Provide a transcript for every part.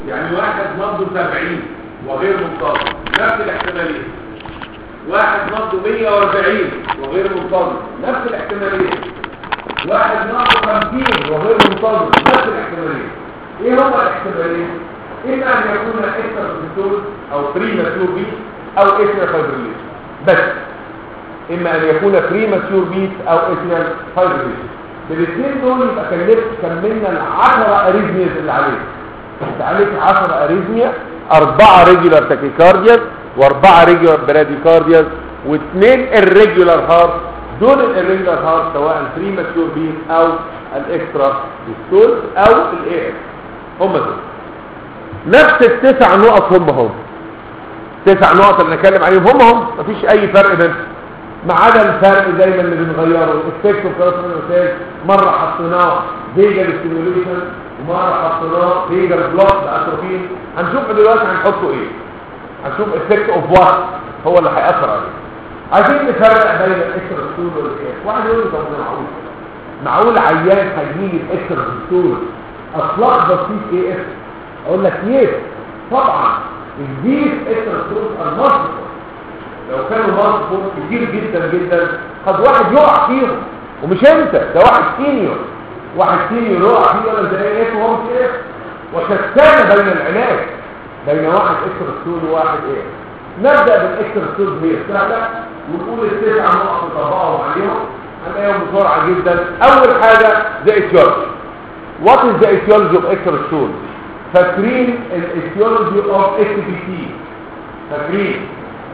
يعني واحد نبضه 70 وغير منتظم نفس الاحتماليه واحد نبضه 140 وغير منتظم نفس الاحتماليه واحد نبضه 50 وغير منتظم نفس الاحتماليه ايه هو الاحتماليه اما ان يكون اكثر سيستول او بريماتور بيت او اثنى فايبريليشن بس اما ان يكون بريماتور بيت او اثنى فايبريليشن بالاثنين دول يبقى كلمت كملنا العشرة اريزميز اللي عليك انت عليك 10 اريزميا اربعة ريجولار تاكيكاردياز واربعة ريجولار براديكاردياز واثنين الريجولار هارت دول الريجولار هارت سواء بريماتور بيت او الاكسترا ديستول او الاي اف هم دول نفس التسع نقط هم هم تسع نقط اللي نتكلم عليهم هم هم مفيش اي فرق بينهم ما عدا الفرق دايما اللي بنغيره الافكت خلاص من المثال مره حطيناه فيجر ستيميوليشن ومره حطيناه فيجر بلوك باتروفين هنشوف دلوقتي هنحطه ايه هنشوف افكت اوف وات هو اللي هياثر عليه عايزين نفرق بين الاكسترا ستول والايه واحد يقول لي طب ده معقول معقول عيان هيجي لي الاكسترا ستول اتلخبط فيه ايه اف اقول لك يس طبعا الديس اكسترا ستول المصدر لو كانوا مصدر كتير جدا جدا قد واحد يقع فيهم ومش انت ده واحد سينيور واحد سينيور يقع فيه ولا زي ايه وهو مش ايه وشتان بين العلاج بين واحد اكسترا ستول وواحد ايه نبدا بالاكسترا ستول هي سهله ونقول التسع نقط نطبقهم عليهم هنلاقيهم بسرعه جدا اول حاجه ذا ايتيولوجي وات از ذا ايتيولوجي اوف اكسترا ستول فاكرين الايتيولوجي اوف اكس بي تي فاكرين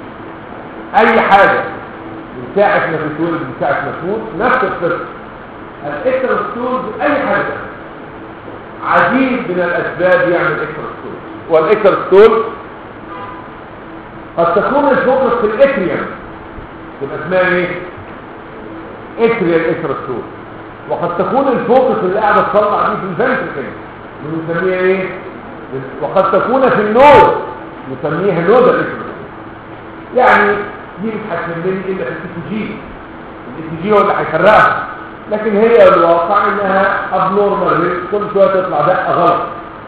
اي حاجة من ساعة ما تتولد من ساعة ما تموت نفس القصة الاكسترا ستولز اي حاجة عديد من الاسباب يعمل اكسترا ستولز والاكسترا ستول قد تكون الفوكس في الاكريم تبقى اسمها ايه اكريال اكسترا ستول وقد تكون الفوكس اللي قاعده تطلع دي في الفنتركل بنسميها ايه وقد تكون في النود نسميها نودال اكسترا يعني دي مش هتهمني الا في السي جي السي جي هو اللي هيفرقها لكن هي الواقع انها ابنورمال ريت كل شويه تطلع دقه غلط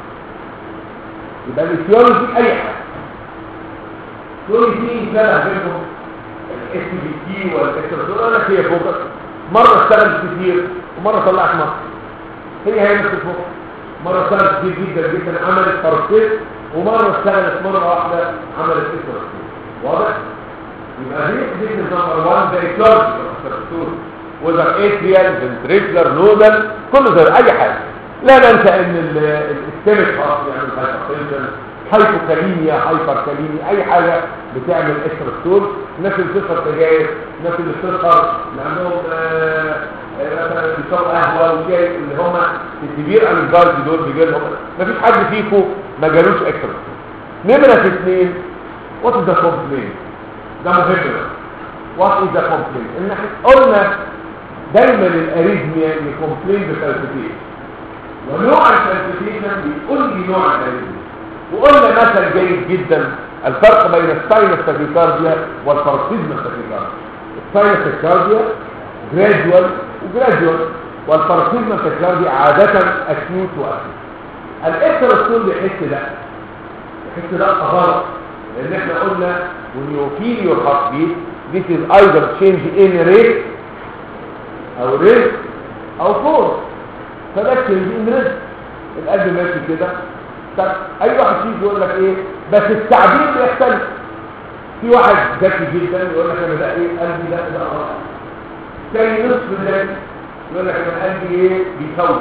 يبقى الايتيولوجي اي حاجه تقول لي في مثال بينهم الاس بي تي والاكسترا اقول لك هي فوكس مره اشتغلت كتير ومره طلعت مصر هي هي نفس الفوكس مره اشتغلت كتير جدا جدا عملت تركيز ومره اشتغلت مره واحده عملت اكسترا واضح يبقى دي دي نمبر 1 ده ايكولوجي وذا اتريال فنتريكولار نودال كل ده اي حاجه لا ننسى ان الاستيمك خاص يعني الهايبرتنشن هايبوكاليميا هايبركاليميا اي حاجه بتعمل اكسترا ستول الناس اللي بتشرب سجاير الناس اللي بتسهر اللي عندهم مثلا بيشربوا قهوه وشاي اللي هم الكبير انزايتي دول بيجي لهم مفيش حد فيكم ما جالوش اكسترا ستول نمره اثنين وات از ذا كومبلين ده مهم وات از ذا كومبلين ان احنا قلنا دايما الاريزميا يكومبلين بفالسيفيشن ونوع الفالسيفيشن بيقول لي نوع الاريزميا وقلنا مثل جيد جدا الفرق بين الساينس تاكيكارديا والباركسيزم تاكيكارديا الساينس تاكيكارديا جراديوال وجراديوال والباركسيزم تاكيكارديا عادة اكيوت واكيوت الاكسترا بيحس ده بيحس ده غلط لان احنا قلنا when you feel your heartbeat this is either change in rate او rate او force فده change in rate القلب ماشي كده طب اي واحد يجي يقول لك ايه بس التعبير بيختلف في واحد ذكي جدا يقول لك انا ده ايه قلبي ده ده غلط تاني نصف ذكي يقول لك انا قلبي ايه بيخوف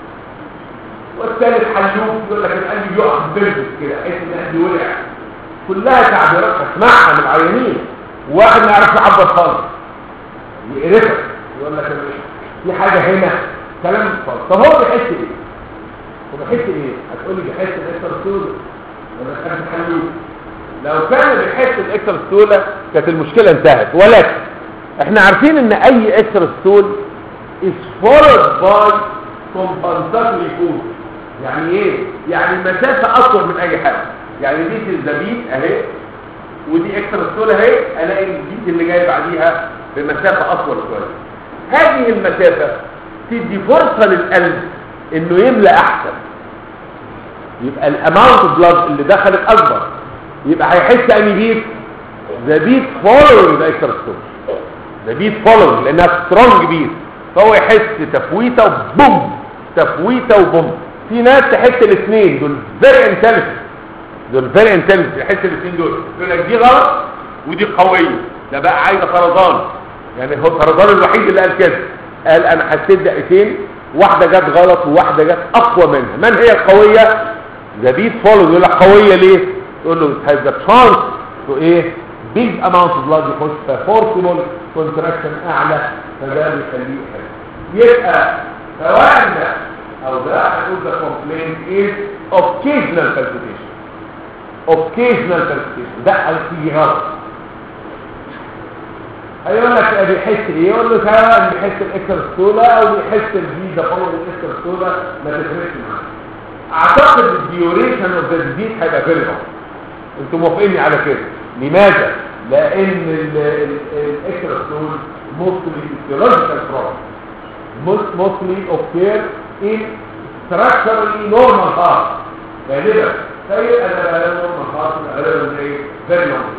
والثالث حلوف يقول لك انا قلبي بيقع بيرفس كده حس ان قلبي وقع كلها تعبيرات اسمعها من العيانين واحد ما يعرفش يعبر خالص يقرفك يقول لك في حاجه هنا كلام فاضي طب هو بيحس ايه هو بيحس ايه هتقول لي بيحس الاكتر ستول ولا كان حلو لو كان بيحس الاكتر ستول كانت المشكله انتهت ولكن احنا عارفين ان اي اكتر ستول is followed by compensatory food يعني ايه يعني المسافه اطول من اي حاجه يعني دي الزبيب اهي ودي اكسترا ستول اهي الاقي البيت اللي جاي بعديها بمسافه اطول شويه هذه المسافه تدي فرصه للقلب انه يملى احسن يبقى الاماونت اوف بلاد اللي دخلت اكبر يبقى هيحس اني بيت ذا بيت فولوينج ذا اكسترا ستول ذا بيت فولوينج لانها سترونج بيت فهو يحس تفويته وبوم تفويته وبوم في ناس تحس الاثنين دول فيري انتليجنت دول فيري انتليجنت يحس الاثنين دول يقول لك دي غلط ودي قويه ده بقى عايزه طرزان يعني هو طرزان الوحيد اللي قال كده قال انا حسيت دقيقتين واحده جت غلط وواحده جت اقوى منها من هي القويه ذا بيت فولو يقول لك قويه ليه يقول له it has the chance to ايه big amount of blood يخش ففورسبل contraction اعلى فده بيخليه حلو يبقى سواء ده او ده هنقول ده complaint is occasional palpitation occasional palpitation ده هتيجي غلط هيقول لك بيحس ايه يقول له سواء بيحس الاكسترا او بيحس الفيزا فولو الاكسترا ما تفرقش معاه اعتقد الديوريشن اوف ذا ديزيز هيبقى فيري انتوا موافقيني على كده لماذا لان الاكسترا ستول mostly physiological problem most mostly occur in structurally normal heart غالبا زي الغالبا normal heart غالبا زي very normal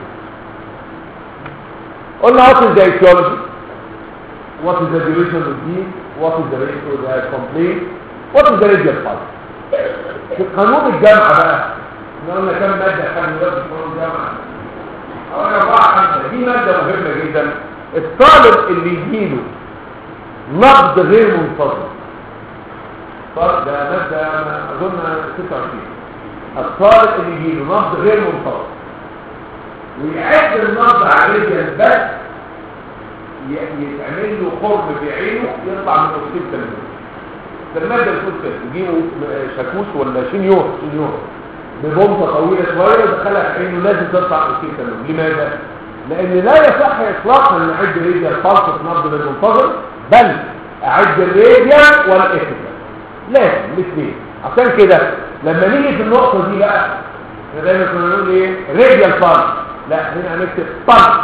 قلنا what is the etiology what is the duration of the what is the rate of the complaint what is the radial pulse في قانون الجامعة بقى احنا قلنا كم مادة كان دلوقتي في قانون الجامعة حوالي أربعة خمسة دي مادة مهمة جدا الطالب اللي يجيله نقد غير منتظم طالب ده مادة أظن 26 الطالب اللي يجيله نقد غير منتظم ويعد النقد على رجل بس يتعمل له خرم في عينه يطلع من أكسيد تلميذ ده المادة بتقول كده يجيبوا شاكوش ولا شنيور شنيور ببومبة طويلة شوية ودخلها في عينه لازم تطلع أكسيد تلميذ لماذا؟ لأن لا يصح إطلاقا أن أعد راديال فالس نبض بالمنتظر بل أعد الراديال والإثيكال لازم الاثنين عشان كده لما نيجي في النقطة دي بقى احنا دايما كنا نقول ايه راديال فالس لا هنا هنكتب فالس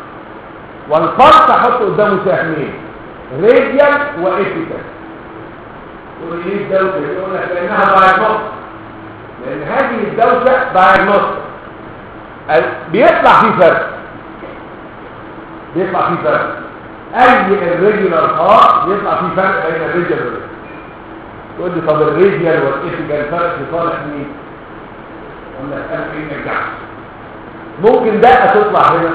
والفالس هحط قدامه سهمين راديال وإثيكال تقول لي ليه الدوشة يقول لك لأنها دايجنوستيك لأن هذه الدوشة دايجنوستيك بيطلع فيه فرق بيطلع فيه فرق اي الريجولار هارت بيطلع فيه فرق بين الريجولار والريجولار تقول لي طب الريجولار والايثيكال فرق في صالح مين اقول لك انا ايه نرجع ممكن ده تطلع هنا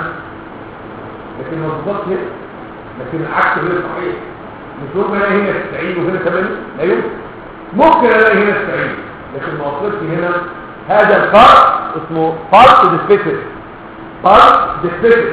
لكن ما تظبطش هنا لكن العكس غير صحيح مش ممكن الاقي هنا 90 وهنا 80 لا يمكن ممكن الاقي هنا 90 لكن ما وصلتش هنا هذا الفرق اسمه فرق ديسبيسيف فرق ديسبيسيف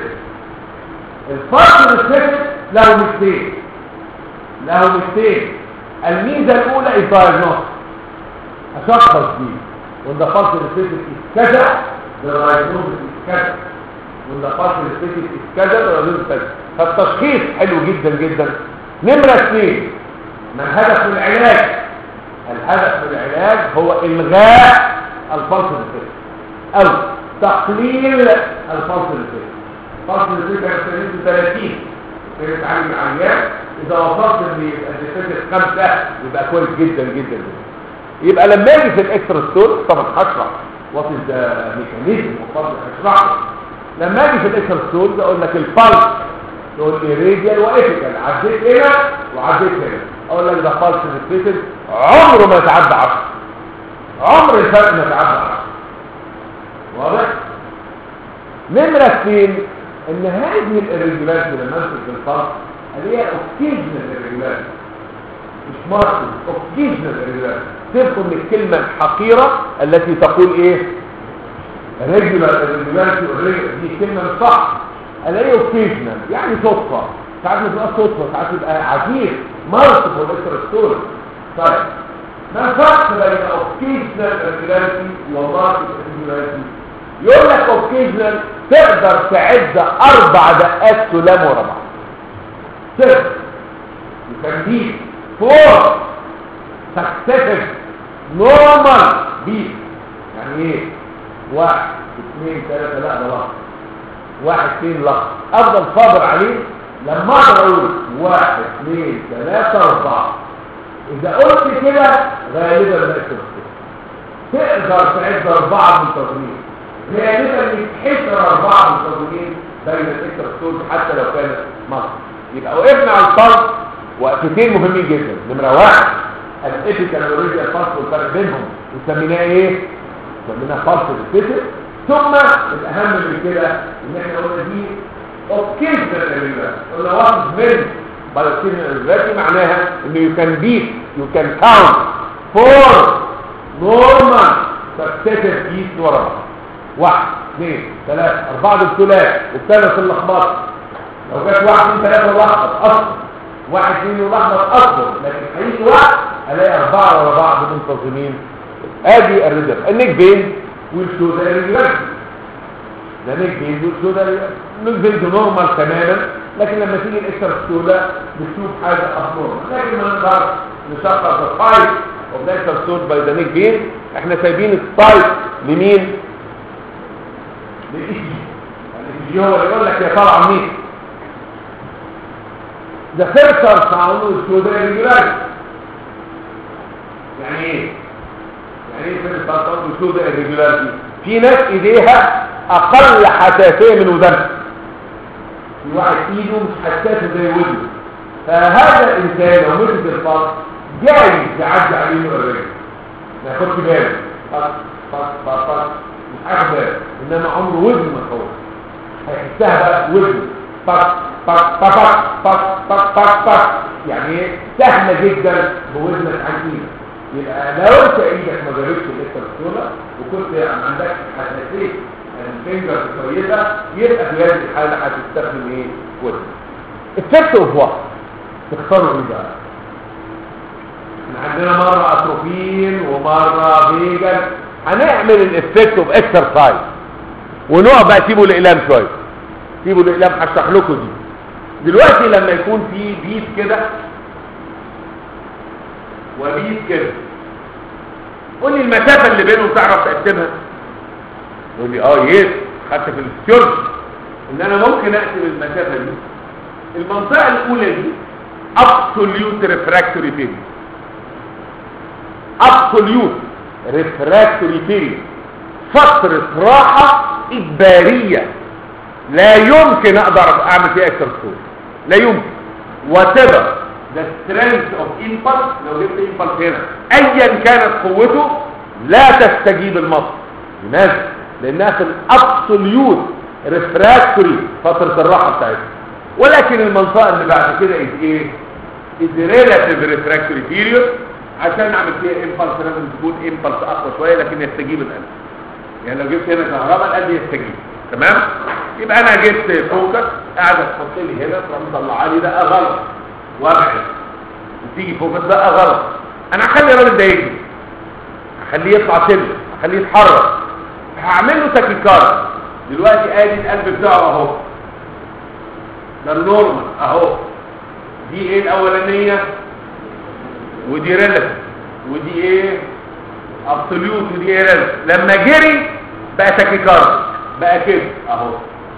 الفرق ديسبيسيف له ميزتين له ميزتين الميزه الاولى الدايجنوستيك اشخص دي وان ده فرق ديسبيسيف كذا ده دايجنوستيك كذا وان ده فرق ديسبيسيف كذا ده دايجنوستيك كذا فالتشخيص حلو جدا جدا نمره اثنين ما الهدف من العلاج الهدف من العلاج هو الغاء الفرق ديسبيسيف او تقليل الفرق ديسبيسيف فرق ديسبيسيف كان 30 كانت عالي العيان اذا وصلت ان يبقى الديسبيسيف خمسة يبقى كويس جدا جدا جدا يبقى لما اجي في الاكسترا ستور طبعا هشرح وات از ذا ميكانيزم وفرق هشرحه لما اجي في الاكسترا ستور اقول لك البلس تقول لي راديال وايثيكال عديت هنا وعديت هنا اقول لك ده فالس ديسبيسيف عمره ما يتعدى 10 عمر الفرق ما يتعدى 10 واضح نمرة اثنين ان هذه الريجولات لما امسك بالفرق اللي هي اوكيجنال الريجولات مش ماركت اوكيجنال الريجولات تفهم من الكلمة الحقيرة التي تقول ايه ريجولار الريجولات دي كلمة مش صح اللي هي اوكيجنال يعني صدفة ساعات بتبقى صدفة ساعات بتبقى عجيب مالتيبل اكسترا ستوري طيب ما الفرق بين اوكيجنال ريجولاريتي وماركت ريجولاريتي يقول لك اوكيجنال تقدر تعد اربع دقات سلام ورا بعض صفر تمديد فور سكسيسيف نورمال بيت يعني ايه واحد اثنين ثلاثة لا ده لحظة واحد اثنين لحظة افضل صابر عليه لما اقدر اقول واحد اثنين ثلاثة اربعة اذا قلت كده غالبا لا تفكر تقدر تعد اربعه منتظمين غالبا يتحشر اربعه منتظمين بين الاكتر ستورج حتى لو كانت مصر يبقى وقفنا على الفرق وقفتين مهمين جدا نمره واحد الاتيكال اوريجينال فاست والفرق بينهم وسميناه ايه؟ سميناه فاست الاتيكال ثم الاهم من كده ان احنا قلنا دي اوكيشنال اريجينال قلنا واحد من بايوكيميكال اريجينال معناها انه يو كان بيت يو كان كاونت فور نورمال سكسيسيف بيت ورا بعض واحد اثنين ثلاثة أربعة بالثلاث والثالث اللخبطة لو جت واحد اثنين ثلاثة ولخبط أصلا واحد اثنين ولخبط أصلا لكن هيجي وقت ألاقي أربعة ورا بعض منتظمين ادي الريزلت النيك بين والشو ده الريجولاريتي ده نيك بين والشو ده نزل نورمال تماما لكن لما تيجي الاكسترا ستولا بتشوف حاجه ابنورمال لكن ما نقدرش نشخص التايب اوف ذا اكسترا ستول باي ذا نيك بين احنا سايبين التايب لمين؟ للاي سي جي هو اللي يقول لك يا طالعه منين ده فلتر ساوند والشو ده الريجولاريتي يعني ايه؟ يعني ايه فلتر ساوند والشو ده الريجولاريتي؟ في ناس ايديها اقل حساسيه من ودنها في واحد ايده مش حساسه زي ودنه فهذا الانسان لو مسك الفرد جاي يعدي عليه من الرجل ما ياخدش باله فط فط فط فط مش هياخد باله انما عمره وزن ما يخوف هيحسها بقى وزن فط فط فط فط فط فط فط يعني ايه سهله جدا بوزنك عن ايدك يبقى لو انت ايدك ما جابتش الاكتر بسهوله وكنت ما عندكش حساسيه الفينجر كويسه يبقى في هذه الحاله هتستخدم ايه وزن الفكت اوف وات تختاروا ايه بقى احنا عندنا مره اتروفين ومره فيجن هنعمل الافكت اوف اكسرسايز ونقعد بقى سيبوا الاقلام شويه سيبوا الاقلام هشرح لكم دي دلوقتي لما يكون في بيت كده وبيت كده قول لي المسافه اللي بينهم تعرف تقسمها يقول لي اه يس خدت في السيرش ان انا ممكن اقسم المسافه دي المنطقه الاولى دي absolute refractory period absolute refractory period فترة راحة إجبارية لا يمكن أقدر أعمل فيها اكسرسوز لا يمكن whatever the strength of impulse لو جبت impulse هنا أيا كانت قوته لا تستجيب المصر لماذا؟ لأنها في الابسوليوت ريفراكتوري فترة الراحة بتاعتها ولكن المنطقة اللي بعد كده is ايه؟ is relative refractory period عشان نعمل فيها impulse لازم تكون impulse أقوى شوية لكن يستجيب القلب يعني لو جبت هنا كهرباء القلب يستجيب تمام؟ يبقى أنا جبت فوكس قاعدة تحط لي هنا تروح مطلعها لي ده غلط وابعد وتيجي فوكس بقى غلط أنا هخلي الراجل ده يجري هخليه يطلع سلم هخليه يتحرك هعمل له تاكيكارد دلوقتي ادي القلب بتاعه اهو ده النورمال اهو دي ايه الاولانيه ودي ريلاتيف ودي ايه ابسوليوت ودي ايه ريلاتيف لما جري بقى تاكيكارد بقى كده اهو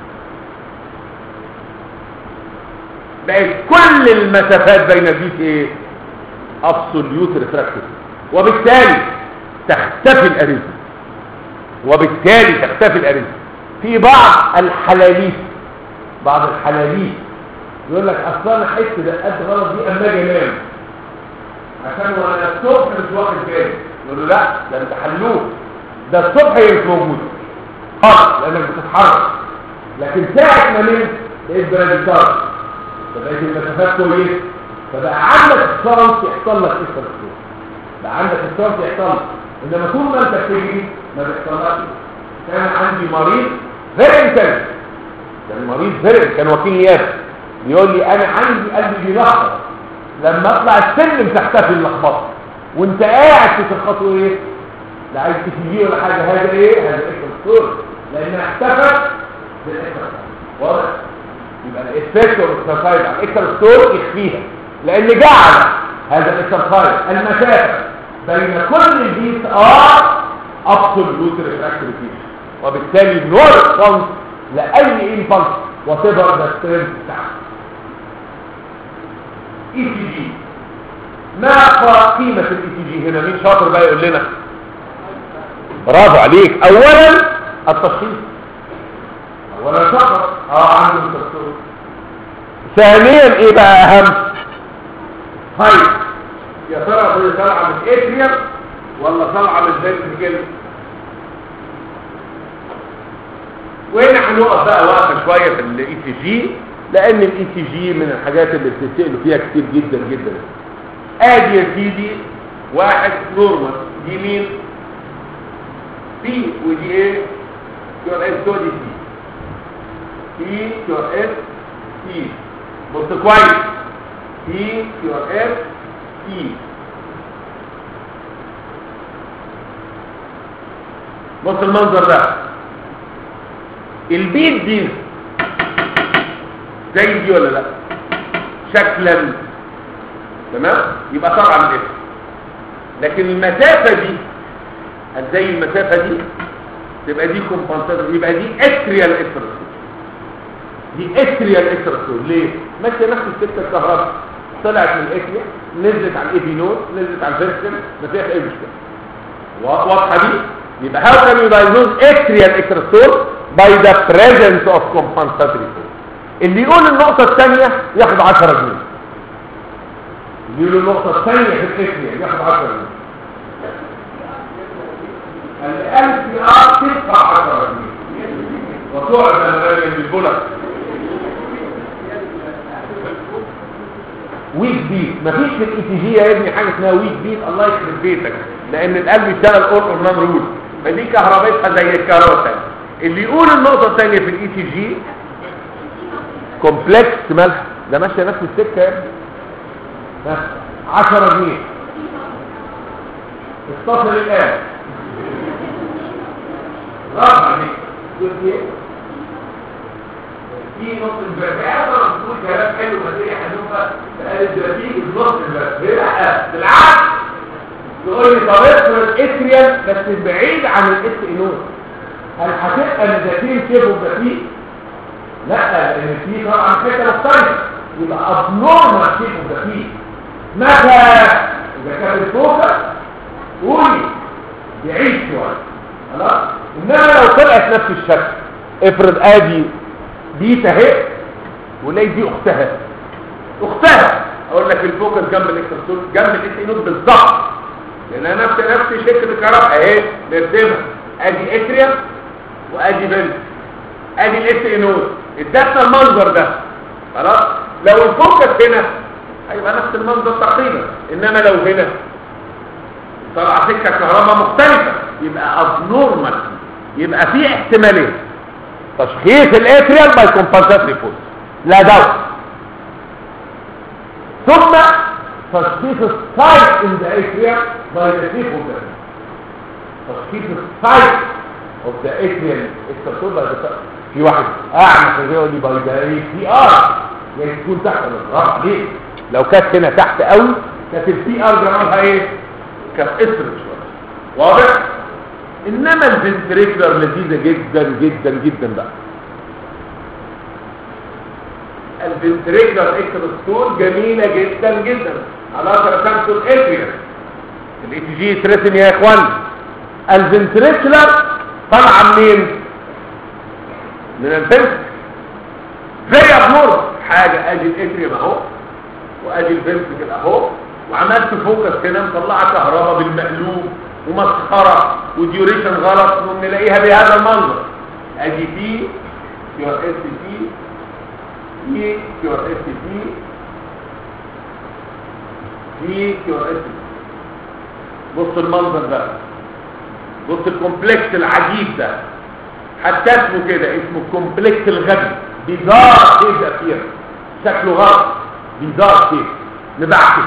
بقت كل المسافات بين البيت ايه ابسوليوت ريفراكتيف وبالتالي تختفي الاريزم وبالتالي تختفي الارزاق في بعض الحلاليس بعض الحلاليس يقول لك اصل انا حس دقات غلط دي اما اجي انام عشان وانا الصبح مش واخد بالي يقول له لا ده انت حلوه ده الصبح هي مش موجوده خالص لانك بتتحرك لكن ساعه ما نمت لقيت براديكال فبقيت المسافات كويسه فبقى عندك الشانس يحصل لك ايه بقى عندك الشانس يحصل لك انما طول ما انت بتجري ما بيحصلهاش كان عندي مريض فيري انتنس كان مريض فيري كان وكيل نيابه بيقول لي انا عندي قلبي بيلخبط لما اطلع السلم تختفي اللخبطه وانت قاعد تشخصه ايه لا عايز تسيبيه ولا حاجه هذا ايه هذا اكسترا لانها اختفت بالاكسترا واضح يبقى الافكت والاكسترا على الاكسترا ستور يخفيها لان جعل هذا الاكسترا المسافه بين كل البيت ار absolute refractory period وبالتالي no response لأي impulse whatever the strength بتاعه ECG ما قيمة ال ECG هنا مين شاطر بقى يقول لنا برافو عليك اولا التشخيص اولا فقط اه عنده تستوستيرون ثانيا ايه بقى اهم طيب يا ترى دي طالعه من اتريم ولا طالعه من فنتريكل وهنا هنقف بقى وقفه شويه في الاي سي جي لان الاي سي جي من الحاجات اللي بتتسالوا فيها كتير جدا جدا ادي يا سيدي واحد نورمال دي مين بي ودي ايه كيو ار اس دو دي سي بي كيو ار اس سي بص كويس بي كيو ار اس سي بص المنظر ده البيت دي زي دي ولا لا شكلا تمام يبقى طبعا من اسم لكن المسافة دي زي المسافة دي تبقى دي كومبنساتور يبقى دي اتريال اكستراسول دي اتريال اكستراسول ليه؟ ماشية نفس السكة الكهرباء طلعت من الاتريا نزلت على الايبينول نزلت على الفيرسكل ما فيهاش اي مشكلة واضحة دي؟ يبقى how can you diagnose atrial extrasole by the presence of compensatory force اللي يقول النقطة الثانية ياخد 10 جنيه اللي يقول النقطة الثانية في الاتريا ياخد 10 جنيه الألف ار تدفع 10 جنيه وتقعد انا راجل بالبولك ويك بيت مفيش في الاي تي جي يا ابني حاجه اسمها ويك بيت الله يخرب بيتك لان القلب يشتغل اول اور نون رول فدي كهربتها زي الكهرباء الثانيه اللي يقول النقطه الثانيه في الاي تي جي كومبلكس مالها ده ماشيه نفس السكه يا ابني ها 10 جنيه اتصل الان رفع دي قلت ايه في نص البرد اقدر نقول كلام حلو بس هي حنوفه قالت ده في نص البرد لا بالعكس تقول لي طب افرض اتريال بس بعيد عن الاس انون هل هتبقى النتائج شبه وبفيه لا لان في طبعا حته مختلفه يبقى ابنورمال شيء وبفيه متى اذا كان الفوكس قولي بعيد شويه خلاص انما لو طلعت نفس الشكل افرض ادي دي اهي ولاقي دي اختها اختها اقول لك الفوكس جنب الاكسترسول جنب الاس نوت بالظبط لانها نفس نفس شكل الكهرباء اهي نرسمها ادي اتريا وادي بنت ادي الاس نوت ادتنا المنظر ده خلاص لو الفوكس هنا هيبقى نفس المنظر تقريبا انما لو هنا طلع سكه كهرباء مختلفه يبقى ابنورمال يبقى في احتمالين تشخيص الاتريال باي كومبنساتري فورس لا دواء ثم تشخيص السايت ان ذا اتريال باي ذا سيفوجر تشخيص السايت اوف ذا اتريال اكسترسول باي ذا في واحد اعمى في يقول لي باي ذا اي بي ار يعني تكون تحت الرفع ليه لو كانت هنا تحت قوي كانت البي ار جرالها ايه كانت اسرد شويه واضح انما الفنتريكلر لذيذه جدا جدا جدا بقى الفنتريكلر اكسترستول جميله جدا جدا على رسمته الاتريال الاي تي جي ترسم يا اخوان الفنتريكلر طالعه منين من الفنت زي ابنور حاجه ادي الاتريوم اهو وادي الفنتريكل اهو وعملت فوكس هنا مطلعه كهرباء بالمقلوب ومسخره وديوريشن غلط ونلاقيها بهذا المنظر ادي بي كيو اس تي بي كيو اس تي بي كيو اس بص المنظر ده بص الكومبلكس العجيب ده حتى اسمه كده اسمه الكومبلكس الغبي بيزار كيف ابير شكله غلط بيزار كيف نبعكس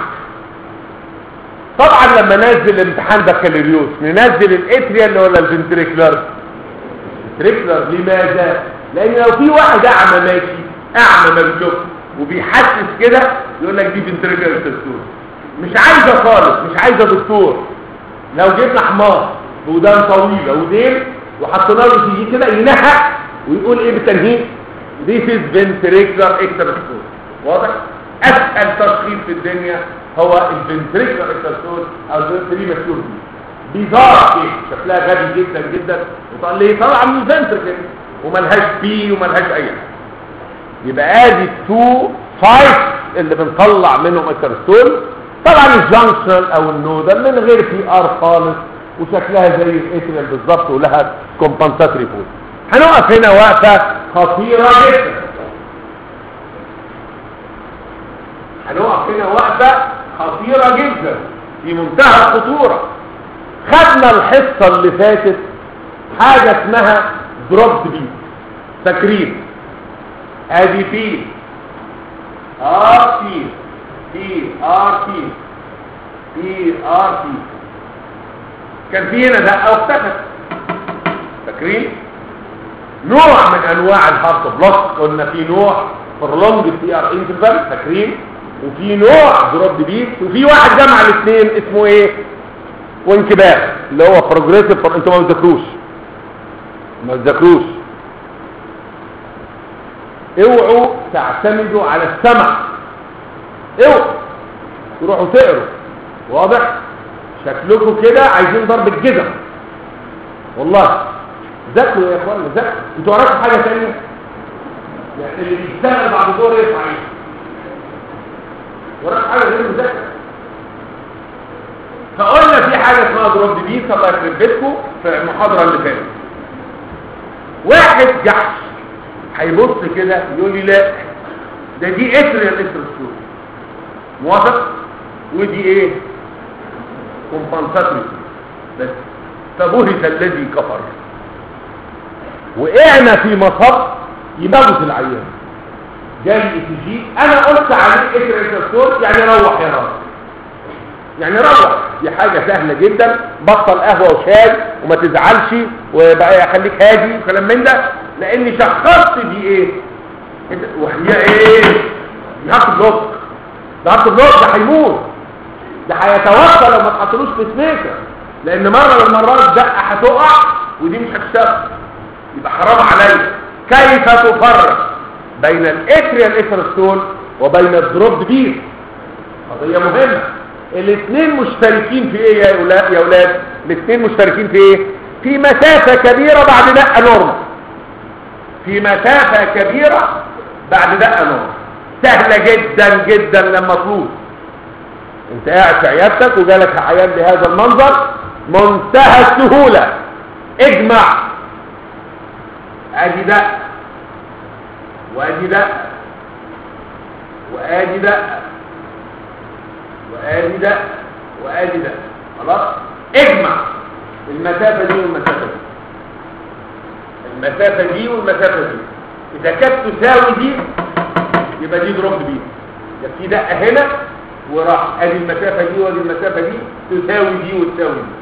طبعا لما ننزل امتحان بكالوريوس ننزل الاتريال ولا الفنتريكلر الفنتريكلر لماذا لان لو في واحد اعمى ماشي اعمى ما بيشوفش وبيحسس كده يقول لك دي فنتريكلر دكتور مش عايزه خالص مش عايزه دكتور لو جبنا حمار بودان طويله وديل وحطينا له سي كده ينحق ويقول ايه بالتنهيد This is ventricular extrasoul واضح اسهل تشخيص في الدنيا هو الفنتريكولار اكسترسول او الفنتري ماتيورتي بيزار كده شكلها غبي جدا جدا وطلع ليه طالعه من الفنتر كده وملهاش بي وملهاش اي حاجه يبقى ادي التو سايت اللي بنطلع منهم الكريستول طبعا الجانكشن او النودل من غير بي ار خالص وشكلها زي الاتريال بالظبط ولها كومبنساتري فود هنقف هنا وقفه خطيره جدا هنقف هنا وقفه خطيره جدا في منتهى الخطوره خدنا الحصه اللي فاتت حاجه اسمها دروب بي تكريم ادي بي ار تي بي ار تي بي ار تي كان في هنا دقه واختفت فاكرين نوع من انواع الهارت بلوك قلنا في نوع برولونج بي ار انترفال فاكرين وفي نوع دروب بيت وفي واحد جمع الاثنين اسمه ايه وانكباب اللي هو بروجريسيف انتوا ما بتذاكروش ما بتذاكروش اوعوا تعتمدوا على السمع اوعوا تروحوا تقروا واضح شكلكم كده عايزين ضرب الجزم والله ذاكروا يا اخوانا ذاكروا انتوا وراكم حاجه ثانيه يعني اللي بيشتغل بعد الظهر يرفع ايده وراك حاجه غير المذاكره فقلنا في حاجه اسمها دروب بيس الله يخرب بيتكم في المحاضره اللي فاتت واحد جحش هيبص كده يقول لي لا ده دي اتريال اتروسكوب موافق ودي ايه كومبنساتري بس فبهت الذي كفر وقعنا في مصب يموت العيان جاي اي تي جي انا قلت عليه اتريال يعني روح يا راجل يعني روح دي حاجة سهلة جدا بطل قهوة وشاي وما تزعلش وبقى خليك هادي وكلام من ده لاني شخصت دي ايه وهي ايه دي هارت بلوك ده هارت بلوك ده هيموت ده هيتوفى لو ما تحطلوش في سميكر لان مرة من المرات دقة هتقع ودي مش هتشتغل يبقى حرام عليا كيف تفرق بين الاتريال اترستول وبين الدروب بيس قضية مهمة الاثنين مشتركين في ايه يا اولاد يا اولاد الاثنين مشتركين في ايه في مسافة كبيرة بعد دقة نورمال في مسافة كبيرة بعد دقة نورمال سهلة جدا جدا لما تطول انت قاعد في عيادتك وجالك عيان بهذا المنظر منتهى السهولة اجمع ادي دقة وادي دقة وادي دقة وادي ده وادي ده خلاص اجمع المسافة دي والمسافة دي المسافة دي والمسافة دي اذا كانت تساوي دي يبقى دي دروب دي يبقى في دقة هنا وراح ادي المسافة دي وادي المسافة دي تساوي دي وتساوي دي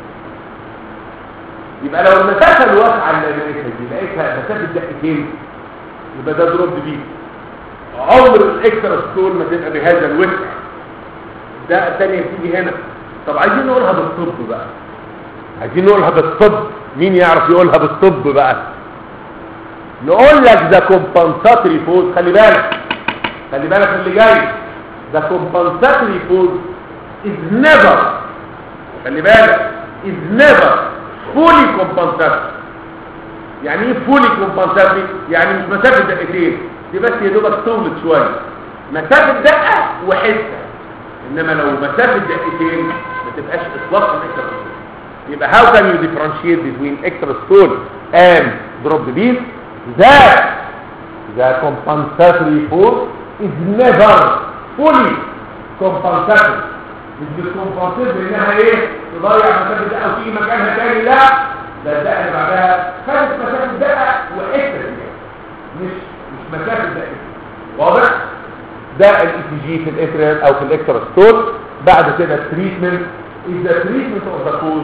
يبقى لو المسافة الواسعة اللي لقيتها دي لقيتها مسافة دقتين يبقى ده دروب دي عمر الاكسترا ستول ما تبقى بهذا الوسع ده الثانية تيجي هنا طب عايزين نقولها بالطب بقى عايزين نقولها بالطب مين يعرف يقولها بالطب بقى نقول لك ده كومبنساتري فود خلي بالك خلي بالك من اللي جاي ده كومبنساتري فود is never خلي بالك is never fully compensated يعني ايه fully compensated يعني مش مسافة دقيقتين دي بس يا دوبك طولت شوية مسافة دقة وحسة انما لو مسافه دقيقتين ما تبقاش اطلاقا اكسترا ستول يبقى how can you differentiate between extra stool and drop the beat that the compensatory force is never fully compensated مش بتكمبنسيت بانها ايه تضيع مسافه دقه وتيجي مكانها تاني لا ده الدقه اللي بعدها خدت مسافه دقه وحته مش مش مسافه دقه واضح ده الاي تي جي في الاتريال او في الاكسترا ستول بعد كده التريتمنت is the treatment of the cause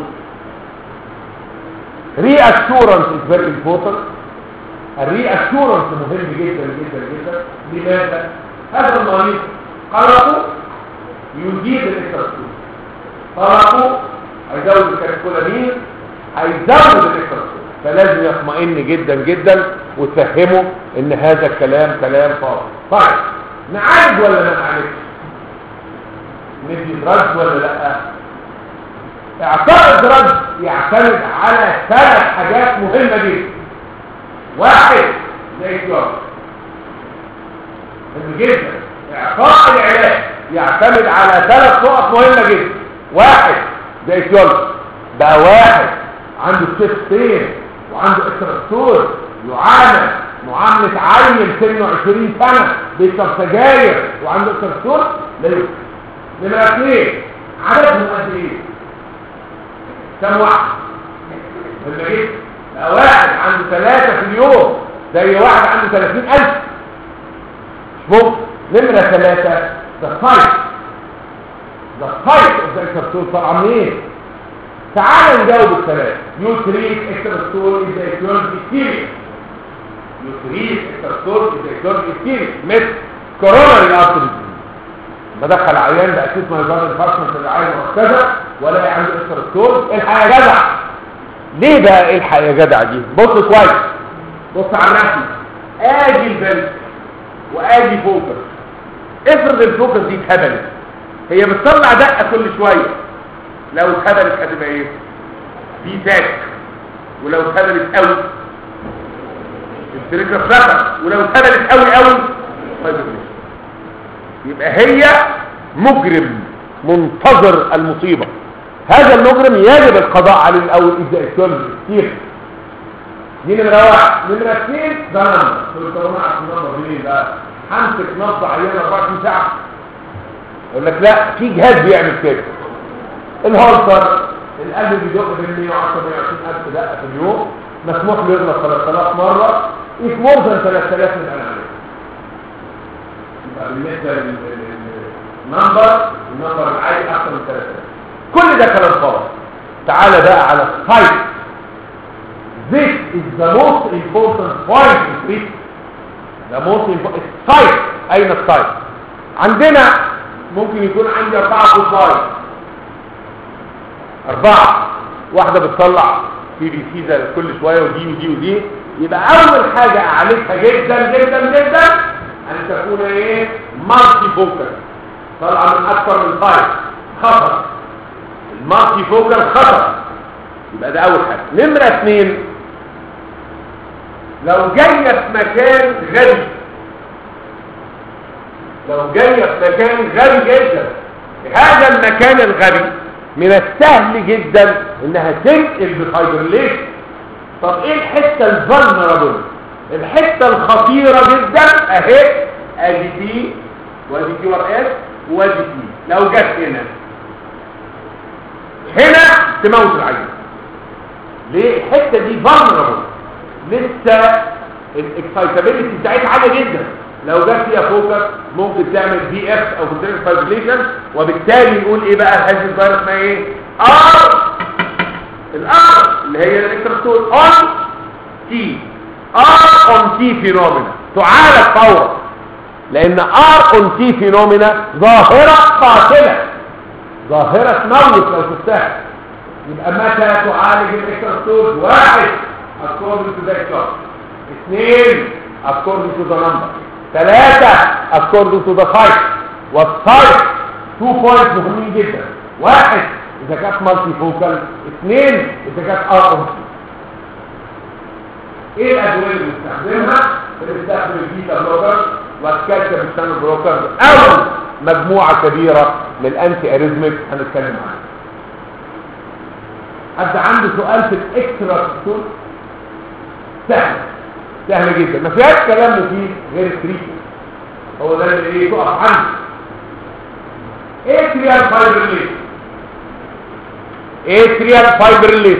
reassurance is very important الرياسورنس مهم جدا جدا جدا لماذا هذا المريض قلقه يزيد الاكسترا ستول قلقه هيزود الكاتيكولامين هيزود الاكسترا ستول فلازم يطمئن جدا جدا وتفهمه ان هذا الكلام كلام فاضي طيب نعالج ولا ما نعالجش ندي دراجز ولا لا اعطاء الدرج يعتمد على ثلاث حاجات مهمة جدا واحد زي الجواب مهم جدا اعطاء العلاج يعتمد على ثلاث نقط مهمة جدا واحد زي الجواب بقى واحد عنده شيفتين وعنده اكتراستور يعامل معاملة عيل سنه 20 سنة بيشرب سجاير وعنده اكتراستور لا يمكن نمرة اثنين عددهم قد ايه؟ كم واحد؟ لما جيت بقى واحد عنده ثلاثة في اليوم زي واحد عنده 30000 مش ممكن نمرة ثلاثة ده سايت ده سايت اوف ذا اكتراستور طالعة منين؟ تعال نجاوب الثلاثة يو تريت اكتراستور از اكيورد بكتيريا يو تريت اكتراستور از اكيورد بكتيريا مثل كورونا ارتري بدخل عيان باكيد مايجار الفاسمنت العين وكذا ولا عنده اكتراستور الحق يا جدع ليه بقى الحق يا جدع دي بص كويس بص على الرسم ادي البنت وادي فوكس افرض الفوكس دي اتهبلت هي بتطلع دقه كل شويه لو اتهبلت هتبقى ايه في ساك ولو اتهبلت قوي السريكه اتفتح ولو اتهبلت قوي قوي فايبريشن يبقى هي مجرم منتظر المصيبة هذا المجرم يجب القضاء عليه الاول اذا الكل كتير دي نمرة واحد نمرة اثنين ده نمبر قلت له معك النمبر دي بقى همسك نبض عيان 24 ساعة يقول لك لا في جهاز بيعمل كده الهولتر القلب بيدق بين 110 120 الف دقة في اليوم مسموح له يغلط 3000 مرة if more than 3000 من العملية يبقى بالنسبة للنمبر النمبر العالي أكثر من 3000 كل ده كلام خلاص تعالى بقى على السايت This is the most important point in treatment. The most important السايت أين السايت؟ عندنا ممكن يكون عندي أربعة كوبايت أربعة واحدة بتطلع في بي سي زي كل شوية ودي ودي ودي يبقى أول حاجة أعالجها جدا جدا جدا أن تكون إيه؟ مالتي فوكس طالعة من أكثر من سايت خطر المالتي فوكس خطر يبقى ده أول حاجة نمرة اثنين لو جاية في مكان غبي لو جاية في مكان غبي جدا هذا المكان الغبي من السهل جدا انها تنقل بفايبرليشن طب ايه الحته الفولنربل الحته الخطيره جدا اهي ادي دي وادي كيو ار اس وادي دي لو جت هنا هنا تموت العين ليه الحته دي فولنربل لسه الاكسايتابيلتي بتاعتها عاليه جدا لو جت فيها فوكس ممكن تعمل دي اف او كونتينيوس فايبريشن وبالتالي نقول ايه بقى هذه الفيروس اسمها ايه ار الار اللي هي الالكتروستول اون تي ار اون تي فينومينا تعالج فورا لان ار اون تي فينومينا ظاهره قاتله ظاهره تموت لو شفتها يبقى متى تعالج الالكتروستول واحد according to that clock اثنين according to the number ثلاثة according to the site والسايت تو بوينت مهمين جدا واحد إذا كانت مالتي فوكال اثنين إذا كانت ار ايه الأدوية اللي بنستخدمها؟ بنستخدم البيتا بلوكر والكالسيوم ستان بلوكر أو مجموعة كبيرة من الأنتي أريزميك هنتكلم عنها حد عنده سؤال في الإكسترا سهل سهل جدا ما فيهاش كلام مفيد غير التريتمنت هو ده اللي ايه تقف عنه اتريال فايبرليس اتريال فايبرليس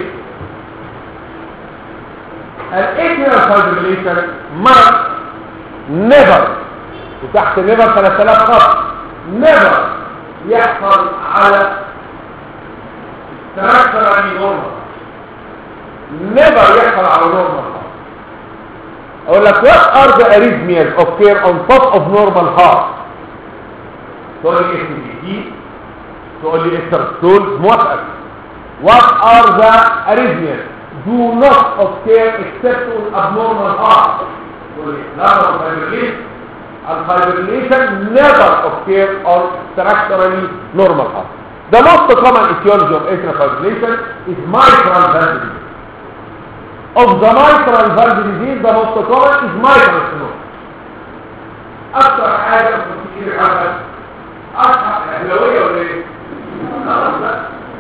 الاتريال فايبرليشن مرض نيفر وتحت نيفر 3000 خط نيفر يحصل على تراكتر نورمال نيفر يحصل على نورمال خط اقول لك what are the arrhythmias of care on top of normal heart تقول لي اسم دي تقول لي استرستول موافقك what are the arrhythmias do not of care except on abnormal heart تقول لي لا الفايبريليشن الفايبريليشن never of care on structurally normal heart The most common etiology of atrial fibrillation is mitral valve disease. Of the mitral valve disease, the most common is mitral stenosis. اكتر حاجه في كتير حاجه اصحى اهلاويه ولا ايه خلاص بقى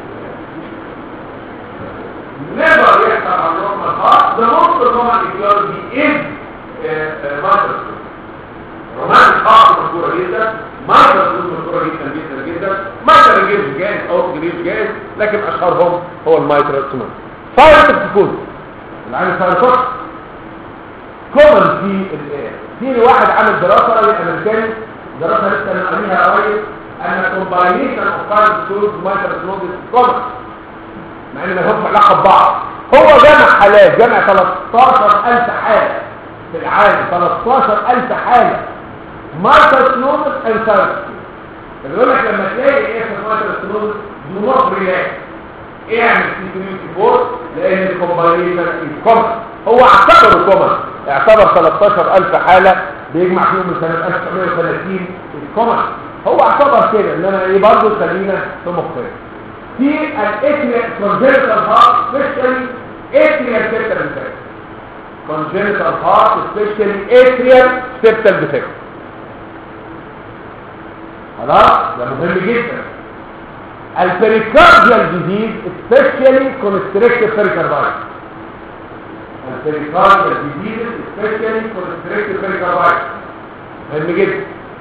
never يحصل على الرقم الخاص the most common etiology is mitral رومان الخاص مشهوره جدا mitral مشهوره جدا جدا جدا mitral جيمس جاهز او جريس جاهز لكن اشهرهم هو الميترال ستينوز سايرس تكون العين سايرس كومن في ال- في واحد عامل دراسه راجل امريكاني دراسه لسه انا قاريها قريب ان كومباينيشن اوف فايف سولز مايترال ستينوز كومن مع ان ما لهمش علاقه ببعض هو جمع حالات جمع 13000 حاله في العالم 13000 حاله مايترال ستينوز اند سايرس بيقول لك لما تلاقي ايه في الماتر ستنوز دو نوت ريلاكس اعمل سي 24 لان الكومباينيشن كومن هو اعتبره كومن اعتبر 13000 حاله بيجمع فيهم من سنه 1930 الكومن هو اعتبر كده انما ايه برضه خلينا في مختلف في الاتريال كونجنتال هارت سبيشالي اتريال سيستم congenital heart especially atrial septal defect خلاص ده مهم جدا البريكارديال ديزيز especially constrictive pericarditis البريكارديال ديزيز سبيشالي كونستريكتيف بريكاردايتس مهم جدا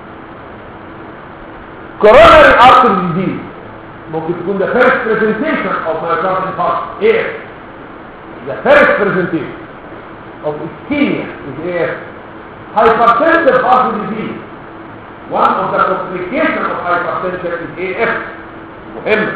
coronary artery disease ممكن تكون the first presentation of myocardial infarction ايه the first presentation of ischemia is ايه hypertensive heart disease one of the complications of hypertension is AF مهم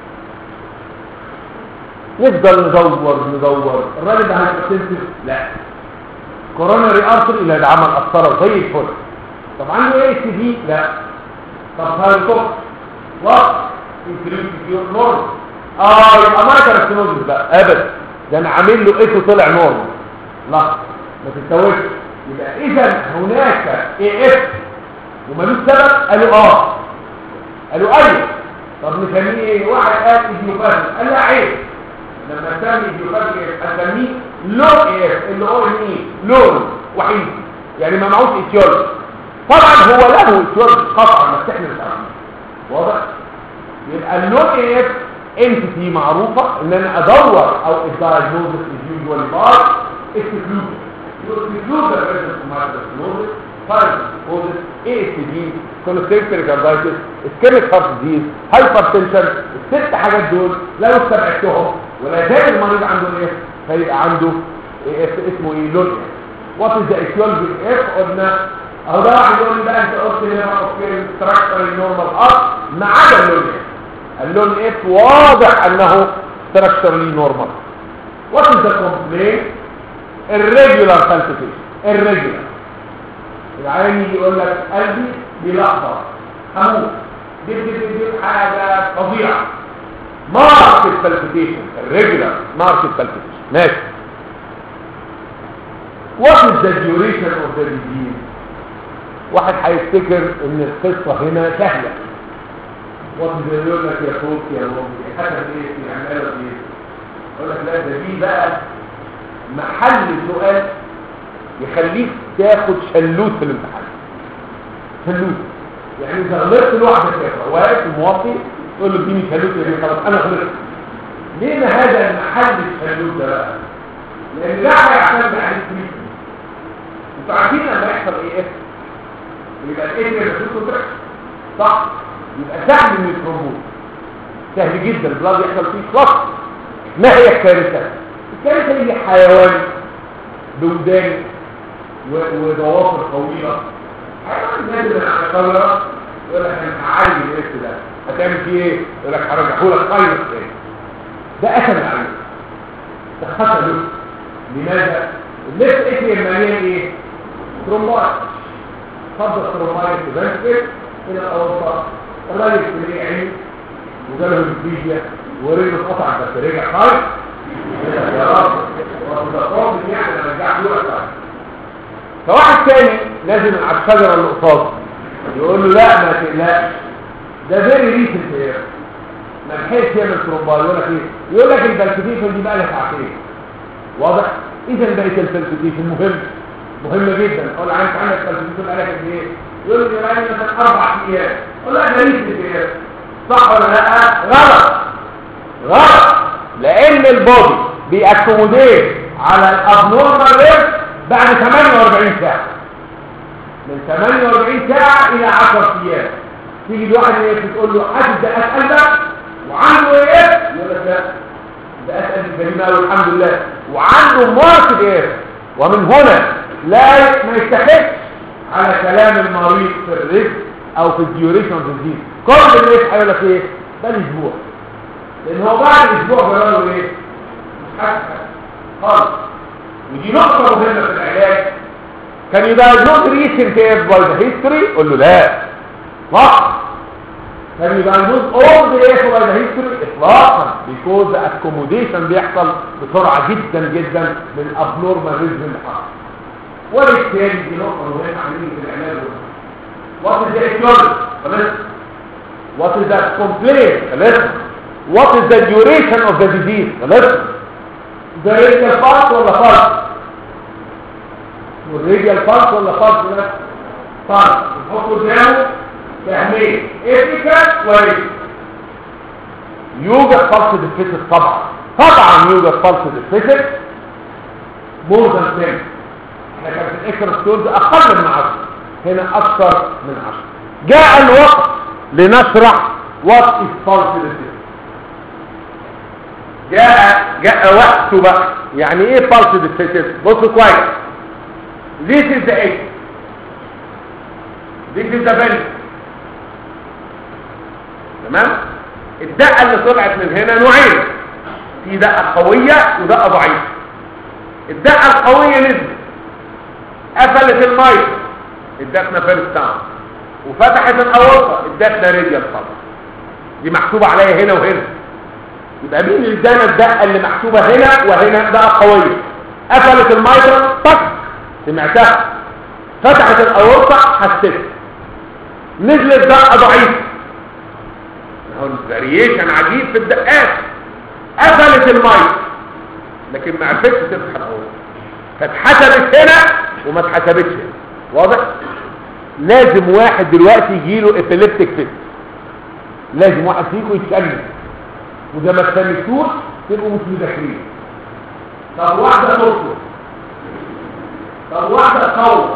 نفضل ندور ندور الراجل ده هايبرتنسيف لا كوروناري ارتري لا ده عمل قسطره زي الفل طب عنده ايه سي دي لا طب هايبوكس وات increase your normal اه يبقى مايكرو ستينوزس بقى ابدا ده انا عامل له ايكو طلع نورمال لا ما تتوهش يبقى اذا هناك اي اف ومالوش سبب قالوا اه قالوا ايوه طب نسميه ايه واحد قال ايديوباثي قال لا عيب لما اسمي ايديوباثي اسميه لو اي اف اللي هو ايه لون وحيد يعني ما معهوش ايتيولوجي طبعا هو له ايتيولوجي قطعا بس احنا مش عارفين واضح يبقى اللون اي اف انتيتي معروفه ان انا ادور او الدايجنوزس يوجوالي بار اكسكلود يكلود الريزن مايكروسنوزس فايبروزس اي اس دي كونستريكتيف بيريكاردايتس اسكيميك هارت ديزيز هايبرتنشن الست حاجات دول لو استبعدتهم ولا زال المريض عنده ايه فيبقى عنده إيه اسمه ايه لون وات از ذا ايتيولوجي اف قلنا اهو ده واحد يقول لي بقى انت قلت لي هنا اوكي ستراكشر النورمال اب ما عدا اللون اف اللون اف واضح انه ستراكشرلي نورمال وات از ذا كومبلين الريجولار بالبيتيشن الريجولار العين يجي يقول لك قلبي بيلخبط هموت دي دي دي دي حاجه فظيعه ماركت بالبيتيشن الريجولار ماركت بالبيتيشن ماشي what is the duration of the disease واحد هيفتكر ان القصه هنا سهله what is the يقول لك يا صوت يا مامي حسب ايه يعني قالوا ايه يقول لك لا ده دي بقى محل السؤال يخليك تاخد شلوت في الامتحان شلوت يعني اذا غلطت لوحدك كده واقف المواطي تقول له اديني شلوت يعني خلاص انا غلطت ليه ما هذا المحل الشلوت ده بقى لان ده هيعتمد على التريتمنت انتوا عارفين لما يحصل ايه اف يبقى الايه اللي بتقول صح يبقى سهل من الترومبوز سهل جدا البلاد يحصل فيه خلاص ما هي الكارثه الكارثه هي حيوان بودان و- وضوافر طويله حيوان نادر على كاميرا يقول لك انا هعالج الاس ده هتعمل فيه ايه يقول لك هرجعه لك فايروس تاني ده قتل العين ده خطر له لماذا الليفت اتريم مليان ايه ترومبايت صب الترومبايت تبنكر الى الاوسط الراجل في عين وجاله الفيزيا ورجله اتقطع بس رجع خالص يا رب وتقوم يعني انا رجعت له خالص فواحد تاني نازل من على الشجره اللي قصاده يقول له لا ما تقلقش ده فيري ريسنت ايه ما لحقش يعمل ترومباي يقول لك ايه يقول لك البلسفيشن دي بقى لها ساعتين واضح اذا بقت البلسفيشن مهم مهمه جدا اقول له انت عندك بلسفيشن بقى لك قد ايه يقول لي بقى لي مثلا اربع ايام اقول له ده ليس ايام صح ولا لا غلط غلط لان البودي بيأكوموديت على الابنورمال ريت بعد 48 ساعه من 48 ساعه الى 10 ايام تيجي الواحد تقول له حاسس دقات قلبك وعنده ايه يقول لك لا دقات قلبي سليمه قوي الحمد لله وعنده ماركت ايه ومن هنا لا ما يستحقش على كلام المريض في الرزق او في الديوريشن اوف الدين كل اللي هيقول لك ايه ده الاسبوع لان هو بعد اسبوع بيقول ايه مش حاسس خالص ودي نقطه مهمه في العلاج كان يدايجنوز ريسنت ايه باي ذا هيستوري قول له لا صح كان يدايجنوز اول ذا ايه باي ذا هيستوري اطلاقا بيكوز ذا اكوموديشن بيحصل بسرعه جدا جدا من ابنورمال ريزم اللي حصل وبالتالي دي نقطه مهمه عندنا في العلاج What is the etiology? خلاص What is the complaint? خلاص What is the duration of the disease? خلاص ده radial pulse ولا pulse؟ والراديال pulse ولا pulse ده؟ pulse نحط قدامه فاهمين ethical وريد يوجد pulse deficit طبعا طبعا يوجد pulse deficit more than 10 احنا كان في الاكسترا ستورز اقل من 10 هنا اكثر من 10 جاء الوقت لنشرح what is pulse deficit جاء جاء وقته بقى يعني ايه pulse deficit بصوا كويس this is the egg this is the belly تمام الدقه اللي طلعت من هنا نوعين في دقه قويه ودقه ضعيفه الدقه القويه نزلت قفلت الميه ادتنا فيرست داون وفتحت الاورطه ادتنا راديال طبعا دي محسوبه عليا هنا وهنا يبقى مين اللي ادانا الدقه اللي محسوبه هنا وهنا دقه قويه قفلت الميترا طق سمعتها فتحت الاورطه حسيت نزلت دقه ضعيفه هو الفاريشن عجيب في الدقات قفلت الميه لكن ما عرفتش تفتح الاورطه فاتحسبت هنا وما اتحسبتش هنا واضح لازم واحد دلوقتي يجيله ابيليبتيك فيت لازم واحد فيكم يتكلم وده ما تسميتوش تبقوا مش مذاكرين طب واحده ترفض طب واحده تصور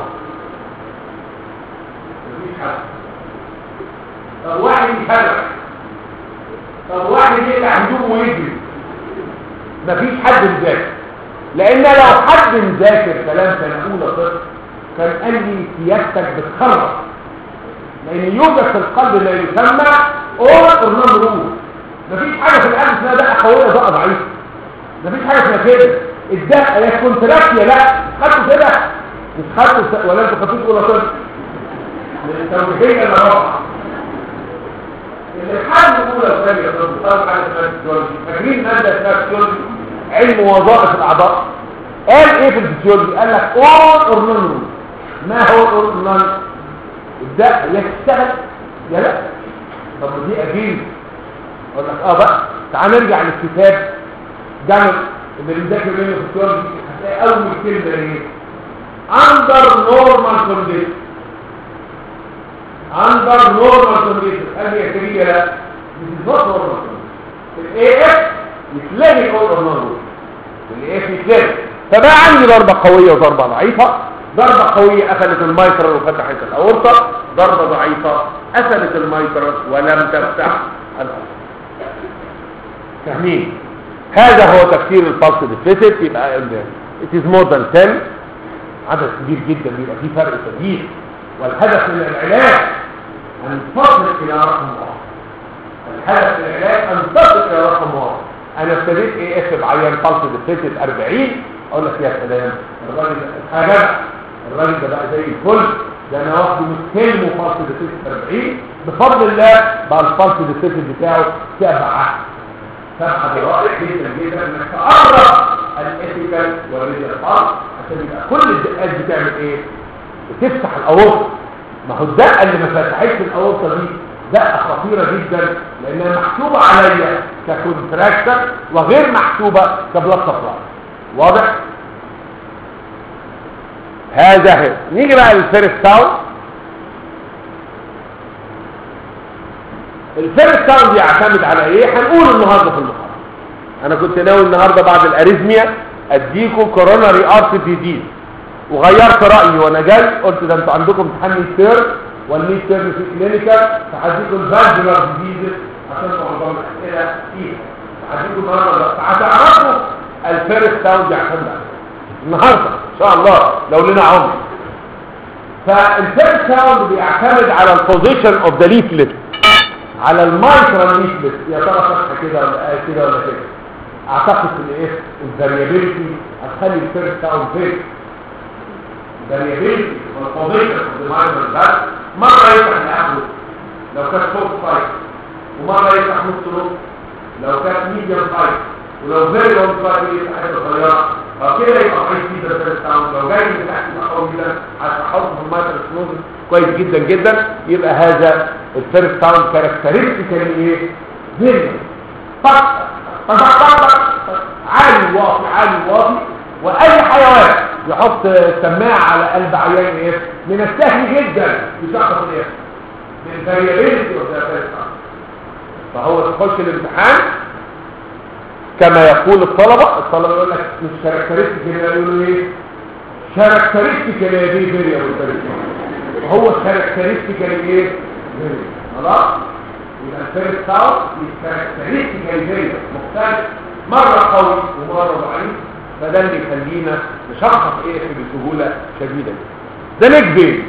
مفيش حد طب واحد يفرق طب واحد يقلع هدومه ويجري مفيش حد مذاكر لان لو حد مذاكر كلام سنه اولى طفل كان قال لي سيادتك بتخرب لان يوجد في القلب ما يسمى اول اورنام رول مفيش حاجه في القلب اسمها دقه قويه ودقه ضعيفه مفيش حاجه اسمها كده الدقه يا كونتراكت يا لا خدته كده مش خدته ولا انتوا خدتوش ولا طفل التوجيهيه اللي رابعه اللي حد اولى وثانيه طب طبعا حاجه اسمها فيسيولوجي فاكرين ماده اسمها فيسيولوجي علم وظائف الاعضاء قال ايه في الفسيولوجي قال لك اول اورنان ما هو الاورنان الدق يا تشتغل يا لا طب دي اكيد اقول لك اه بقى تعال نرجع للكتاب جامد اللي بنذاكر منه في الفسيولوجي هتلاقي اول كلمه ايه اندر نورمال كونديشن اندر نورمال كونديشن قال لي يا كريم لا دي نوت نورمال كونديشن الاي اف يتلاقي اول اورنان الاي اف يتلاقي فبقى عندي ضربة قوية وضربة ضعيفة ضربة قوية قفلت الميترال وفتحت الأورطة ضربة ضعيفة قفلت الميترال ولم تفتح الأورطة فاهمين هذا هو تفسير البلس ديفيسيت يبقى it is more than 10 عدد كبير جدا بيبقى فيه فرق كبير والهدف من العلاج أن تصل إلى رقم واحد الهدف من العلاج أن تصل إلى رقم واحد أنا ابتديت إيه اف بعيان بلس ديفيسيت 40 اقول لك يا سلام الراجل ده حاجه الراجل ده بقى زي الفل ده انا واخده مستلم وفالس ديسيت 40 بفضل الله بقى الفالس ديسيت بتاعه سبعه سبعه دي رائع جدا جدا انك تقرب الايثيكال والريجال فالس عشان يبقى كل الدقات بتعمل ايه؟ بتفتح الاورطه ما هو الدقه اللي ما فتحتش الاورطه دي دقه خطيره جدا لانها محسوبه عليا ككونتراكشن وغير محسوبه كبلاد سبلاي واضح هذا هي نيجي بقى للفيرست ساوند الفيرست ساوند يعتمد على ايه هنقول النهارده في المحاضره انا كنت ناوي النهارده بعد الاريزميا اديكم كوروناري ارت ديزيز وغيرت رايي وانا جاي قلت ده انتوا عندكم امتحان ميد تيرم والميد تيرم في كلينيكال فهديكم الفالفولار ديزيز عشان معظم الاسئله فيها هديكم النهارده هتعرفوا الفيرست ساوند يعتمد عليه النهارده ان شاء الله لو لنا عمر فالفيرست ساوند بيعتمد على البوزيشن اوف ذا ليفلت على المايكرو ليفلت يا ترى فتحه كده ولا آه كده ولا كده اعتقد ان ايه الفاريابيلتي هتخلي الفيرست ساوند فيري فاريابيلتي والبوزيشن اوف ذا مايكرو بس مره يفتح لاخره لو كانت فوق سايد ومره يفتح نص نص لو كانت ميديوم سايد ولو فيري لونج سايد يفتح حته صغيره فكده يبقى عايز كده فيرست ساوند لو جاي من تحت يبقى قوي جدا هتحط في المايكرو سنوز كويس جدا جدا يبقى هذا الفيرست ساوند كاركترستيكالي ايه فيري طق طق طق طق عالي واطي عالي واطي واي حيوان يحط سماعه على قلب عيان ايه من السهل جدا يشخص الايه من الفاريابيلتي اوف ذا فيرست ساوند فهو تخش الامتحان كما يقول الطلبة الطلبة يقول لك مش كاركترستيك اللي يقولوا ايه كاركترستيك اللي دي فيريابل هو كاركترستيك اللي ايه فيريابل خلاص يبقى الفيرست ساوند كاركترستيك اللي فيريابل مختلف مرة قوي ومرة ضعيف فده اللي يخلينا نشخص ايه بسهولة شديدة ده نيك بين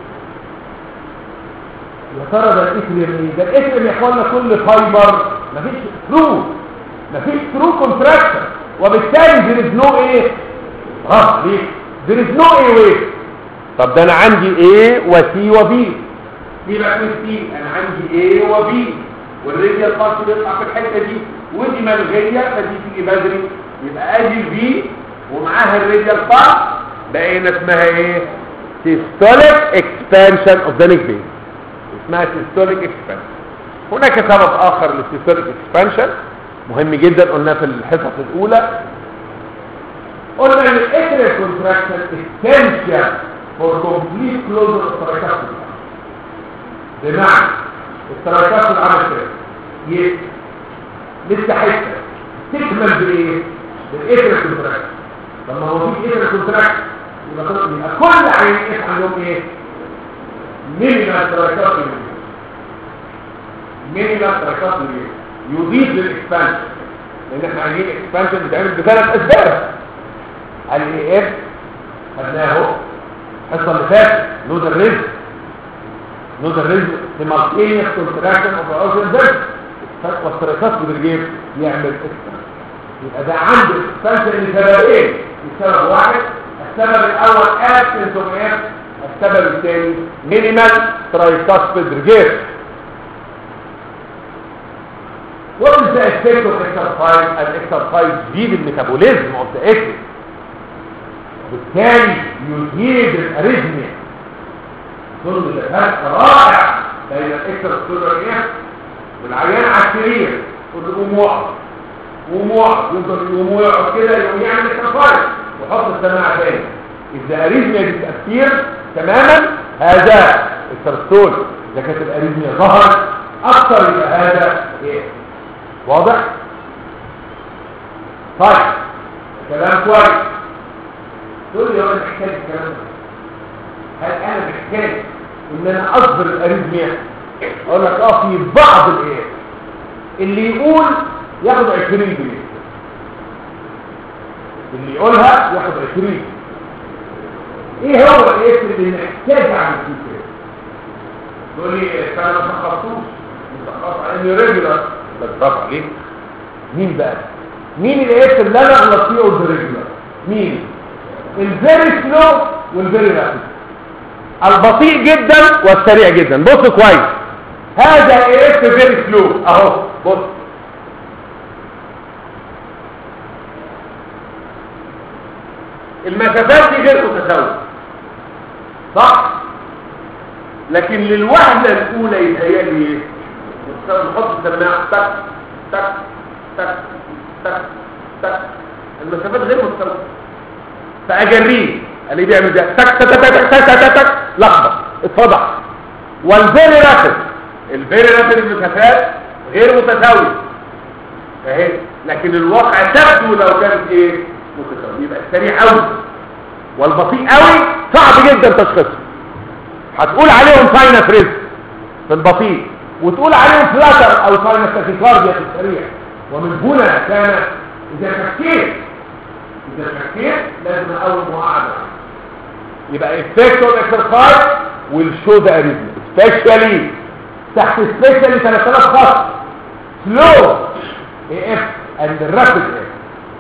يا ترى ده الاسم ايه ده الاسم يا اخوانا كل فايبر مفيش ثرو مفيش ثرو كونتراكشن وبالتالي there is no ايه غلط ليه there is no ايه ويه طب ده انا عندي A و C و B يبقى في C انا عندي A و B والراديال بارت بيطلع في الحته دي ودي ملغيه فدي تيجي بدري يبقى ادي البي ومعاها الراديال بارت بقينا اسمها ايه systolic expansion of the neck vein اسمها systolic expansion هناك سبب اخر للسيستوليك expansion مهم جدا قلنا في الحصص الاولى قلنا ان الاتريال كونتراكشن essential for complete closure of the بمعنى التراكات العمل كده ي- لسه حته تكمل بايه بالاتريال كونتراكشن لما هو في اتريال كونتراكشن يبقى خلاص يبقى كل عينين عندهم ايه مينيمال تراكات مينيمال تراكات يضيف للاكسبانشن لان احنا عايزين اكسبانشن بتعمل بثلاث اسباب الاي اف خدناه الحصه اللي فاتت نودر ريزم نودر ريزم سيمالتينيوس كونتراكشن اوف الاوزن فيرس والتراكات بالجيب يعمل اكسبانشن يبقى ده عنده اكسبانشن لسببين لسبب واحد السبب الاول ابسنس اوف اف السبب الثاني مينيمال ترايكاسبيد ريجير What is the effect of exercise? An exercise يزيد الميتابوليزم of the acid. وبالتالي يزيد الاريزميا. ظن ده فرق رائع بين الاكسترا والعيان على السرير يقول له قوم وقف قوم وقف يفضل يقوم ويقف كده يقوم يعمل اكسترا ويحط السماعه تاني. إذا اريزميا دي تأثير تماما هذا الترستول إذا كانت الاريزميا ظهرت أكثر يبقى هذا إيه؟ واضح طيب كلام كويس تقول لي هو انا محتاج الكلام ده هل انا محتاج ان انا اصبر الاريزميا اقول لك اه في بعض الايه اللي يقول ياخد 20 جنيه اللي يقولها ياخد 20 ايه هو الايه اللي محتاج اعمل فيه كده تقول لي فانا ما شخصتوش متخصص على انه ريجولار بس برافو عليك مين بقى مين الايه اللي انا اغلط فيه اوف ريجولار مين الفيري سلو والفيري رابيد البطيء جدا والسريع جدا بص كويس هذا ايه فيري سلو اهو بص المسافات دي غير متساويه صح لكن للوهله الاولى يتهيألي ايه نحط السماعه تك تك تك تك تك المسافات غير مستوى فاجريه اللي بيعمل ده تك تك تك تك تك تك تك لخبط اتفضح والفيري رابد الفيري رابد المسافات غير متساويه فاهم لكن الواقع تبدو لو كانت ايه متساويه يبقى السريع قوي والبطيء قوي صعب جدا تشخيصه هتقول عليهم ساينس ريزك في البطيء وتقول عليهم فلاتر او ساينس تاكيكارديا في السريع ومن هنا كان اذا شكيت اذا شكيت لازم اول مقاعده يبقى effect on exercise will show the arrhythmia especially تحت especially 3000 خط slow AF and rapid AF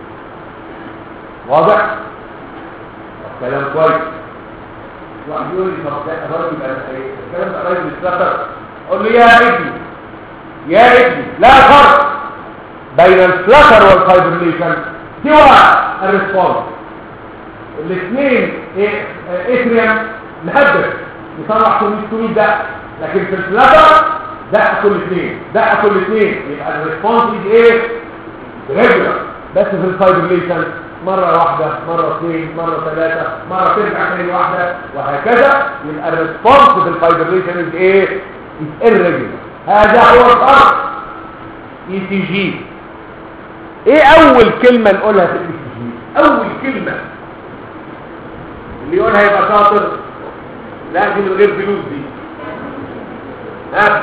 واضح؟ كلام كويس واحد يقول لي طب ده الراجل يبقى ايه الكلام ده راجل اتذكر اقول له يا ابني يا ابني لا فرق بين الفلتر والفايبرليشن سوى الريسبونس الاثنين اتريم مهدد يطلع 800 800 دقه لكن في الفلتر دقه كل اثنين دقه كل اثنين يبقى الريسبونس ايه ريجولار بس في الفايبرليشن مرة واحدة مرة اثنين مرة ثلاثة مرة ترجع تاني واحدة وهكذا يبقى الريسبونس في الفايبرليشن از ايه از irregular هذا هو الفرق اي تي جي ايه اول كلمة نقولها في الاي تي جي اول كلمة اللي يقولها يبقى شاطر لكن من غير فلوس دي ها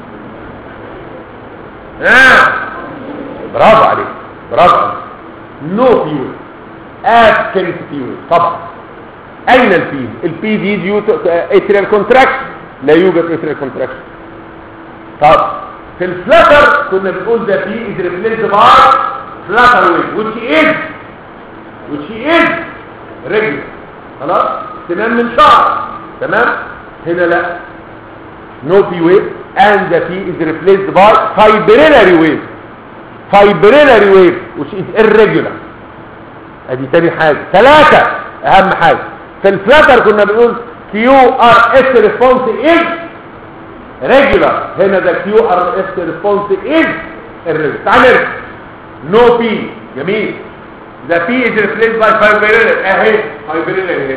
ها برافو عليك برافو عليك نو فيول ابسنت فيول طبعا اين البي البي دي ديو اتريال كونتراكشن لا يوجد اتريال كونتراكشن طب في الفلاتر كنا بنقول ده بي از ريبليسد باي فلاتر ويف which is which is regular خلاص تمام من شهر تمام هنا لا no P wave and the P is replaced by fibrillary wave fibrillary wave which is irregular ادي تاني حاجة ثلاثة اهم حاجة في الفلاتر كنا بنقول QRS response is regular هنا ده QRS response is irregular تعال نرجع no P جميل the P is replaced by fibrillary اهي fibrillary اهي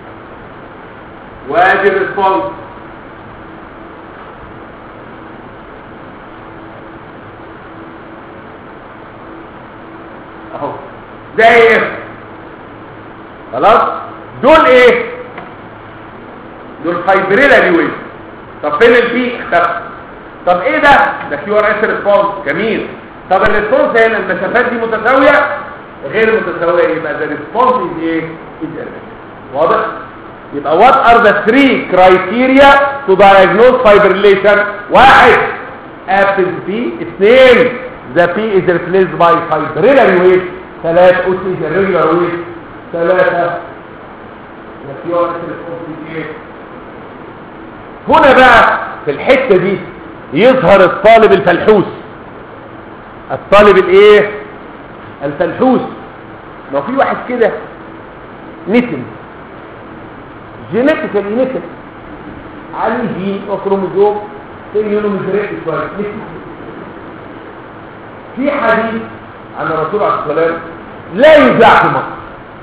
وادي الريسبونس اهو ده ايه خلاص دول ايه دول فايبريلاري ويف طب فين البي اختفى طب ايه ده ده كيو ار اس ريسبونس جميل طب الريسبونس هنا المسافات دي متساويه غير متساويه يبقى ده ريسبونس از ايه از واضح يبقى what are the three criteria to diagnose fibrillation واحد absence P اثنين the P is replaced by fibrillary wave ثلاثة O is irregular wave ثلاثة the pure response is هنا بقى في الحتة دي يظهر الطالب الفلحوس الطالب الايه الفلحوس ما في واحد كده نتن جينيتيكالي نتن عليه جين وكروموزوم تلاقي لونه مزرق شويه نتن في حديث عن الرسول عليه الصلاه والسلام لا يذاع في مصر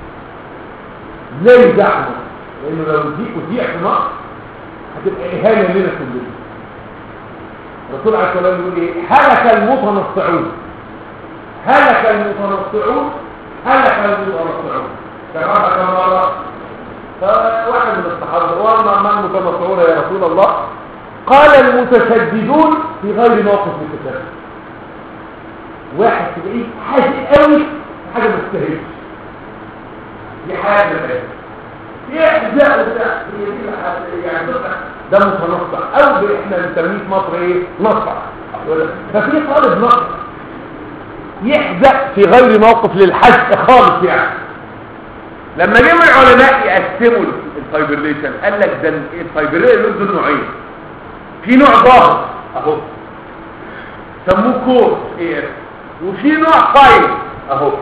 لا يذاع في مصر لانه لو دي اذيع في مصر هتبقى اهانه لنا كلنا الرسول عليه الصلاه والسلام يقول ايه هلك المتنصعون هلك المتنصعون هلك المتنصعون كما كم مره فواحد من الصحابه وما من المتنصعون يا رسول الله قال المتشددون في غير موقف متشدد واحد تلاقيه حاجه قوي حاجه ما تستاهلش دي حاجه ما يحزق وبتاع هي دي يعني ده متنصع او احنا بنسميه في مصر ايه نصع ففي طالب نصع يحزق في غير موقف للحزق خالص يعني لما جه العلماء يقسموا الفايبرليشن قال لك ده الفايبرليشن دول نوعين في نوع ظاهر اهو سموه كور اي اف وفي نوع فايل اهو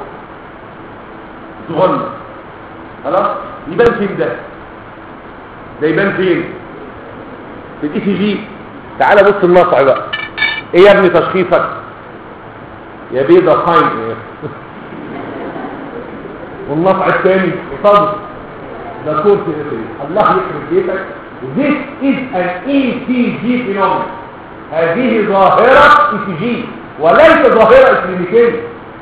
صغنن خلاص يبان فين ده ده يبان فين في الاي سي جي تعالى بص النصع بقى ايه يا ابني تشخيصك يا بيضة فاين ايه والنصع الثاني صدر ده كورس ايه الله يخرب بيتك This is an ECG phenomenon هذه ظاهرة ECG وليس ظاهرة كلينيكية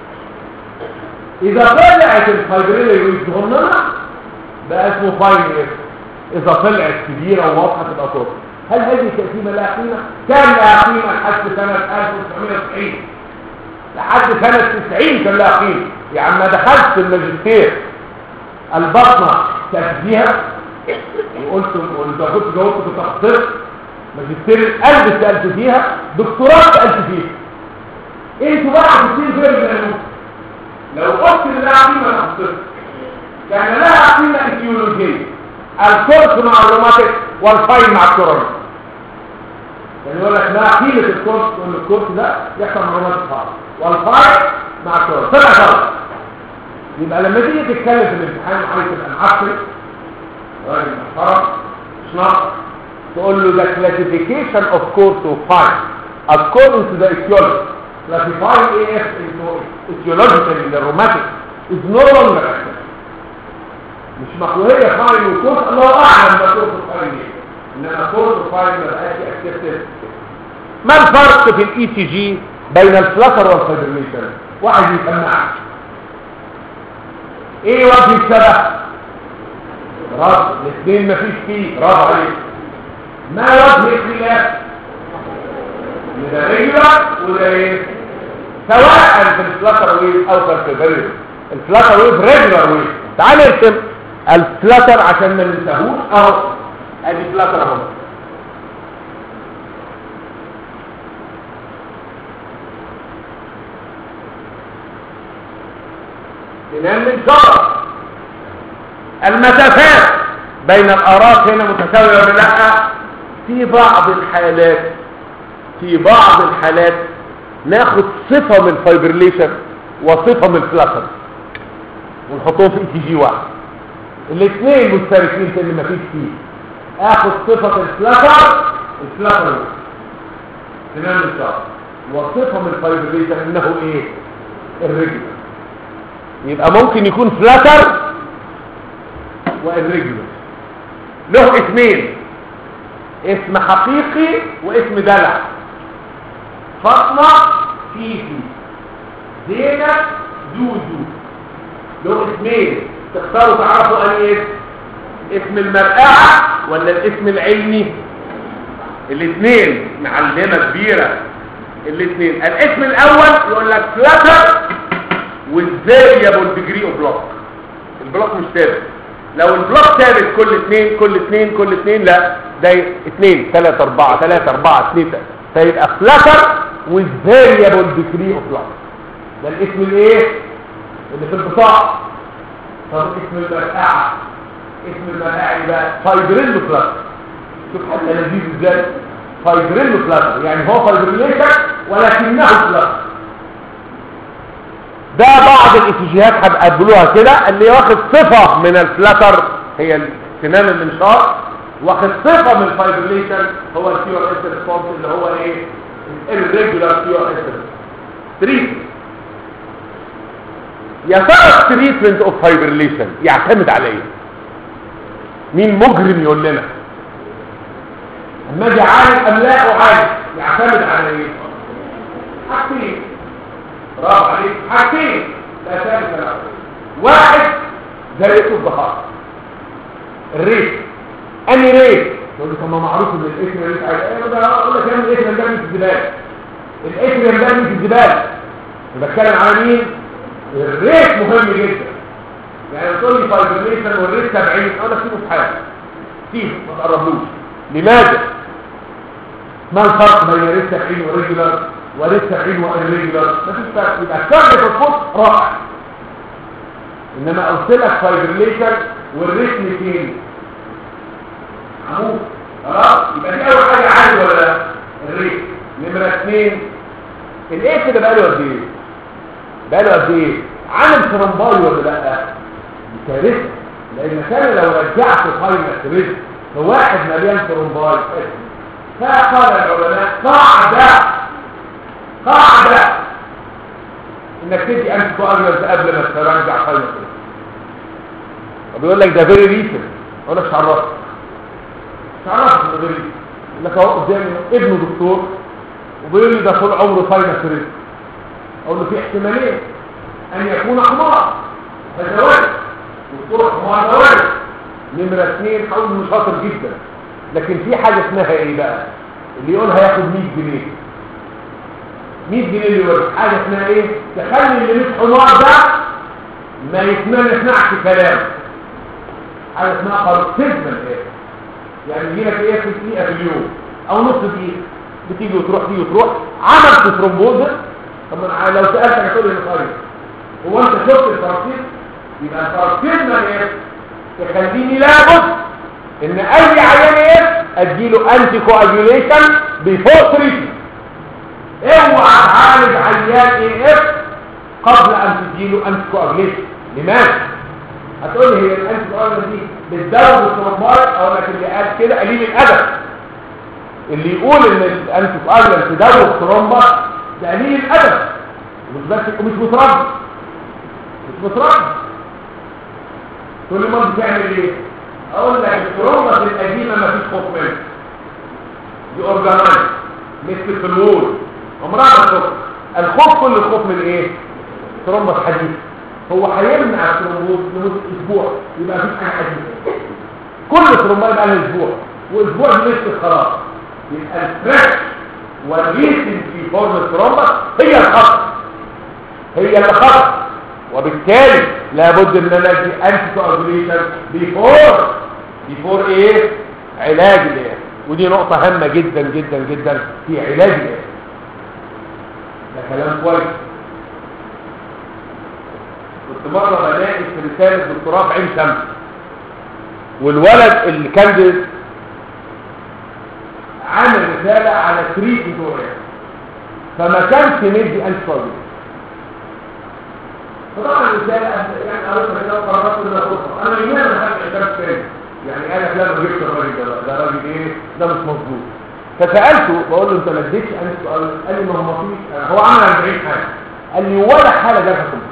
إذا طلعت الفايبريلا يوجدهن بقى اسمه فاينير إذا طلعت كبيرة وواضحة تبقى كورس هل هذه التقسيمة لها قيمة؟ كان لها قيمة لحد سنة 1990 لحد سنة 90 كان لها قيمة يعني ما دخلت في الماجستير البطنة تأتيها وقلت وانت كنت جاوبت كنت اخطرت ماجستير القلب سألت فيها دكتوراه سألت فيها انتوا بقى حاسين غير الجنوب لو قلت ان لها قيمة انا اخطرت كان لها قيمة ايديولوجية الكورس مع الروماتيك والفاين مع الكورونا يعني يقول لك ما قيمة الكورس وان الكورس ده يحصل مع الروماتيك فاين والفاين مع الكورونا طلع غلط يبقى لما تيجي تتكلم في الامتحان عايز تبقى معفن راجل محترم شنط تقول له the classification of course of fine according to the etiology classifying AF into etiologically the rheumatic is no longer accepted مش مقوية فاين وكورس الله أعلم ده كورس فاين ايه إنما كورس فاين ما بقاش accepted ما الفرق في الاي سي جي بين الفلتر والفيبريليشن واحد يسمعك ايه وجه الشبه رفض الاثنين مفيش فيه رفض عليه ما وجه الخلاف ده ريجولار وده ايه سواء في الفلاتر ويف او في الفيبريل الفلاتر ويف ريجولار ويف تعال نرسم الفلاتر عشان ما ننساهوش اهو ادي فلاتر اهو ننام من شرف المسافات بين الآراء هنا متساوية ولا لا في بعض الحالات في بعض الحالات ناخد صفة من الفايبريليشن وصفة من الفلاتر ونحطهم في اي تي جي واحد الاثنين مشتركين في اللي مفيش فيه اخد صفة الفلاتر الفلاتر تمام الشرط وصفة من الفايبريليشن انه ايه الرجل يبقى ممكن يكون فلاتر والرجل له اسمين اسم حقيقي واسم دلع فاطمة فيفي زينب زوزو له اسمين تختاروا تعرفوا اني اسم اسم المرقعة ولا الاسم العلمي الاثنين معلمة كبيرة الاثنين الاسم الاول يقول لك فلاتر والفاريبل ديجري اوف بلوك البلوك مش ثابت لو البلوك ثابت كل اثنين كل اثنين كل اثنين لا ده اثنين ثلاثة اربعة ثلاثة اربعة اثنين فيبقى فلاتر والفاريبل ديجري اوف بلوك ده الاسم الايه اللي في البطاقة طب اسم المرقعة اسم المرقعة بقى فايبريلو فلاتر شوف حتى لذيذ ازاي فايبريلو فلاتر يعني هو فايبريليشن ولكنه فلاتر ده بعض الاتجاهات هتقابلوها كده اللي واخد صفة من الفلاتر هي سنان المنشار واخد صفة من الفايبريليشن هو الكيو اس ريسبونس اللي هو ايه الريجولار كيو اس تريتمنت يا ترى التريتمنت اوف فايبريليشن يعتمد على ايه مين مجرم يقول لنا اما اجي عارف ام لا اعارف يعتمد على ايه حاجتين برافو عليك حاجتين لا ثالث له واحد ده ريت الضحايا الريت اني ريت يقول لي طب ما معروف ان الاسم ريت عايز ايه ده اقول لك يا ابني الاسم ده في الزباله الاسم ده في الزباله بتكلم على مين الريت مهم جدا يعني تقول لي فايبريشن والريت 70 اقول لك سيبه في حاله سيبه ما تقربلوش لماذا ما الفرق بين ريت 70 وريجولار ولسه حلو الريجولار مفيش فرق يبقى الشغل في الفوت رائع انما قلت لك فايبريليشن والريتم فين عمود خلاص يبقى دي اول حاجه عادي ولا الريت نمره اثنين الايه ده بقاله قد ايه بقاله قد ايه عامل ترمباي ولا لا دي كارثه لان كان لو رجعت فاينل ريت لواحد مليان ترمباي فقال العلماء قاعدة قاعدة انك تدي انت كواجلنت قبل ما ترجع قائمة وبيقول لك ده فيري ريسن اقول لك مش عرفت مش عرفت انه فيري ريسن يقول لك اهو قدامي ابنه دكتور وبيقول لي ده طول عمره فاينة ريسك اقول له في احتمالين ان يكون حمار هذا وارد دكتور حمار ده وارد نمرة اثنين هقول انه شاطر جدا لكن في حاجة اسمها ايه بقى اللي يقول هياخد 100 جنيه 100 جنيه اللي يقول حاجة اسمها ايه تخلي اللي مش حمار ده ما يسمع ما يسمعش كلام حاجة اسمها بارتيزمنت ايه يعني يجي لك ايه في دقيقة في اليوم او نص دقيقة بتيجي وتروح تيجي وتروح عملت ترومبوزس طب انا لو سألتك هتقول لي مصاري هو انت شفت البارتيز يبقى البارتيزمنت ايه تخليني لابد ان اي عيان ايه اديله انتي كواجوليشن بيفور تريتمنت اوعى تعالج عيان ايه اف قبل ان تديله انتي كواجوليشن لماذا هتقول لي هي الانتي كواجوليشن دي بتزود الترومبات اقول لك اللي قال كده قليل الادب اللي يقول ان الانتي كواجوليشن تزود الترومبات ده قليل الادب مش بس مش متربي مش متربي كل ما بتعمل ايه اقول لك الترومبس القديمه ما فيش خوف منها دي اورجانايز مثل في الوول عمرها ما تخوف الخوف كل الخوف من ايه ترومبس حديث هو هيمنع الترومبوز لمده اسبوع يبقى مفيش حاجه حديثه كل ترومبوز يبقى لها اسبوع واسبوع دي لسه خلاص يبقى الفريش والريسن في فورم الترومبس هي الخطر هي اللي خطر وبالتالي لابد ان انا ادي انتي كواجوليشن بيفور بيفور ايه علاج الايه ودي نقطة هامة جدا جدا جدا في علاج الايه ده كلام كويس كنت مرة بلاقي في رسالة دكتوراه في عين شمس والولد اللي كان بي- عامل رسالة على تريد بتوع فما كانش مدي انتي كواجوليشن فطبعا الرسالة يعني قريتها كده وقررت ان اخدها انا يوميا ما حدش اعترف تاني يعني قال لك لا ما جبتش الراجل ده ده راجل ايه ده مش مظبوط فسالته بقول له انت ما اديتش انا سؤال قال لي ما هو ما فيش هو عمل 40 حاجه قال لي ولا حاله جابها كلها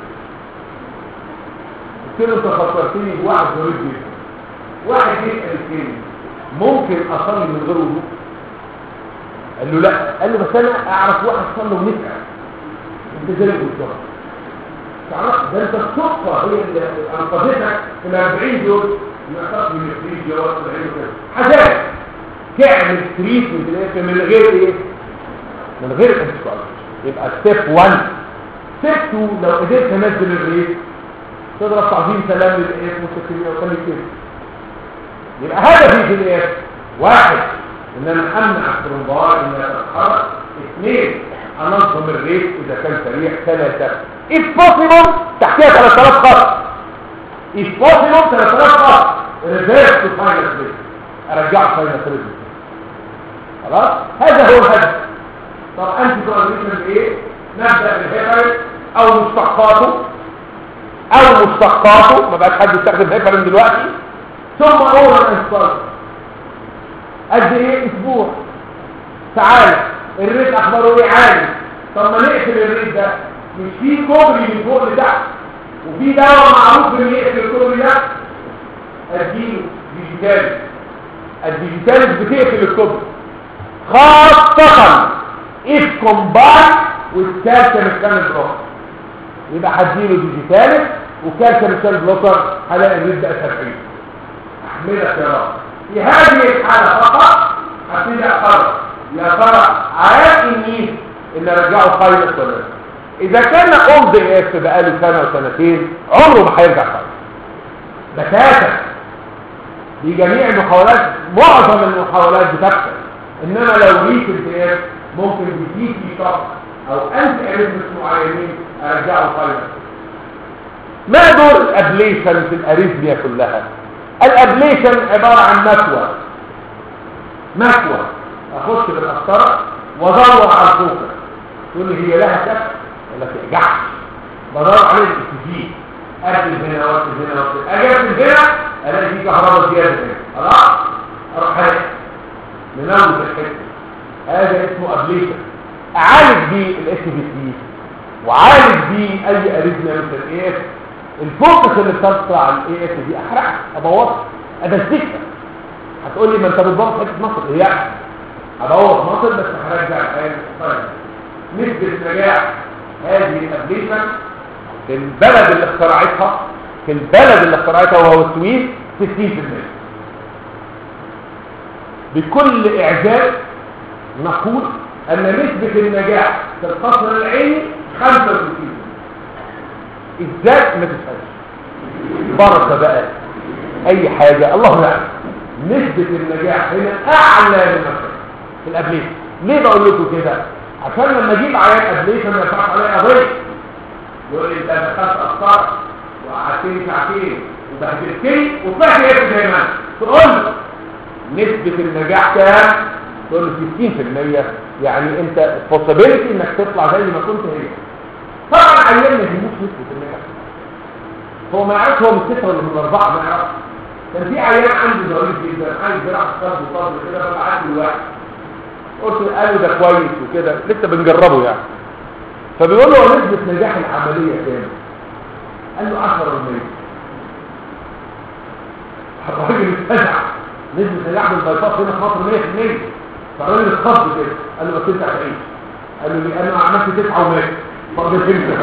قلت له انت فكرتني بواحد غريب جدا واحد جه قال لي ممكن اصلي من غير وضوء قال له لا قال له بس انا اعرف واحد صلى ونسال انت زي بالظبط تعرف ده انت الصدفه هي اللي انقذتك في ال 40 دول يعتقد من الفريج جواز العين وكده حاجات تعمل تريتمنت للايه من غير ايه من غير انتقال يبقى ستيب 1 ستيب 2 لو قدرت تنزل الريت تضرب تعظيم سلام للايه مستقيميه وخليك كده يبقى هدفي في الايه واحد ان انا امنع الترومبار انها تتحرك اثنين انظم الريت اذا كان سريع ثلاثه if possible تحتها 3000 خط if possible 3000 خط reverse to final rate ارجعه final rate خلاص هذا هو الهدف طب انت كواليشن ايه نبدا بالهيبرين او مشتقاته او مشتقاته ما بقاش حد يستخدم هيبرين دلوقتي ثم اورال انستال قد ايه اسبوع تعالى الريت اخباره ايه عالي طب ما نقفل الريت ده مش في كوبري من فوق لتحت وفي دواء معروف ان يقفل الكوبري ده اديله ديجيتال الديجيتال بتقفل الكوبري خاصة if combined with calcium channel blocker يبقى هديله ديجيتال وكالسيوم channel بلوكر هلاقي الريت بقى 70 احمدك يا رب في هذه الحالة فقط هبتدي اقرر يا ترى عارف اني ان ارجعه خايلة ولا لا اذا كان اولد اف بقاله سنة وسنتين عمره ما هيرجع خايلة بتاتا دي جميع المحاولات معظم المحاولات بتفشل انما لو ريت اف ممكن بيجي في شخص او انت اريثمس معينين ارجعه خايلة ما دور الابليشن في الاريثميا كلها الابليشن عبارة عن مكوى مكوى اخش بالقسطره وادور على الفوكس تقول لي هي لها شكل ولا ترجعش بدور عليه الاكسجين اركز هنا واركز هنا واركز اجي اركز هنا الاقي في كهرباء زياده هنا خلاص اروح هنا ننوز الحته هذا اسمه ابليشن اعالج بيه الاس بي سي وعالج بيه اي اريثميا مثل الاي اس الفوكس اللي بتطلع على الاي اس دي احرقها ابوظها ابسكها هتقول لي ما انت بتبوظ حته مصر هي ابوظ مصر بس هرجع الان طيب نسبه نجاح هذه الابليشن في البلد اللي اخترعتها في البلد اللي اخترعتها وهو السويس 60% بكل اعجاز نقول ان نسبة النجاح في القصر العيني 65% ازاي ما تفهمش بركة بقى اي حاجة الله يعلم نسبة النجاح هنا اعلى من مكان في الابليشن ليه بقول لكم كده عشان لما اجيب عيان ابليشن ما ينفعش عليه قضيه يقول لي انت دخلت اثار وقعدتني ساعتين وبهدلتني وطلعت ايه زي ما تقول له نسبة النجاح كام؟ تقول له 60% يعني انت possibility انك تطلع زي ما كنت هي طبعا عيان ما يهموش نسبة النجاح هو ما يعرفش هو من ستة ولا من أربعة ما يعرفش كان في عيان عندي ظريف جدا عايز زراعة قلب وصدر كده فبعت له واحد قلت له قالوا ده كويس وكده لسه بنجربه يعني فبيقول له هو نسبة نجاح العملية كام؟ قال له 10% الراجل اتفزع نسبة نجاح بالبيطاس هنا في مصر 100% فالراجل اتخض كده قال له بس انت هتعيش قال له ليه؟ انا عملت 9 ومات فاضل انت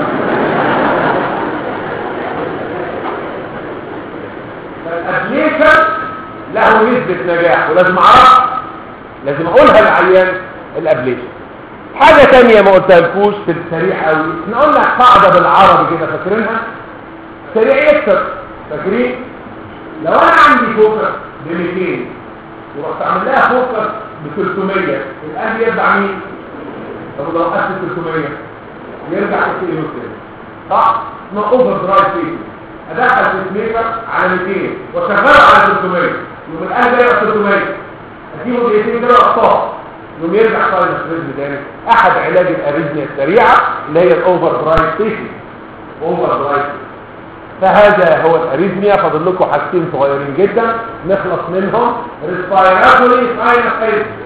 فالابليشن له نسبة نجاح ولازم اعرف لازم اقولها للعيان الابليشن حاجة تانية ما قلتها لكوش في السريع قوي احنا قلنا قاعدة بالعربي كده فاكرينها سريع يكسر فاكرين لو انا عندي فوكس ب 200 ورحت عامل لها فوكس ب 300 الان يرجع مين طب لو قست 300 يرجع يصير تاني صح اسمها اوفر درايف فيكس ادخل في ميكر على 200 واشغله على 300 يوم الان ده يبقى 300 اديله دقيقتين كده اخطاء يوم يرجع ساينس ريزم تاني احد علاج الاريزميا السريعه اللي هي الاوفر درايف ستيشن اوفر درايف فهذا هو الاريزميا فاضل لكم حاجتين صغيرين جدا نخلص منهم ريسبيراتوري ساينس اريزميا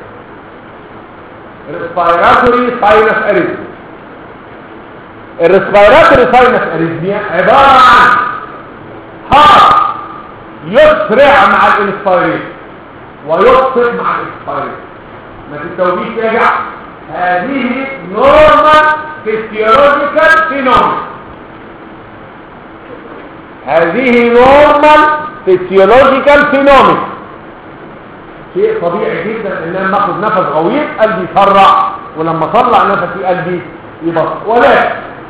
ريسبيراتوري ساينس اريزميا الريسبيراتوري ساينس اريزميا عباره عن هارت يسرع مع الانسبيريشن ويبطئ مع الانسبيريشن ما تتوبيش يرجع هذه نورمال فيسيولوجيكال فينومين هذه نورمال فيسيولوجيكال فينومين شيء طبيعي جدا ان انا اخد نفس غويط قلبي يسرع ولما اطلع نفسي قلبي يبطئ ولكن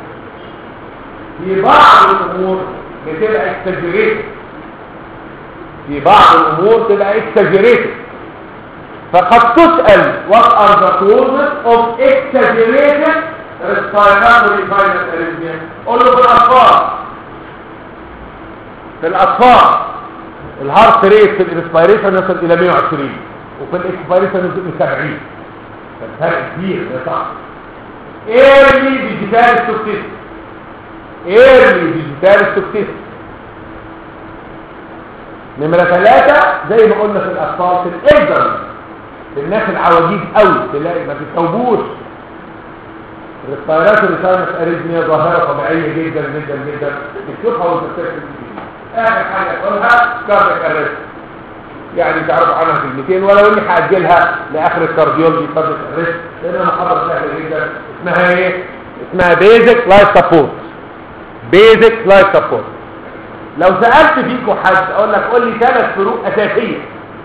في بعض الامور بتبقى اكتجريتد في بعض الامور تبقى اكتجريتد فقد تسأل what are the causes of exaggerated respiratory sinus arrhythmia قول له في الأطفال في الأطفال الهارت ريت في الانسبيريشن يصل إلى 120 وفي الاكسبيريشن يصل إلى 70 فالفرق كبير ده صح early digital toxicity early digital toxicity نمرة ثلاثة زي ما قلنا في الأطفال في الإلدرز الناس العواجيز قوي تلاقي ما بتتوبوش الريسبيراتوري ساينس اريزميا ظاهره طبيعيه جدا جدا جدا بتشوفها وانت بتكتب اخر حاجه اقولها كاردياك اريست يعني تعرف عنها كلمتين ولو اني هاجلها لاخر الكارديولوجي كاردياك اريست لانها محاضره سهله جدا اسمها ايه اسمها بيزك لايف سبورت بيزك لايف سبورت لو سالت فيكم حد اقول لك قول لي ثلاث فروق اساسيه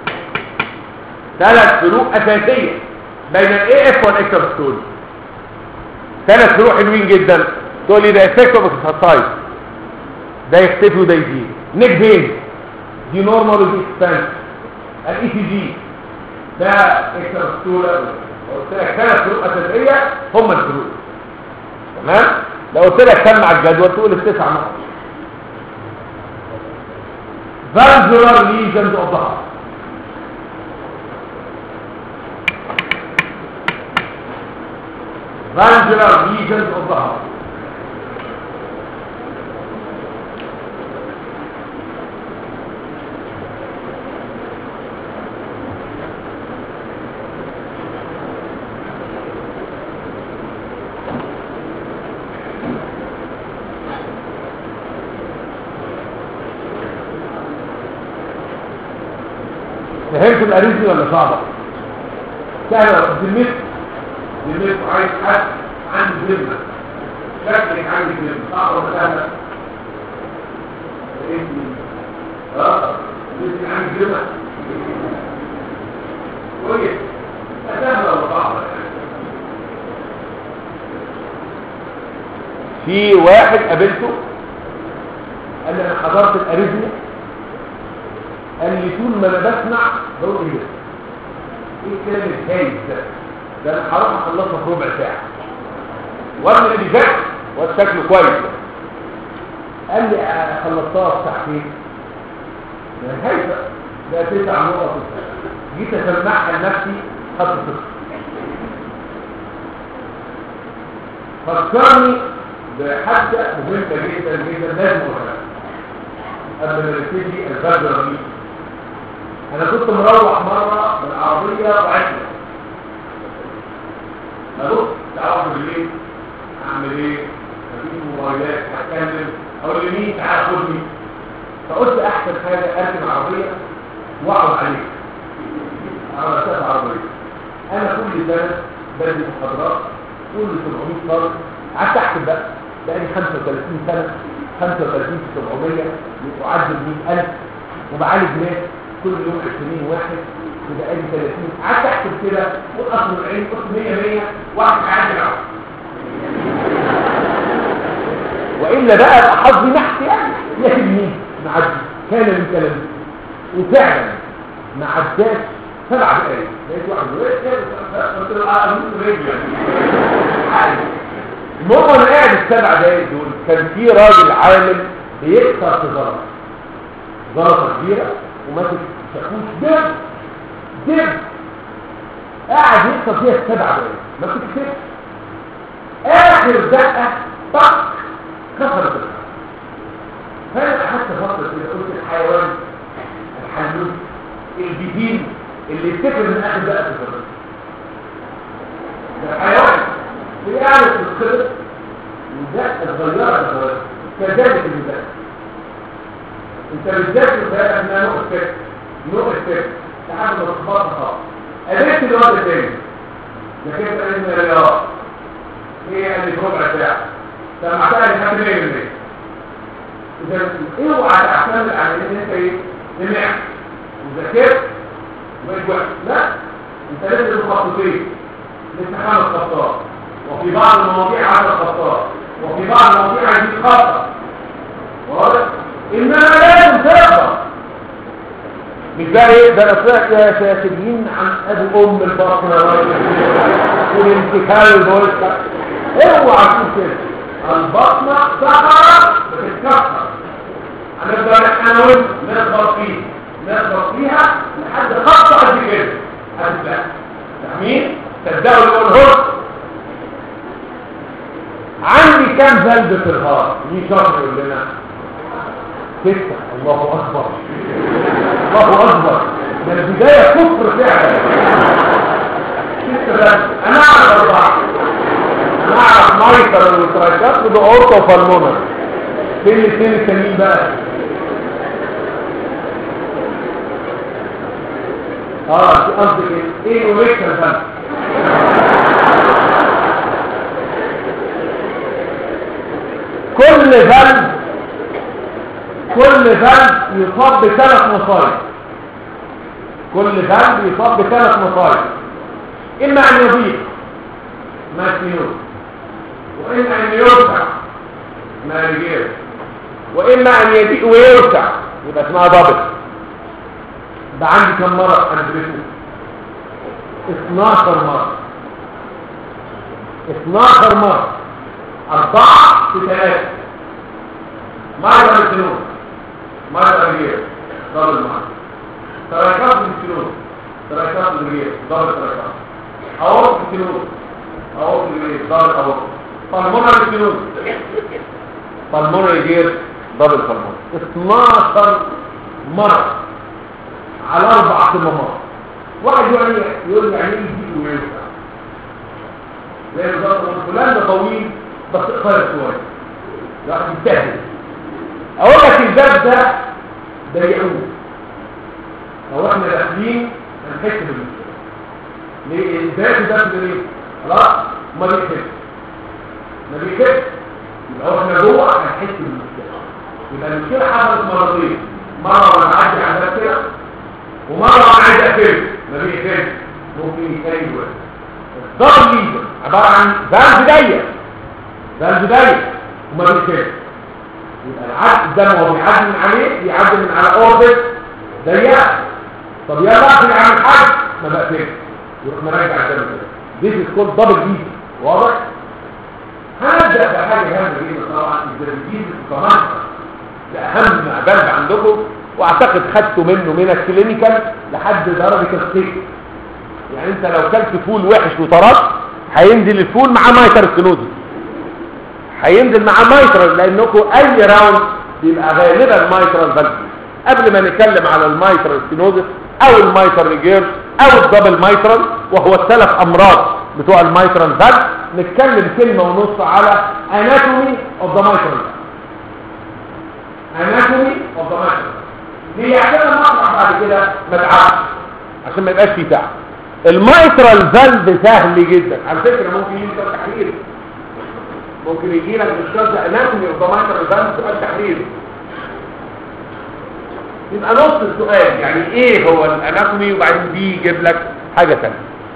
ثلاث فروق اساسيه بين الاي اف والاكسترا ثلاث فروق حلوين جدا تقول لي ده افكت اوف اكسرسايز ده يختفي وده يزيد نيك بين دي نورمال ودي اكسبانس الاي سي جي ده اكسترا قلت لك ثلاث فروق اساسيه هم الفروق تمام لو قلت لك سمع الجدول تقول التسع نقط valvular lesions of the heart valvular lesions of the heart. فهمتوا الاريزمي ولا صعبه سهله ذمتك لميت عايز حد عنده ذمة شكلك عندك ذمة صح ولا سهلة؟ ايه اه انت عندك ذمة كويس لا سهلة ولا صعبة في واحد قابلته قال لي انا حضرت الاريزمي قال لي طول ما انا بسمع بقول ايه ده؟ ايه الكلام الهايف ده ده انا هروح اخلصها في ربع ساعه وابن اللي فات واد شكله كويس قال لي أنا خلصتها في ساعتين ده هايفه ده تسع نقط جيت اسمعها لنفسي خدت صفر فكرني بحادثه مهمه جدا جدا لازم اقولها قبل ما نبتدي الفجر دي انا كنت مروح مره من العربيه وعشنا ابص تعرف بالليل اعمل ايه مفيش موبايلات هتكلم اقول لمين تعال خدني فقلت احسن حاجه اركب عربيه واقعد عليها على مسافه عربيه انا كل سنه بدي محاضرات كل 700 فرد قعدت احسب بقى بقالي 35 سنه 35 في 700 يعدل 100000 وبعالج ناس كل يوم 20 واحد يبقى لي 30 قعدت احسب كده والاصل العين قلت 100 100 واحد قاعد يلعب والا بقى ابقى حظي نحت يعني لكن مين معدي كان من كلامي وفعلا ما عداش سبع دقايق لقيت واحد يقول ايه قلت له اه اموت رجلي المهم وانا قاعد السبع دقايق دول كان في راجل عامل بيكسر في زلطه زلطه كبيره وماسك شاكوش دب دب قاعد يكسر فيها السبع دقايق ما بتكسرش اخر دقه طق كسرت الخط فانا حتى فتره كده قلت الحيوان الحلوف الجديد اللي يفتكر ان اخر دقه كسرت ده حيوان بيعرف الخلق ودقه صغيره صغيره كذلك المثال انت بتذاكر بقى انها نوع الفكر نوع الفكر لحد ما تخبطها خالص قابلت الواد التاني لكن انت ان الرياض هي اللي في ربع ساعه سمعتها لحد 100% اذا اوعى تعتمد على ان انت ايه سمعت وذاكرت وبقيت وحش لا انت لازم خطوتين لسه خمس خطوات وفي بعض المواضيع عشر خطوات وفي بعض المواضيع عايزين خطه واضح انما لازم تقرا مش بقى ايه ده انا طلعت يا شاكرين عن ابو ام البطن يا راجل والانتكال البولكا اوعى تقول كده البطنه صخره بتتكسر هنفضل احنا وانت نخبط فيه نخبط فيها لحد خط قد كده هتتلاقى فاهمين صدقوا اللي بقوله عندي كام فلد في الهار دي شاطر يقول لنا ستة الله أكبر الله أكبر ده البداية كفر فعلا ستة بس أنا أعرف أربعة أنا أعرف مايتر والترايكات وده أورطة وفالمونر فين الاثنين التانيين بقى اه قصدك ايه ايه ويكتر فلد كل فلد كل فلد يصاب بثلاث مصايب كل فلد يصاب بثلاث مصايب اما ان يضيق ما سيوت واما ان يوسع ما رجال واما ان يضيق ويوسع يبقى اسمها ضابط ده عندي كم مرة انا درسته 12 مرة 12 مرة أربعة في ثلاثة مرة بالسنون مرة بالغير دبل مرة تراكات بالسنون تراكات بالغير دبل تراكات أورط بالسنون أورط بالغير دبل أورط فالمرة بالسنون فالمرة الغير دبل فالمرة 12 مرة على أربع صمامات واحد يعني يقول يعني يجي ويوسع زي بالظبط فلان ده طويل بس قصير شويه الواحد يستهدف اقول لك الباب ده ضيقوه لو احنا داخلين هنحس بالمشكله ليه الذات ده ليه خلاص ما بيحس ما بيحس يبقى احنا جوه هنحس بالمشكله يبقى المشكله حصلت مرتين مره وانا معدي على الباب كده ومره وانا عايز اقفله ما بيقفلش ممكن يتكلم جوه الضغط ليزر عباره عن فالف ضيق فالف ضيق وما بيقفلش يبقى العدد الدم وهو بيعدي من عليه بيعدي من على اوربت ضيقه طب يلا اقفل عن الحاج ما بقفلش يروح مرجع الدم كده This is called double lesion واضح؟ هنبدأ بحاجة هامة جدا طبعا الدرجين كمان ده أهم بلد عندكم واعتقد خدتوا منه من الكلينيكال لحد درجة الخير يعني انت لو كلت فول وحش وطرد هينزل الفول مع مايتر ستينوزس هينزل مع مايترال لانكم اي راوند بيبقى غالبا مايترال فالف قبل ما نتكلم على المايترال ستينوزس او المايترال ريجيرش او الدبل مايترال وهو الثلاث امراض بتوع المايترال فالف نتكلم كلمة ونص على anatomy of the mitral anatomy of the mitral ليه عشان المطرح بعد كده ما تعبش عشان ما يبقاش فيه تعب المايترال فالف سهل جدا على فكرة ممكن يجي لك تحليل ممكن يجي لك مش شرط اناتومي اوف ذا مايترال فالف سؤال تحليل يبقى نص السؤال يعني ايه هو الاناتومي وبعدين دي يجيب لك حاجة ثانيه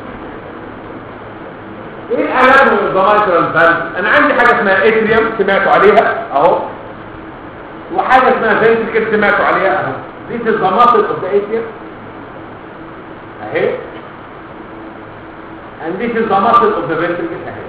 ايه الاناتومي اوف ذا مايترال فالف انا عندي حاجه اسمها اتريوم سمعتوا عليها اهو وحاجه اسمها فنتريكل سمعتوا عليها اهو دي is the muscle of the atrium اهي and this is the muscle of the ventricle اهي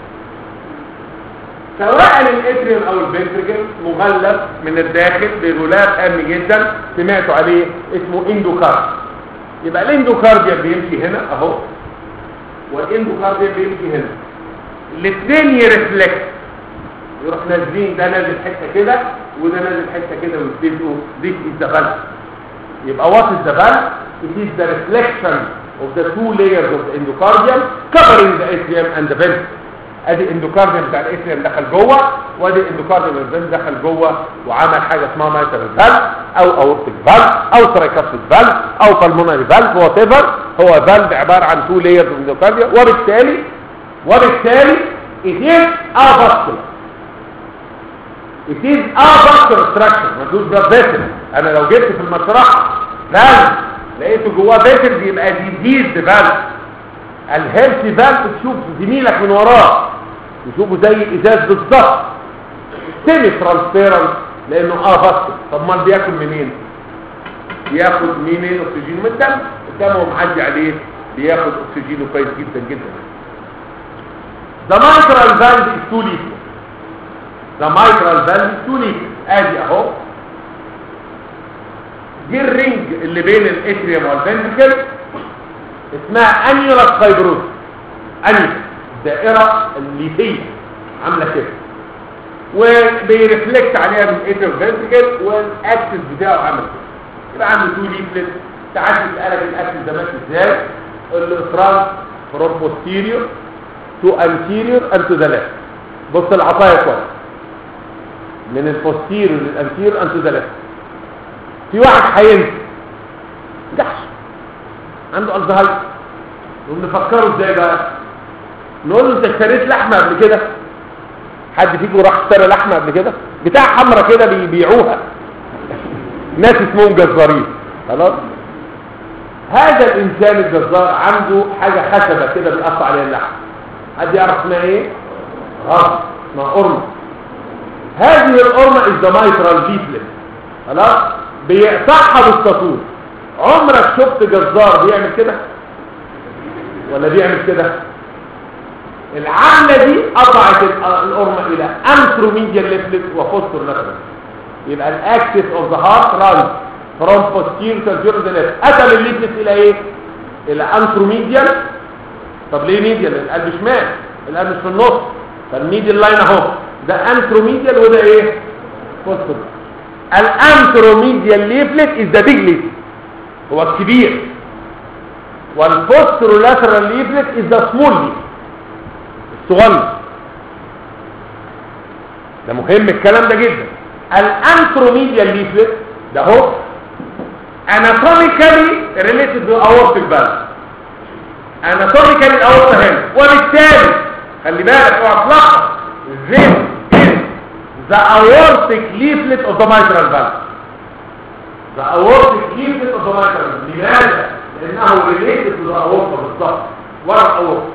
سواء الاتريوم او الفنتريكل مغلف من الداخل بغلاف هام جدا سمعتوا عليه اسمه اندوكارد يبقى الاندوكارديا بيمشي هنا اهو والاندوكارديا بيمشي هنا الاثنين يرفلكت يروح نازلين ده نازل حته كده وده نازل حته كده ويتفقوا this is the valve يبقى what is the valve it is the reflection of the two layers of the endocardium covering the atrium and the ventricle ادي الاندوكارديوم بتاع الاتريوم دخل جوه وادي الاندوكارديوم الفين دخل جوه وعمل حاجه اسمها مايترال فالف او اورتيك فالف او ترايكاستيك فالف او بالمونري فالف وات ايفر هو فالف عباره عن تو لايرز من الاندوكارديوم وبالتالي وبالتالي it is avascular it is avascular structure ما تقولش blood vessel انا لو جبت في المشرحه فالف لقيته جواه فيسل يبقى ديزيز فالف الهيلثي فالف تشوف زميلك من وراه تشوفه زي الازاز بالظبط سيمي ترانسبيرنت لانه افاسكولار طب ما بياكل منين بياخد منين اكسجين من الدم الدم هو معدي عليه بياخد اكسجين كويس جدا جدا The mitral valve is two liters. The mitral valve is two liters. ادي اهو دي الرينج اللي بين الاتريوم والفنتركل اسمها انيولاس فايبروز انيولاس الدائره الليفيه عامله كده وبيرفلكت عليها من الاتريوم والفنتركل والاكسس بتاعه عامل كده يبقى عنده تو ليفلت ساعات يسالك الاكسس ده ماشي ازاي الافراز فروم بوستيريور to anterior and to the left بص العصايه كويس من البوستيريور للانتيريور and to the left في واحد هينسى جحش عنده الزهايمر نقوم نفكره ازاي بقى نقول له انت اشتريت لحمه قبل كده حد فيكم راح اشترى لحمه قبل كده بتاع حمرا كده بيبيعوها ناس اسمهم جزارين خلاص هذا الانسان الجزار عنده حاجه خشبه كده بيقطع عليها اللحم حد يعرف اسمها ايه غلط اسمها قرمه هذه القرمه از ذا مايترال ليفلت خلاص بيقطعها بالسطور عمرك شفت جزار بيعمل كده ولا بيعمل كده العملة دي قطعت القرمة الى انتروميديال ليفلت وفوستر لاترال يبقى الاكسس اوف ذا هارت ران فروم posterior to anterior to left قتل الليفلت الى ايه الى انتروميديال طب ليه ميديال القلب شمال القلب مش في النص فالميديال لاين اهو ده انتروميديال وده ايه فوستر الانتروميديال ليفلت از ذا بيج ليفلت هو الكبير والبوسترولاترال ليفلت از ذا سمول ليفلت الصغير ده مهم الكلام ده جدا الانتروميديال ليفلت ده هو anatomically related to aortic valve anatomically الاورطه هنا وبالتالي خلي بالك اوعى تلخبط this is the aortic leaflet of the mitral valve the aortic leaflet of the mitral valve لماذا؟ لانه related to the aorta بالضبط ورا الاورطه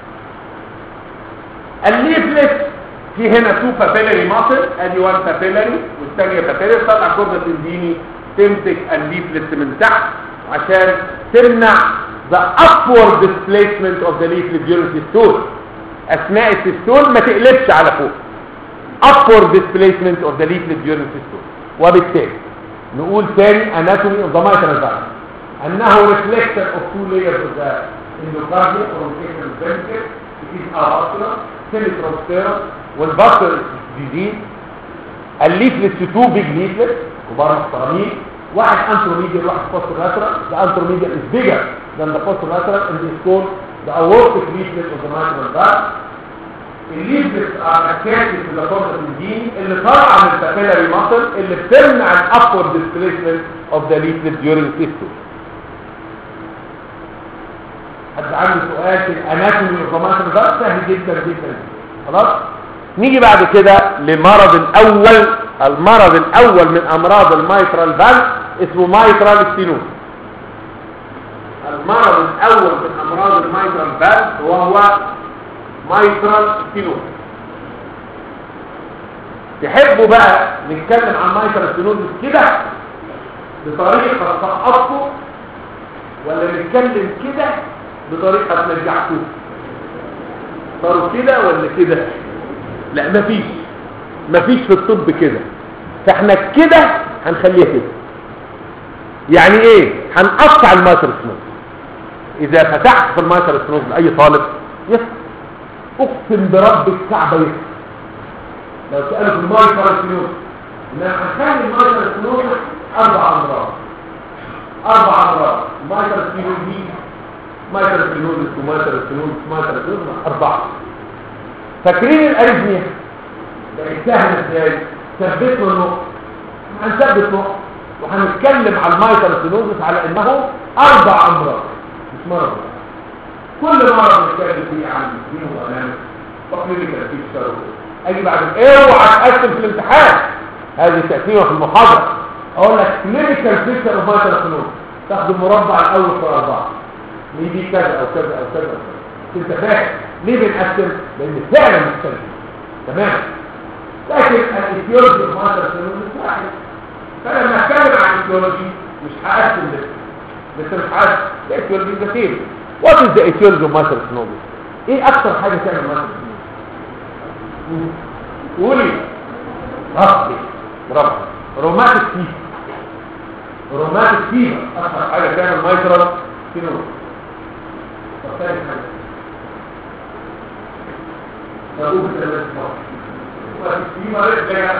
الليفلت في هنا تو بابيلاري ماسل ادي وان بابيلاري والثانيه بابيلاري طلع كرة تنديني تمسك الليفلت من تحت عشان تمنع the upward displacement of the leaflet during systole اثناء السيستول ما تقلبش على فوق upward displacement of the leaflet during systole وبالتالي نقول تاني anatomy of the mitral valve انه reflection of two layers of the endocardium or ventricle it is avascular semi-transparent والبصر جديد الليفلت تو بيج ليفلت كبار محترمين واحد انتروميديال واحد بوسترلاترال the anteromedial is bigger than the posterolateral and is called the aortic leaflet of the mitral valve الليفلت are attached to the corpus الديني اللي طالعه من البابيلاري ماسل اللي بتمنع الابورد displacement of the leaflet during systole حد عنده سؤال في الاناتومي اوف ذا mitral valve سهل جدا جدا خلاص نيجي بعد كده لمرض الاول المرض الاول من امراض الميترال فالف اسمه ميترال ستينوز المرض الاول من امراض الميترال فالف وهو ميترال ستينوز تحبوا بقى نتكلم عن ميترال ستينوز كده بطريقه تسقطكم ولا نتكلم كده بطريقه تنجحكم صاروا كده ولا كده لا مفيش مفيش في الطب كده فاحنا كده هنخليها كده يعني ايه هنقطع المايتر سنوز اذا فتحت في المايتر سنوز لاي طالب يسقط اقسم برب الكعبه يسقط لو سالوا في المايتر سنوز انما هنخلي المايتر سنوز اربع امراض اربع امراض المايتر سنوز دي مايتر سنوز ومايتر سنوز مايتر سنوز اربعه فاكرين الاريثميا بقت سهله ازاي ثبت له النقط هنثبت نقط وهنتكلم على المايتر سينوزس على انه اربع امراض مش مرض كل مرض نتكلم فيه عن دين وامان وكلينيكال فيكشر اجي بعد اوعى تقسم في الامتحان هذه تقسيمه في المحاضره اقول لك كلينيكال فيكشر اوف مايتر سينوزس تاخد المربع الاول في اربعه ليه دي كذا او كذا او كذا انت فاهم ليه بنقسم لان فعلا مختلف تمام لكن الايديولوجي المادر سينوزس واحد فلما اتكلم عن الايديولوجي مش هقسم لسه لسه مش هقسم الايديولوجي ده كتير وات از ذا ايديولوجي اوف مادر سينوزس ايه اكتر حاجه تعمل مادر سينوزس قولي رفضي رفض روماتيك فيفر روماتيك فيفر اكتر حاجه تعمل مايترال سينوزس طب ثاني حاجه تقوم بالاسماء وفي مريض جاي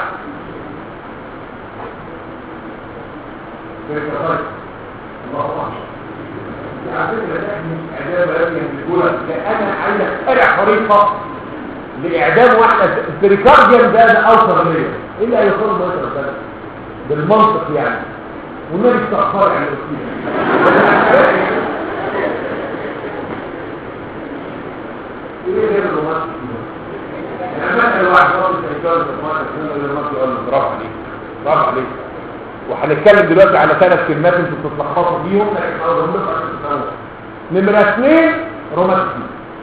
الله اكبر على فكره ده مش اعدام ولكن بيقول انا عايز اخترع طريقه لاعدام واحده البريكارديوم ده ده اوصل ليا ايه اللي هيوصل له مثلا ده بالمنطق يعني والنبي استغفر يعني ايه غير الرومانسي يعني مثلا واحد راجل سيكون في الماركت هنا الرومانسي يقول له برافو عليك برافو عليك وهنتكلم دلوقتي على ثلاث كلمات انتوا بتتلخبطوا بيهم لكن هقولهم لكم عشان تفهموا نمرة اثنين رومانسي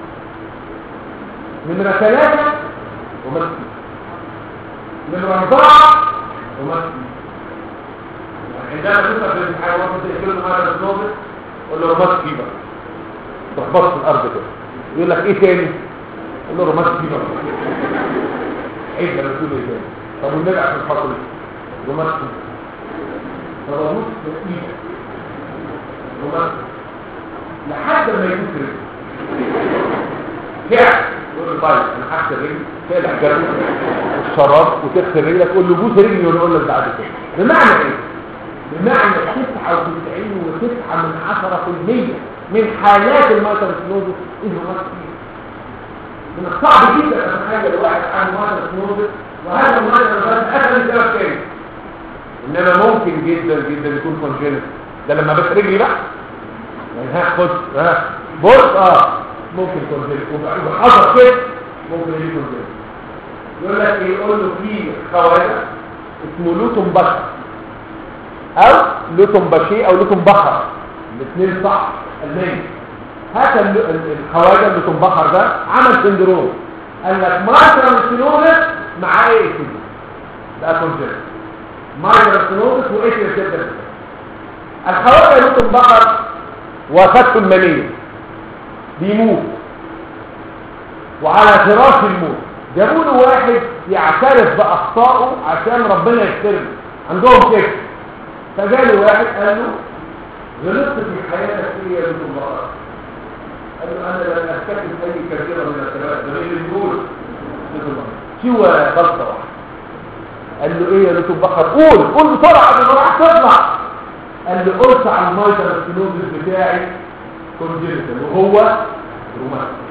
نمرة ثلاثة رومانسي نمرة أربعة رومانسي عندما تسأل في الامتحان وقت تقول له ماذا النوبل قول له رومانسي فيبر تخبط في الأرض كده يقول لك ايه تاني قول له رومانسي فيبر عيد لما تقول ايه تاني طب والنبي عشان خاطر رومانسي طب ابص ايدك رومانسي لحد ما يكون رجل فعل يقول له طيب انا هغسل رجلي تقلع جنبه والشراب وتغسل رجلك قول له بوس رجلي ولا اقول لك بعد كده بمعنى ايه بمعنى 99 و9 من 10% من حالات المايتروسنوزس انه من الصعب جدا ان اتخيل واحد عنده مايتروسنوزس وهذا المايتروسنوزس اخر سبب تاني انما ممكن جدا جدا يكون كونجنت ده لما بس رجلي بقى يعني ها خد ها بص اه ممكن كونجيل وحصل كده ممكن يجي كونجيل يقول لك ايه يقول له في خواجه اسمه لوتون بشر او لوتون بشي او لوتون بخر الاثنين صح الماني هات ال- ال- الخواجه لوتون بخر ده عمل سندروم قال لك مايكرو سينوزس مع ايه كده ده كونجيل مايكرو سينوزس وايه كده الخواجه لوتون بخر وفاته المنيه بيموت وعلى فراش الموت جابوا له واحد يعترف باخطائه عشان ربنا يغفر له عندهم كده فجاله واحد قال له غلطت في حياتك ايه يا بنت الله قال له انا لن ارتكب اي كبيره من الكبائر ده مين اللي بيقول شو غلطه واحده قال له ايه يا لوتو بخر قول قول بسرعه قبل ما راح تطلع قال له قلت على المايتر السنوز بتاعي كونجنتال وهو روماتيك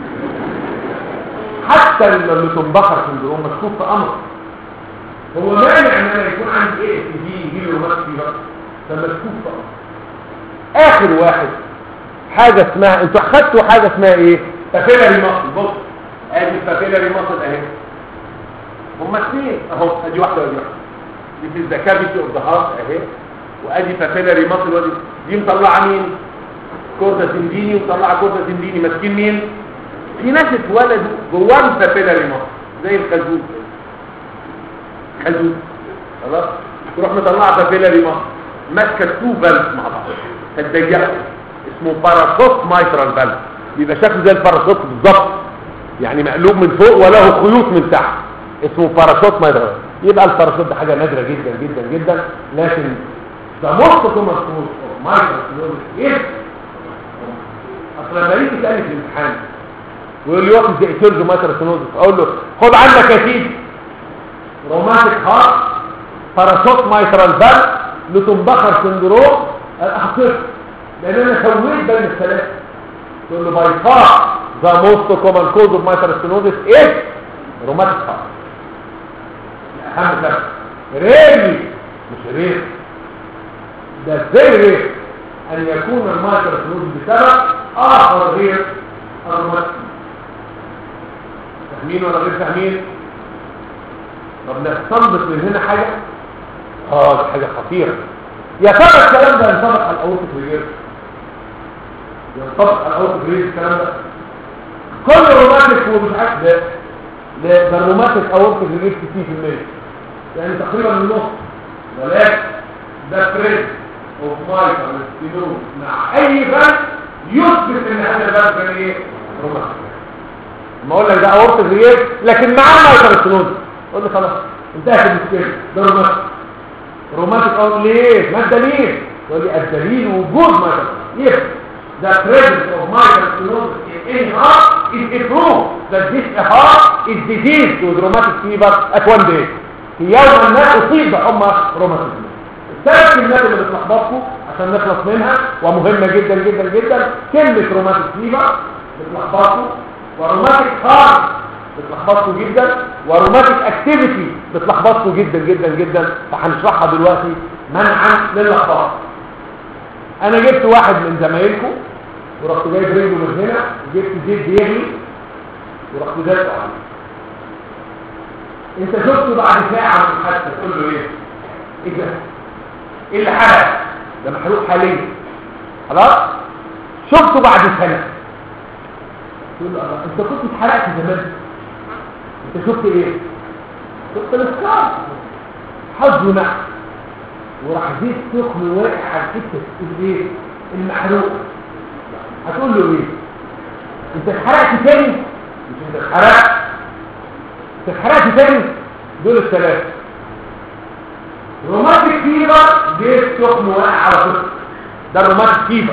حتى اللي تنبخر سندروم مشكوك في امر هو مانع ان انا يكون عندي ايه تي جي يجي لي روماتيك فيبر ده مشكوك في امر اخر واحد حاجه اسمها انتوا اخدتوا حاجه اسمها ايه بابيلاري ماسل بص ادي البابيلاري ماسل اهي هما اثنين اهو ادي واحده ودي واحده دي في الذكابيتي اوف ذا هارت اهي وادي بابيلاري ماسل ودي دي مطلعه مين كوردا سنديني ومطلعه كوردا سنديني ماسكين مين في ناس اتولدوا جواه البابيلاري ماسل زي الخازوق خازوق خلاص تروح مطلعه بابيلاري ماسل ماسكه تو فالف مع بعض تتضيق اسمه باراسوت مايترال فالف بيبقى شكله زي الباراسوت بالظبط يعني مقلوب من فوق وله خيوط من تحت اسمه باراشوت مايترال يبقى الباراشوت ده حاجه نادره جدا جدا جدا لكن ده موست كومن كوز اوف مايترال ايه اصل لما يجي تسالني في الامتحان ويقول لي وقت زي تيرجو مايترال سينوزس اقول له خد عندك يا سيدي روماتيك هارت باراشوت مايترال فالف لتنبخر سندروم الاخطر لان انا سويت بين الثلاثه تقول له باي فار ذا موست كومن كوز اوف مايترال سينوزس ايه روماتيك هارت اهم سبب ريرلي مش رير ده فيري رير ان يكون المايترال سينوزس بسبب اخر غير الروماتيك فاهمين ولا غير فاهمين طب نستنبط من هنا حاجه اه دي حاجه خطيره يا ترى الكلام ده ينطبق على الاورتيك ريجير ينطبق على الاورتيك ريجير الكلام ده كل روماتيك ومش عارف ده ده ده الروماتيك اورتيك ريجير 60% يعني تقريبا النص ولكن ده تريد اوف مايكر ستينوز مع اي بنك يثبت ان هذا البنك كان ايه روماتيك ما اقول لك ده اورتيك ريجير لكن معاه مايكر ستينوز قول لي خلاص انتهت المشكله ده روماتيك روماتيك او ليه ما الدليل يقول لي الدليل وجود مايكل يبقى the presence of microcyanosis in any heart is a proof that this heart is diseased with rheumatic fever at one day في يوم ما اصيب بحمى روماتيزم الثلاث كلمات اللي بتلخبطكم عشان نخلص منها ومهمه جدا جدا جدا كلمه روماتيك فيبر بتلخبطكم وروماتيك هارت بتلخبطكم جدا وروماتيك اكتيفيتي بتلخبطكم جدا جدا جدا فهنشرحها دلوقتي منعا للخبطه انا جبت واحد من زمايلكم ورحت جايب رجله من هنا وجبت زيت بيغلي ورحت دايقه عليه انت شفته بعد ساعه من الحادثه تقول له ايه ايه ده ايه اللي حرق ده محروق حاليا خلاص شفته بعد سنه تقول له الله انت كنت اتحرقت زمان انت شفت ايه شفت الاسكار حظه نحن وراح زيت سخن واقع على الحته الايه المحروق هتقول له ايه انت اتحرقت تاني مش انت اتحرقت انت اتحرقت تاني دول الثلاثه روماتيك فيبر زيت سخن واقع على طفل ده الروماتيك فيبر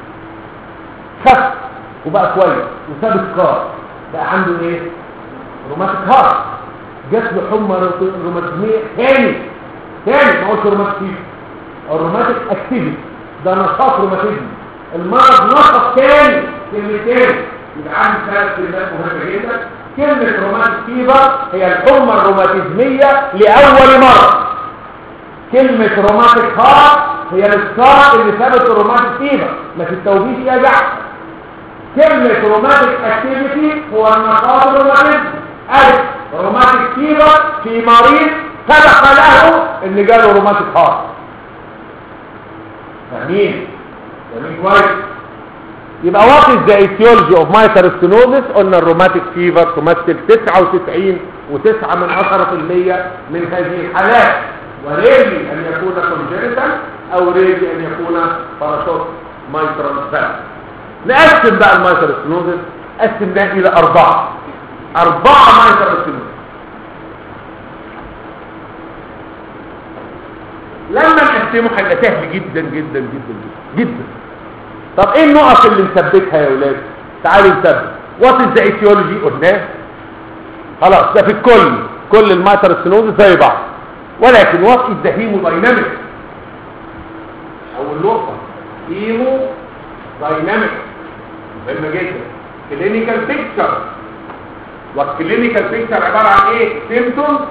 خف وبقى كويس وساب سكار بقى عنده ايه روماتيك هارت جات له حمى روماتيزميه تاني تاني ما قلتش روماتيك فيبر او روماتيك اكتيفيتي ده نشاط روماتيزم المرض نشط تاني كلمتين يبقى عندي ثلاث كلمات مهمه جدا كلمه روماتيك فيبر هي الحمى الروماتيزميه لاول مره كلمه روماتيك هارت هي السكار اللي ثابت الروماتيك فيبر ما تستوفيش يا جحد كلمة روماتيك اكتيفيتي هو النشاط الروماتيك ألف روماتيك فيبر في مريض سبق له ان جاله روماتيك هارت فاهمين؟ فاهمين كويس؟ يبقى وات از ذا ايتيولوجي اوف مايتر ستينوزس قلنا الروماتيك فيفر تمثل 99 و9 من 10% من هذه الحالات وريلي ان يكون كونجنتال او ريلي ان يكون باراشوت مايترال فالف نقسم بقى المايتر ستينوزس قسمناه الى اربعه اربعه مايتر ستينوزس لما نقسمه هيبقى سهل جدا جدا جدا جدا جدا طب ايه النقط اللي نثبتها يا ولاد تعالوا نثبت وات از ذا ايتيولوجي قلناه خلاص ده في الكل كل الماتر ستينوزس زي بعض ولكن وات از ذا هيموداينامكس اول نقطه هيمو داينامكس مهمه جدا كلينيكال بيكتشر والكلينيكال بيكتشر عباره عن ايه سيمتومز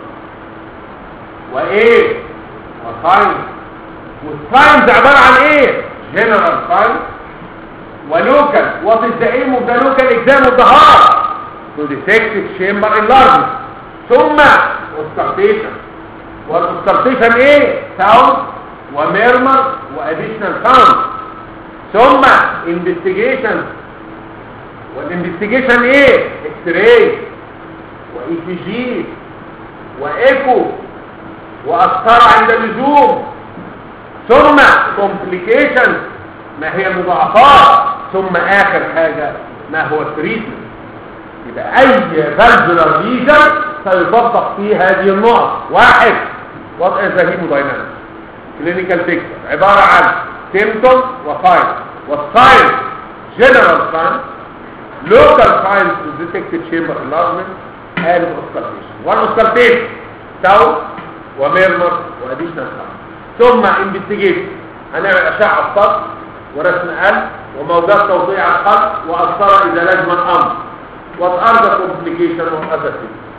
وايه وساينز والساينز عباره عن ايه جنرال ساينز ولوكال what is the aim of the local exam of the heart to detect chamber enlargement ثم auscultation والauscultation ايه sound وميرمر وadditional sound ثم investigation والinvestigation ايه x-ray و-ECG وإيكو وأثار عند اللزوم ثم complications ما هي المضاعفات ثم آخر حاجة ما هو التريتمنت يبقى أي فالفولار ليجن سيطبق فيه هذه النقط واحد وضع الهيموداينامكس كلينيكال بيكتشر عبارة عن سيمتوم وساين والساين جنرال ساين لوكال ساين تو ديتكت تشامبر انلارجمنت and auscultation والauscultation ساوند وميرمر واديشنال ساوند ثم انفستيجيشن هنعمل اشعه الصدر ورسم قلب وموجات توضيع القلب واثر اذا لازم الامر واتارد كومبليكيشن اوف اذر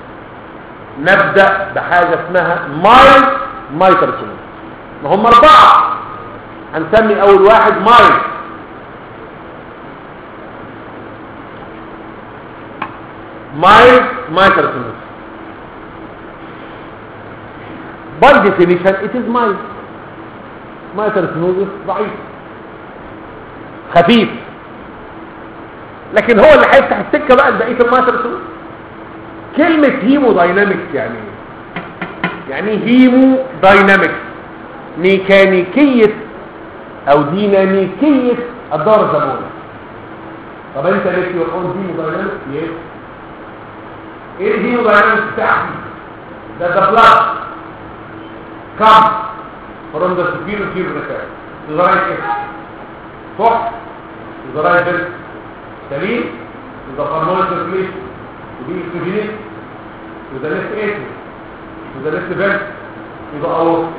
نبدا بحاجه اسمها مايل مايتر ما هم اربعه هنسمي اول واحد مايل مايل مايتر by definition it is mild مايتر ضعيف خفيف لكن هو اللي هيفتح السكه بقى لبقيه المايتر كلمه هيمو داينامكس يعني ايه يعني هيمو داينامكس ميكانيكيه او ديناميكيه الدوره الدمويه طب انت ليك يور اون هيمو داينامكس يس ايه الهيمو داينامكس بتاعتي ده ده بلاد come from the superior cerebral to the right ear صح to the right ear سليم to the pulmonary circulation to the oxygenate to the left atrium to the left ventricle to the aorta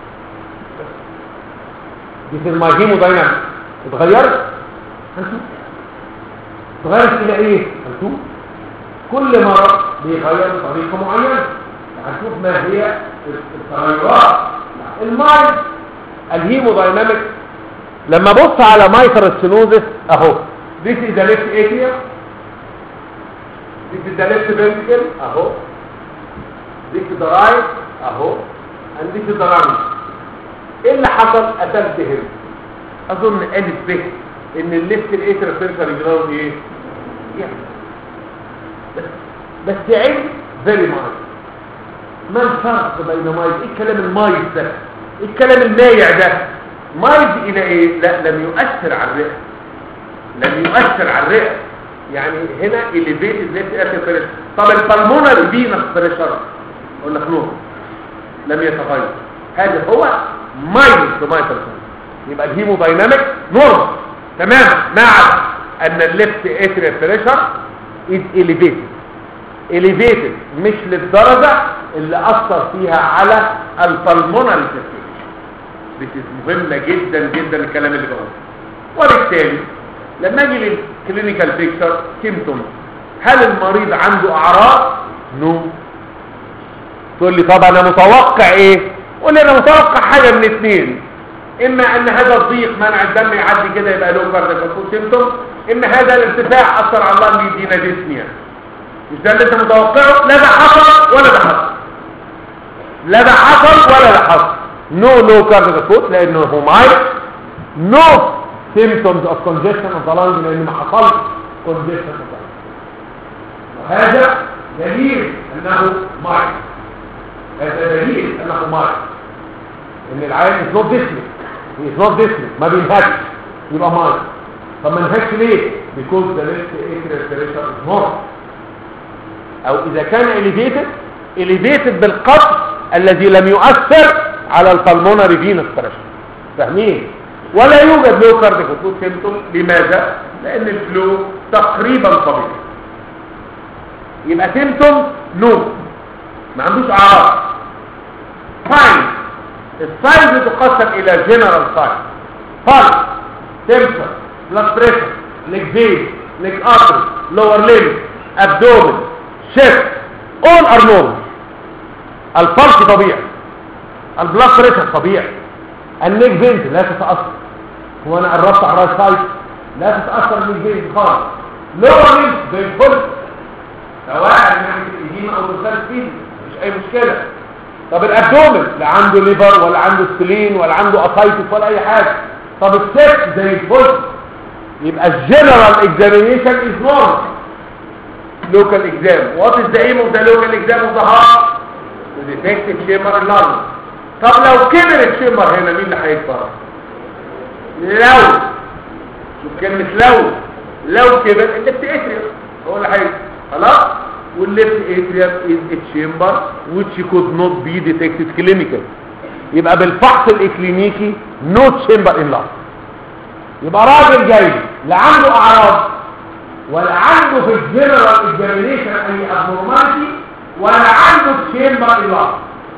This is my hemodynamics اتغيرت هنشوف اتغيرت الى ايه هنشوف كل مرض بيغير بطريقه معينه هنشوف ما هي التغيرات المايند الهيموداينامكس لما ابص على مايتر ستينوزس اهو this is the left atrium this is the left ventricle اهو this is the right اهو and this is the lung ايه اللي حصل قتلت هنا اظن الف ب ان الليفت الاتر سيركل يجراوند ايه يعني بس بس علم فيري مايند ما الفرق بين مايز ايه الكلام المايز ده ايه الكلام المايع ده مايز الى ايه لا لم يؤثر على الرئه لم يؤثر على الرئه يعني هنا elevated left atrial pressure طب البلمونري فينس بريشر اقول لك نور لم يتغير هذا هو ماينس مايتر يبقى الهيموداينامكس نورمال تمام ما عدا ان الليفت اتريال بريشر از elevated elevated مش للدرجة اللي أثر فيها على البلمونري circulation This is مهمة جدا جدا الكلام اللي بقوله وبالتالي لما اجي للكلينيكال بيكتشر سيمتوم هل المريض عنده اعراض نو تقول لي طب انا متوقع ايه قول لي انا متوقع حاجة من اتنين اما ان هذا الضيق منع الدم يعدي كده يبقى له كاردياك سيمتوم اما هذا الارتفاع اثر على الله يدينا ديسنيا مش ده اللي انت متوقعه لا ده حصل ولا ده حصل لا ده حصل ولا ده حصل نو نو كاردياك فوت لانه هو مايل نو symptoms of congestion of the lung لان ما حصلش congestion of the lung وهذا دليل انه مرض هذا دليل انه مرض ان العيان is not dyspneic he is not dyspneic ما بينهكش يبقى مرض طب ما انهكش ليه because the left atrial pressure is normal او اذا كان elevated elevated بالقدر الذي لم يؤثر على البلمونري فينس بريشر فاهمين ولا يوجد له كارديك سيمتوم لماذا لان الفلو تقريبا طبيعي يبقى سيمتوم نو ما عندوش اعراض ساينز الساينز تقسم الى جنرال ساينز فالس تمبر بلاد بريشر ليك فين ليك ارتري لور ليم ابدومن شيست اول ار نورمال الفالس طبيعي البلاد بريشر طبيعي النيك فينت لا تتاثر هو انا قربت على الرايت سايد لا تتاثر النيك فينت خالص لور ليم زي الفل سواء من ناحيه الايديما او الرسالة فيه مش اي مشكله طب الابدومن لا عنده ليفر ولا عنده سلين ولا عنده اسايتس ولا اي حاجه طب السكس زي الفل يبقى الجنرال اكزامينيشن از نورمال لوكال اكزام وات از ذا ايم اوف ذا لوكال اكزام اوف ذا هارت ديتكت الشيمر اللارج طب لو كبر الشيمر هنا مين اللي هيكبر لو شوف كلمه لو لو كبر الليفت اتريوم هو اللي هيكبر خلاص والليفت اتريوم از a chamber which could not be detected clinically يبقى بالفحص الاكلينيكي no chamber in lung يبقى راجل جاي لا عنده اعراض ولا عنده في الجنرال اكزامينيشن اي ابنورماليتي ولا عنده تشامبر الا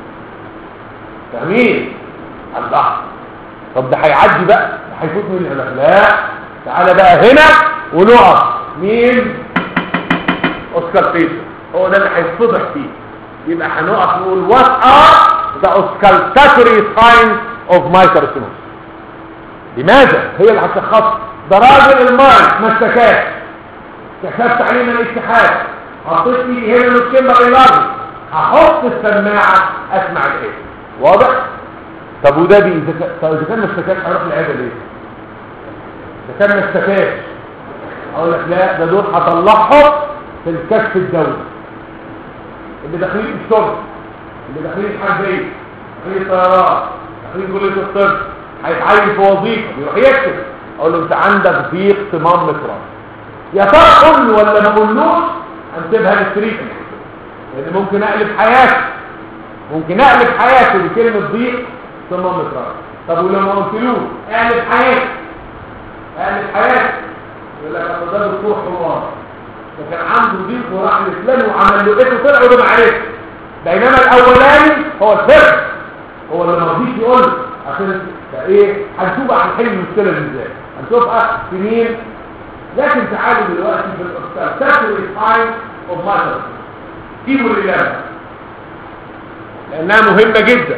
فاهمين الله طب ده هيعدي بقى ده هيفوت من هنا لا تعالى بقى هنا ونقف مين اوسكالتيشن هو ده اللي هيتفضح فيه يبقى هنقف نقول وات ار ذا اوسكالتاتوري ساينز اوف مايكروسينوس لماذا هي اللي هتشخص ده راجل المايك ما اشتكاش كشفت عليه من الاتحاد حطيت ايدي هنا للكلمه الارض هحط السماعه اسمع الايه واضح طب وده بي اذا كان- طب اذا كان ما اشتكاش هروح العياده ليه اذا كان ما اشتكاش اقول لك لا ده دول هطلعهم في الكشف الدولي اللي داخلين الشرطه اللي داخلين الحربيه داخلين الطيران داخلين كليه الطب هيتعين في وظيفه يروح يكتب اقول له انت عندك ضيق صمام مفرط يا ترى اقول له ولا ما اقولوش انسيبها للتريتمنت لان ممكن اقلب حياتي ممكن اقلب حياتي بكلمه ضيق صمام مفرط طب ولو ما قلتلوش اقلب حياتي اقلب حياتي يقول لك اصل ده دكتور حمار ده كان عنده ضيق وراح لفلان وعمل له ايه وطلع وده ما عرفش بينما الاولاني هو الفرق هو اللي ما رضيش يقول له عشان ده ايه هنشوف هنحل المشكله دي ازاي هنشوفها في مين لكن تعالوا دلوقتي في الاستاذ تاكل الفاين اوف ماتر سيبوا لله لانها مهمه جدا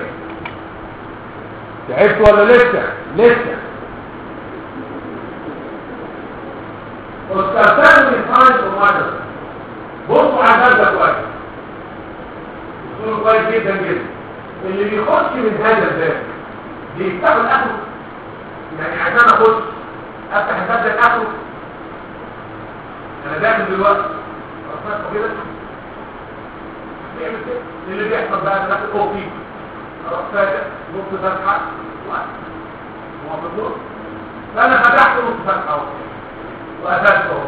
تعبت ولا لسه لسه استاذ تاكل الفاين اوف ماتر بصوا على هذا كويس بصوا كويس جدا جدا اللي بيخش من هذا الباب بيفتحوا الاخر يعني عشان اخش افتح الباب ده الاخر انا داخل دلوقتي افتحه كده بيعمل كده اللي بيحصل بقى انا داخل اوضتي اروح فاتح نص فتحه ومفضول فانا فتحت نص فتحه اهو وقفلت اهو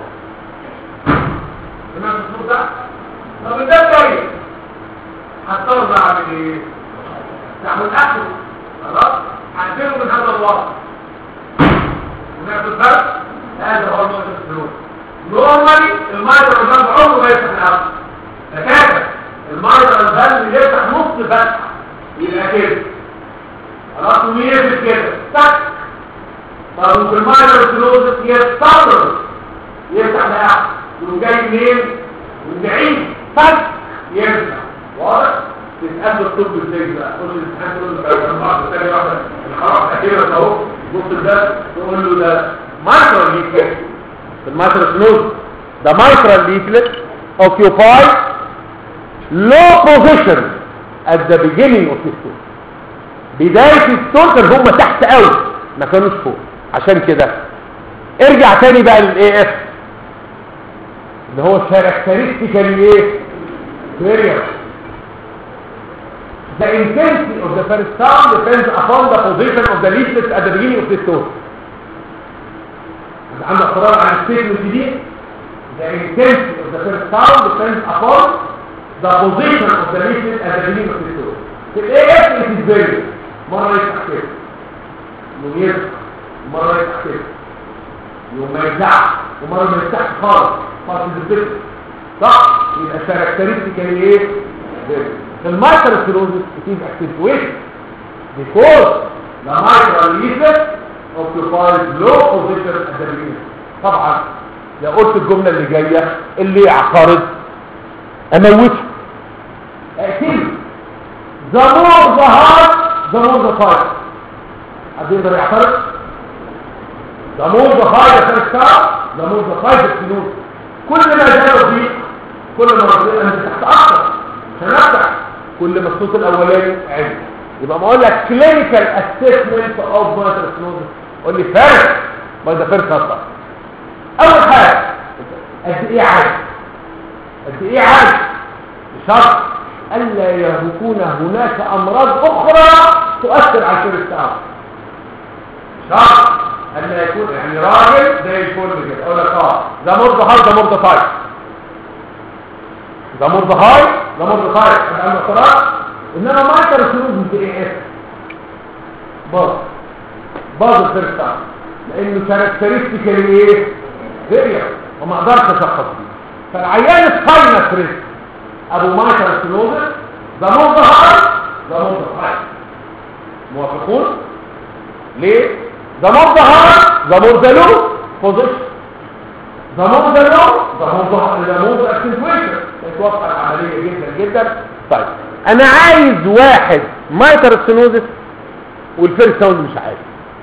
تمام الصوت ده طب ده كويس هضطر اعمل ايه؟ تعمل اخره خلاص هنزله من هذا الوضع ونعمل فرق هذا هو الموضوع الفلوس نورمالي المايتر الفالف عمره ما يفتح الارض تكاتب المايتر الفالف يفتح نص فتحه يبقى كده خلاص ويقفل كده تك طب وفي المايتر الفلوس يستمر يفتح لأحد يقوم جاي منين؟ من بعيد تك يفتح واضح؟ تتقابل الطب ازاي بقى خش الامتحان تقول له بعد ثانيه واحده خلاص اخيرا اهو بص ده تقول له ده مايكرو ليفلت في المايترال سنوز the mitral leaflet occupy low position at the beginning of the stool بداية الستون كان هم تحت قوي ما كانوش فوق عشان كده ارجع تاني بقى للاي اف اللي هو characteristically ايه variable the intensity of the first sound depends upon the position of the leaflet at the beginning of the stone عنده اعتراض على الستيتمنت دي the intensity of the first sound depends upon the position of the leaflet at the beginning of the story في الاي اف it is variable مرة يفتح كده يوم يفتح مرة يفتح كده يوم ما يفتحش ومرة ما يفتحش خالص خالص الفكر صح؟ يبقى characteristically ايه؟ variable في المايكرو سيروزس it is accentuated because the mitral leaflet occupies low position at the beginning طبعا لو قلت الجملة اللي جاية اللي يعترض اموته اقتله the more the heart the more the fight حد يقدر يعترض the more the fight the first time the more the fight الفلوس كل ما زاد الضيق كل ما ربنا انت تحت اكتر عشان افتح كل ما الصوت الاولاني عالي يبقى ما اقول لك كلينيكال اسسمنت اوف مايترال سنوزس قول لي فارق ما ده فارق خطأ اول حاجه قد ايه عادي قد ايه عادي بشرط الا يكون هناك امراض اخرى تؤثر على الشير التعب شرط الا يكون يعني راجل زي الفل كده اقول لك اه ده مرضى هاي ده مرضى طايف ده مرضى هاي ده مرض طارق انا عنده اعتراض انما ما يقدر السلوك في ايه اس باظ باظ الفيرست تايم لانه كاركترستيكالي ايه فيريا وما اقدرش اشخص بيه فالعيان الساينس ريسك ابو مايكر سلوزر ده مرض هاي ده مرض هاي موافقون ليه ده مرضى هاي ده مرضى له بوزيشن ده مرض له ده مرض ده مرض اكسنتويشن توقع العمليه جدا جدا طيب انا عايز واحد مايتر سنوزس والفيرست ساوند مش عايز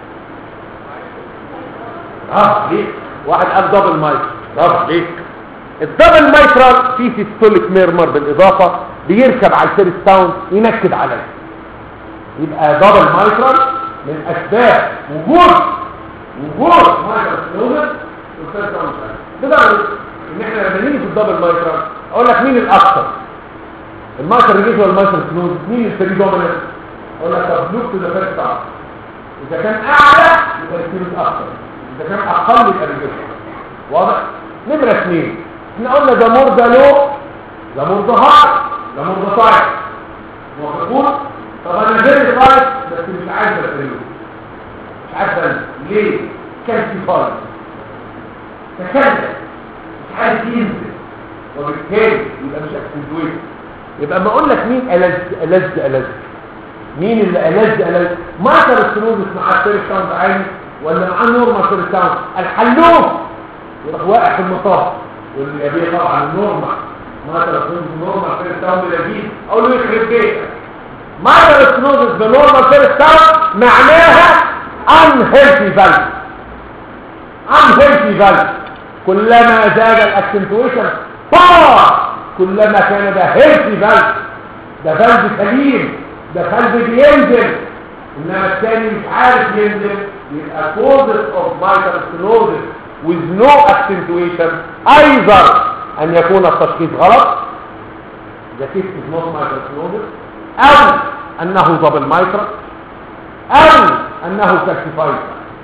اه ليه واحد قال دبل مايتر برافو عليك الدبل مايترال فيه سيستوليك ميرمر بالاضافه بيركب على الفيرست ساوند ينكد عليه يبقى دبل مايترال من اسباب وجود وجود مايترال سنوزر والفيرست ساوند لدرجه ان احنا لما نيجي في الدبل مايترال اقول لك مين الاكثر المايتر ريجيت ولا المايتر سنوز مين الفري دوميننت اقول لك طب لوك تو ذا فيرست ساوند اذا كان اعلى يبقى السنوز اكثر اذا كان اقل يبقى الريجيت واضح نمرة اثنين احنا قلنا ده مور ده لو ده مور ده هاي ده مور ده سايد موافقون طب انا غير سايد بس مش عايز افريو مش عارف أنا. ليه كالسيفاي تكلم مش عايز ينزل وبالتالي يبقى مش اكسنتويت يبقى ما اقول لك مين ألذ ألذ ألذ مين اللي ألذ ألذ مايكر السنوزس مع السيري ساوند عالي ولا مع النورمال سيري ساوند الحلوف يروح واقع في المطاف واللي يبيه طبعا النورمال مايكر السنوزس النورمال سيري ساوند لذيذ اقول له يخرب بيتك مايكر السنوزس بنورمال سيري ساوند معناها unhealthy valve unhealthy valve كلما زاد الاكسنتويشن باور كلما كان ده هيلثي فالف ده فالف سليم ده فالف بينزل انما الثاني مش عارف ينزل يبقى causes of mitral stenosis with no accentuation either أن يكون التشخيص غلط the case is not mitral stenosis أو أنه دبل مايترا او انه كالسيفايد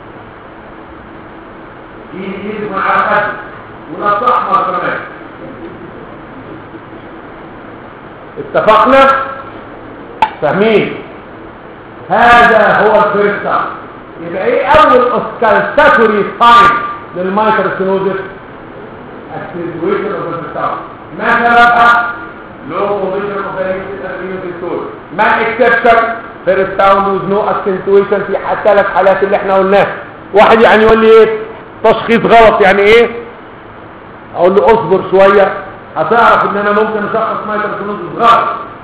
ايد ايد مع الخد ولا احمر كمان اتفقنا فاهمين هذا هو الفيرست يبقى ايه اول اسكالتاتوري ساين للمايكروسينوزس اكسنتويشن اوف الفيرست ما سببها لو بوزيشن اوف ذا اكسنتويشن ما اكسبشن فيرست ساوند وذ نو اكسنتويشن في الثلاث حالات اللي احنا قلناها واحد يعني يقول لي ايه تشخيص غلط يعني ايه اقول له اصبر شويه هتعرف ان انا ممكن اشخص مايكروسينوزس غلط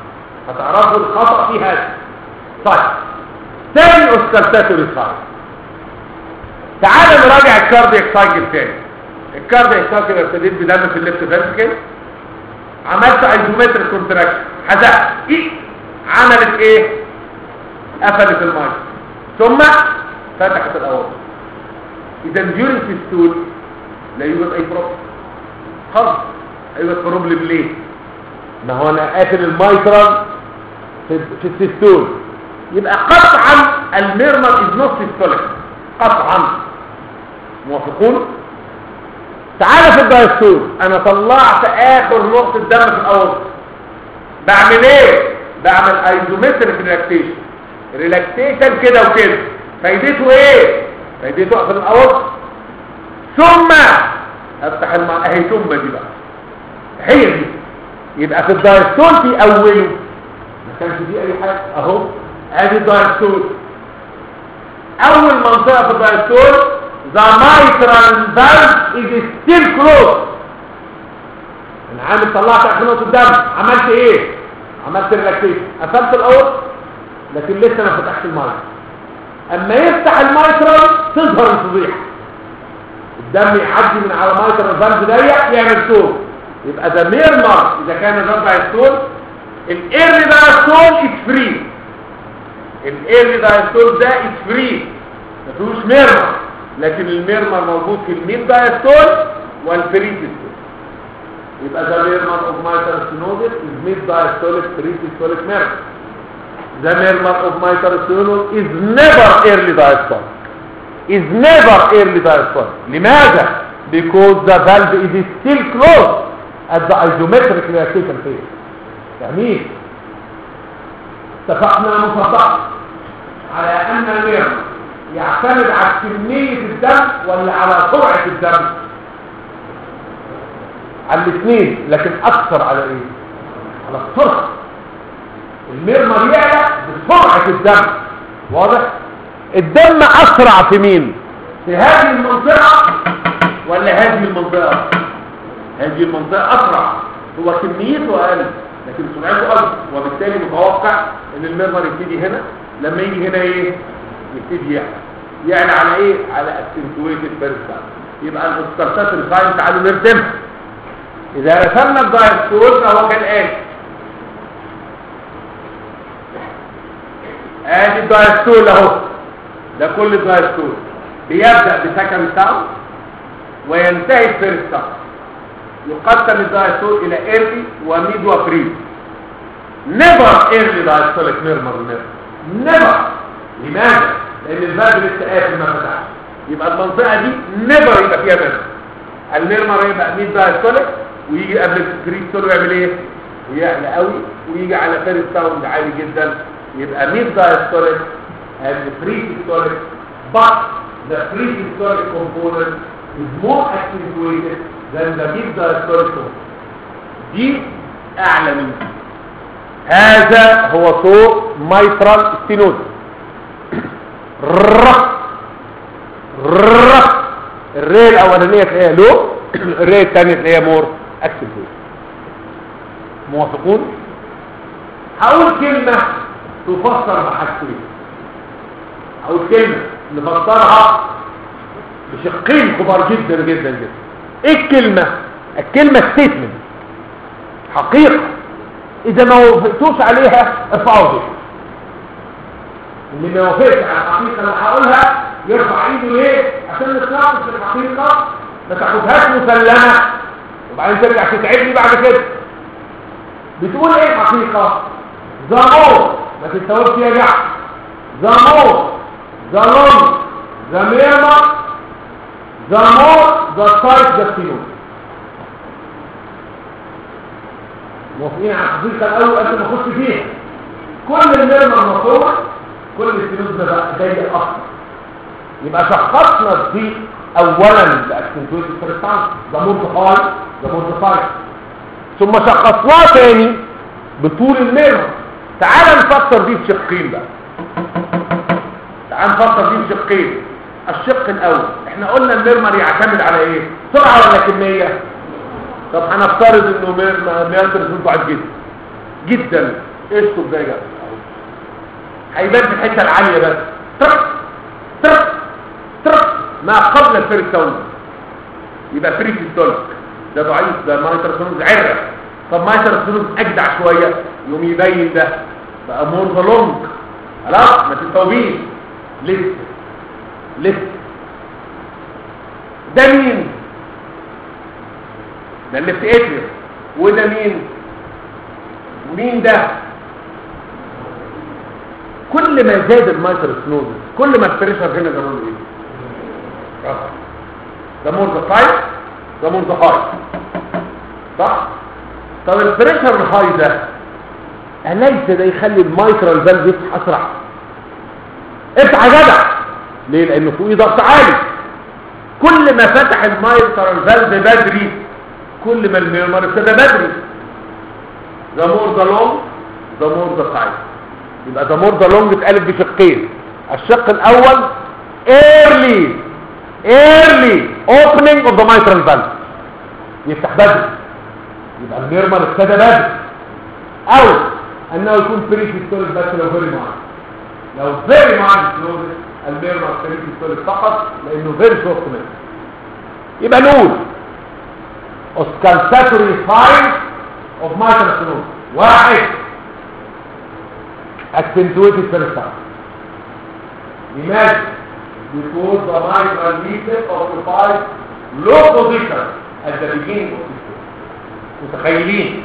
هتعرفوا الخطأ في هذا طيب تاني اوسكالتاتوري ساين تعال نراجع الكاردياك سايكل تاني الكاردياك سايكل ابتديت بدم في الليفت فنتركل عملت ايزومتريك كونتراكشن حزقت ايه عملت ايه قفلت المايه ثم فتحت الاورطه اذا ديورنج سيستول لا يوجد اي بروبلم خلاص ايوه بروبلم ليه ما هو انا قافل المايترال في, في السيستول يبقى قطعا الميرمر از نوت سيستوليك قطعا موافقون تعالى في الدايستول انا طلعت اخر نقطه دم في الاورطه بعمل ايه بعمل ايزومتريك ريلاكسيشن ريلاكسيشن كده وكده فايدته ايه فايدته اقفل الاورطه ثم افتح الماء اهي ثم دي بقى هي دي يبقى في الدايستول في اوله ما كانش فيه اي حاجه اهو ادي الدايستول اول منطقه في الدايستول the mitral valve is still closed انا عامل طلعت اخر نقطه دم عملت ايه عملت ريلاكسيشن قفلت الاول لكن لسه ما فتحش المايترال اما يفتح المايترال تظهر الفضيحه الدم يعدي من على مايترال فالف ضيق يعمل صوت يبقى ده ميرمر اذا كان الربع الصوت الايرلي دايستول از فري الايرلي دايستول ده از فري ما فيهوش ميرمر لكن الميرمر موجود في الميد دايستول والفريتستول يبقى ده ميرمر اوف مايترال ستينوزيس از ميد دايستوليك فريتستوليك ميرمر the murmur of mitral stenosis is never early diastolic is never early diastolic لماذا because the valve is still closed at the isometric relaxation phase جميل اتفقنا مصدقا على ان الميرمر يعتمد على كمية الدم ولا على سرعة الدم على الاثنين لكن اكثر على ايه على السرعة الميرمر يعلى بسرعة الدم واضح الدم اسرع في مين في هذه المنطقة ولا هذه المنطقة هذه المنطقة اسرع هو كميته اقل لكن سرعته اكبر وبالتالي متوقع ان الميرمر يبتدي هنا لما يجي هنا ايه يبتدي يعلى يعلى على ايه على اكسنتويتد بيرستال يبقى الاوسكارتات الفاين تعالوا نرسمها اذا رسمنا الدايستول فهو كالاتي ادي الدايستول اهو ده كل الدايستول بيبدا بسكند ساوند وينتهي بفيرست ساوند يقسم الدايستول الى ايرلي وميد وفري نيفر ايرلي دايستوليك ميرمر نيفر لماذا لان الباب لسه قافل ما فتحش يبقى المنطقه دي نيفر يبقى فيها ميرمر الميرمر يبقى ميد دايستوليك ويجي قبل الفري ستول ويعمل ايه ويعلى قوي ويجي على فيرست ساوند عالي جدا يبقى mid diastolic and the pre-systolic but the pre-systolic component is more accentuated than the mid diastolic component دي اعلى من دي هذا هو صوت mitral stenosis رق رق الرئه الاولانيه تلاقيها لو الرئه الثانيه تلاقيها مور اكسنتويتد موافقون هقول كلمه تفسر بحاجتين او الكلمة نفسرها بشقين كبار جدا جدا جدا ايه الكلمة الكلمة ستيتمنت حقيقة اذا ما وافقتوش عليها ارفعوا دي اللي ما وافقش على الحقيقة اللي هقولها يرفع ايده ليه عشان نتناقش في الحقيقة ما تاخدهاش مسلمة وبعدين ترجع تتعبني بعد كده بتقول ايه الحقيقة زمور ما تتساويش فيها جحد the more the long the murmur the more the tight the stenosis موافقين على الحقيقة الأول قبل ما أخش فيها كل الميرمر مصور كل الستينوز ده بقى ضيق أكتر يبقى شخصنا دي أولا بأكسنتويت الفرستان ده مورت هاي ده مورت فايت ثم شخصناه تاني بطول الميرمر تعال نفكر دي بشقين بقى تعال نفكر دي بشقين الشق الاول احنا قلنا الميرمر يعتمد على ايه سرعه ولا كميه طب هنفترض انه ميرمر ضعيف جدا جدا اشطب ده يا جماعه اهو هيبان في الحته العاليه بس ترك ترك ترك ما قبل الفيرست ساوند يبقى فري سيستوليك ده ضعيف ده مايتر سونوز عرق طب مايتر سونوز اجدع شويه يوم يبين ده بقى مور ذا لونج خلاص ما تستوعبيش لسه لسه ده مين ده اللي في اتريوم وده مين مين ده كل ما زاد المايتر سنوز كل ما البريشر هنا ده مور ايه رفع. ده مور ذا فايت ده مور ذا هاي صح طب البريشر الهاي ده أليس ده يخلي المايترال فالف يفتح اسرع افتح يا جدع ليه لانه فوقيه ضغط عالي كل ما فتح المايترال فالف بدري كل ما الميرمر ابتدى بدري ذا مور ذا لونج ذا مور ذا سايز يبقى ذا مور ذا لونج اتقلب بشقين الشق الاول early early opening of the mitral valve يفتح بدري يبقى الميرمر ابتدى بدري او انه يكون فري سيستوليك بس لو فيري مارج لو فيري مارج سلوزس الميرمر فري سيستوليك فقط لانه فيري شورت ميرمر يبقى نقول oscillatory signs of mitral stenosis واحد accentuated peristalsis imagine because the mitral leaflet occupies low position at the beginning of the stroke متخيلين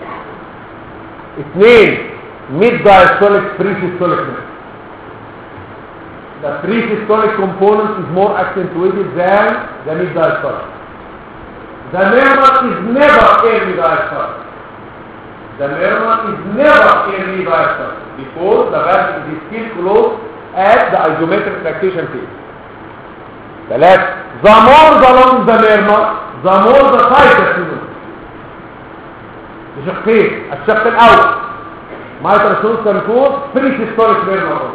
اثنين mid diastolic pre-systolic nerve the pre-systolic component is more accentuated than the mid diastolic the murmur is never early diastolic the murmur is never early diastolic because the valve is still closed at the isometric tractation phase ثلاثة the more the long the murmur the more the tighter the بشقين الشق الاول مايتر سونس كنترول بري سيستوليك ميرمر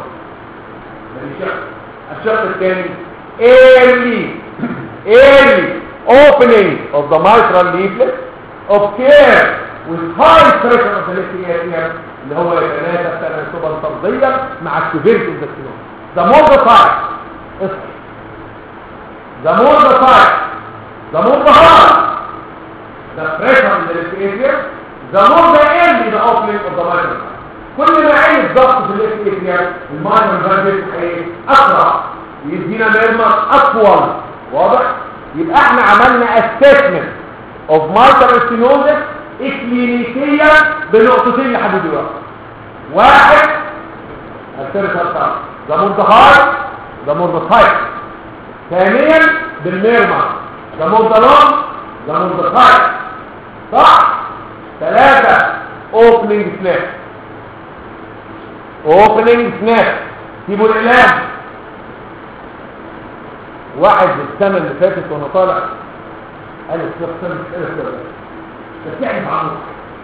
الشق الثاني early early opening of the mitral leaflet of care with high pressure of the left atrium اللي هو يتناسب تناسبا طرديا مع السيفيرتي اوف ذا سينوس the more the size اصبر the more the size the more the high the pressure in the left atrium the more the early the opening of the mitral كل ما عين الضغط في الليفت اتريال المايترال فالف ايه اسرع يدينا ميرمر اطول واضح يبقى احنا عملنا اسسمنت اوف mitral stenosis اكلينيكيا بنقطتين لحد دلوقتي واحد السيرفر تايب ده منتهاي ده منتهاي ثانيا بالميرمر ده منتهاي ده منتهاي صح ثلاثة اوبننج سناب اوبننج سناب سيبوا الاعلام واحد السنة اللي فاتت وانا طالع قال الشيخ سنة الاسر تتعب عنه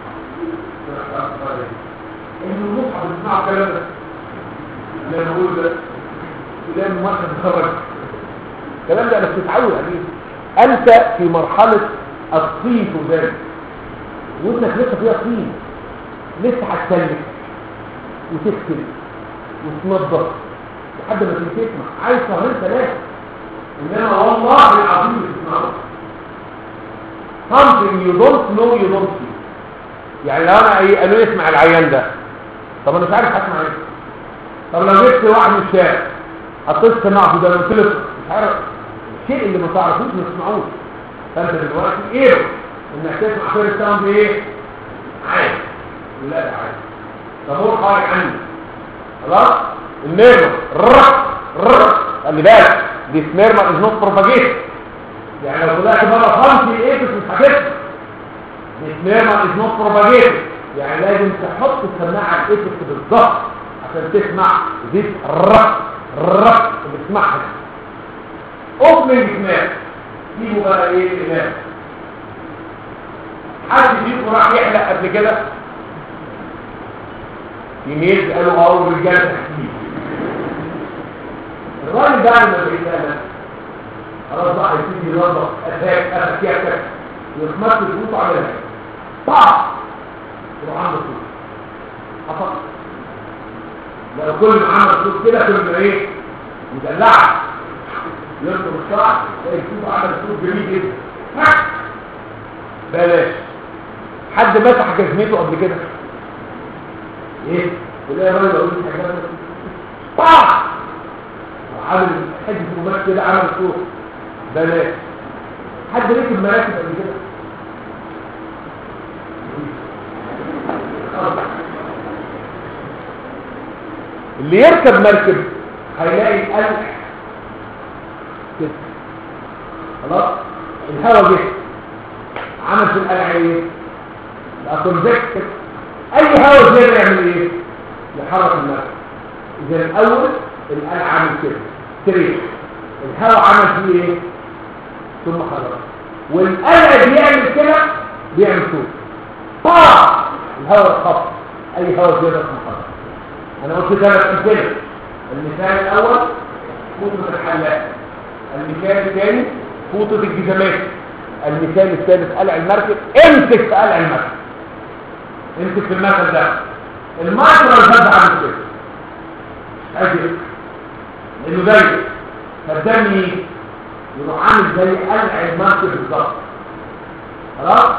ان المصحف بتسمعوا الكلام ده لا نقول ده لا المصحف بتخرج الكلام ده انا بتتعود عليه انت في مرحلة الصيف وذلك وانك لسه فيها طين لسه هتسلك وتكتب وتنظف لحد ما تيجي تسمع عايز شهرين ثلاثه انما والله العظيم بتسمعه something you don't know you don't see يعني لو انا ايه قالوا لي اسمع العيان ده طب انا مش عارف هسمع ايه طب لو جبت واحد من الشارع حطيت سماعه في ده قلت له مش عارف الشيء اللي ما تعرفوش ما تسمعوش فانت دلوقتي ايه انك تسمع فير ساوند ايه عادي لا ده عادي طابور خارج عني خلاص النيرما رق رق خلي بالك دي سميرما از نوت بروباجيت يعني لو طلعت بره خمسي ايه مش هتسمع دي سميرما از نوت بروباجيت يعني لازم تحط السماعه الايفكت بالظبط عشان تسمع زيت رق رق اللي بتسمعها اوبننج سماع سيبوا بقى ايه الامام حد فيكم راح يحلق قبل كده يميل قالوا اه والرجاله تحكيم الراجل ده لما بقيت انا خلاص بقى هيبتدي ينظف اتاك اتاك يخمس فلوسه على الهواء طع يروح عنده فلوس حصل لو كل ما عمل صوت كده كل ما ايه مدلعه يركب الشعر تلاقي الصوت عمل صوت جميل جدا ها؟ بلاش حد مسح جزمته قبل كده ايه ولا راجل اقول لك حاجات طاح عامل حته قماش كده عمل صوت بلاش حد ركب مراكب قبل كده اللي يركب مركب هيلاقي القلق كده خلاص الهواء جه عمل في القلع ايه بقى كونفكت اي هواء زياده يعمل ايه يحرك المركب اذا الاول القلع عامل كده تريح الهواء عمل فيه ايه ثم خرج والقلع بيعمل كده بيعمل صوت طاع الهواء خط اي هواء زياده ثم خرج انا قلت ثلاث امثله المثال الاول فوطه الحلاق المثال الثاني فوطه الجزمات المثال الثالث قلع المركب امسك في قلع المركب امسك في المركب ده المايكرو الفرد عامل كده اجل لانه ضيق فالدم يجي يروح عامل زي قلع المركب بالظبط خلاص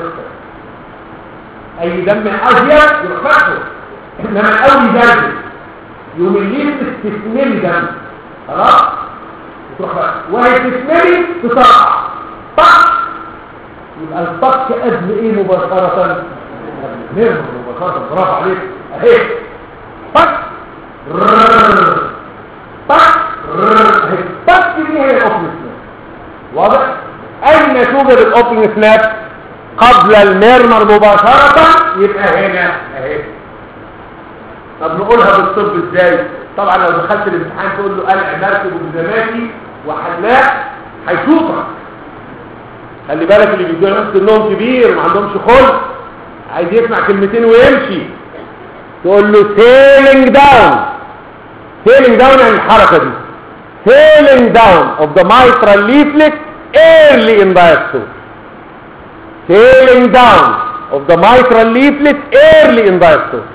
اي دم ازيد يروح فاتحه انما الاول يدرجل يوم الليل تستثمري دم خلاص وتروح بقى وهي تستثمري تطلع طق يبقى الطق قبل ايه مباشرة نرمى مباشرة برافو عليك اهي طق رررر. طق رررر. اهي طق دي هي الاوبن سناب واضح اين توجد الاوبن سناب قبل الميرمر مباشرة يبقى هنا اهي طب نقولها بالطب ازاي طبعا لو دخلت الامتحان تقول له قلع مركب وجزماتي وحلاق هيشوفك خلي بالك اللي بيدوا ناس سنهم كبير وما عندهمش خلق عايز يسمع كلمتين ويمشي تقول له سيلينج داون سيلينج داون يعني الحركه دي سيلينج داون of the mitral leaflet early in diastole sailing down of the mitral leaflet early in diastole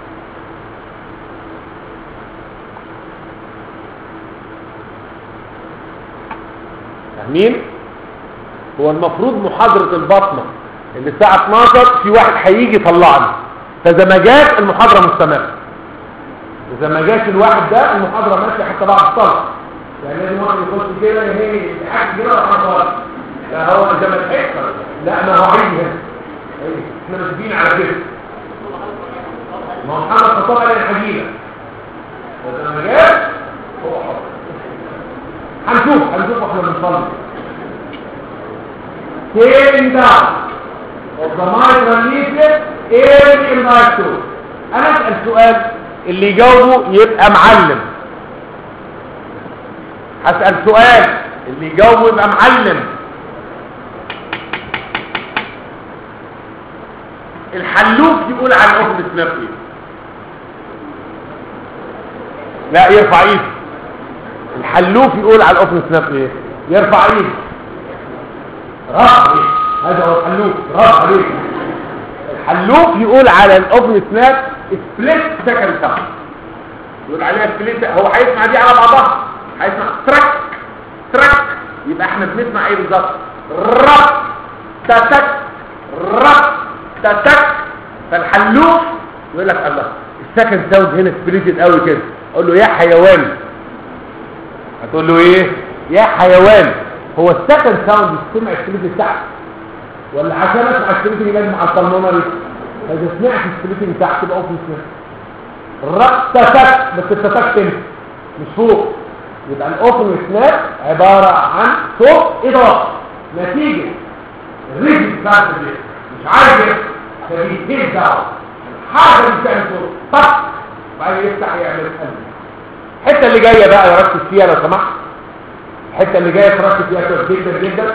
فاهمين هو المفروض محاضرة البطنة اللي الساعة 12 في واحد هيجي يطلعني فاذا ما جاش المحاضرة مستمرة اذا ما جاش الواحد ده المحاضرة ماشية حتى بعد الصلاة يعني لازم واحد يخش كده يهي يحكي كده وراح صلاة لا هو اذا ما لحقش لا ما هو هيجي هنا إيه، احنا ماشيين على كده ما هو محمد خطاب قال الحجيلة فاذا ما جاش هو حر هنشوف هنشوف واحنا بنصلي Sailing down of the mitral leaflet early in diastole انا اسال سؤال اللي يجاوبه يبقى معلم هسال سؤال اللي يجاوبه يبقى معلم الحلوف يقول عن الاوبن سناب ايه لا يرفع ايده الحلوف يقول على الاوبن سناب ايه يرفع ايده رفع ايده هذا هو الحلوف رفع عليه الحلوف يقول على الاوبن سناب سبليت سكند ساوند يقول عليها سبليت هو هيسمع دي على بعضها هيسمع ترك ترك يبقى احنا بنسمع ايه بالظبط رب تتك رب تتك فالحلوف يقول لك الله السكند ساوند هنا سبليتد قوي كده اقول له يا حيوان هتقول له ايه يا حيوان هو السكند ساوند سمع السبليت بتاعك ولا عشان اسمع السبليت اللي لازم على الطلمونري فاذا سمعت السبليت بتاعك تبقى اوبن سناب رتتك بس التتك تنسى مش فوق يبقى الاوبن سناب عبارة عن صوت اضافي نتيجة الريجل بتاعت الجسم مش عارف يفتح فبيهيل داون حاجة اللي بتعمل صوت طق بعدين يفتح يعمل قلب الحتة اللي جاية بقى يركز فيها لو سمحت الحتة اللي جاية تركز فيها كويس جدا جدا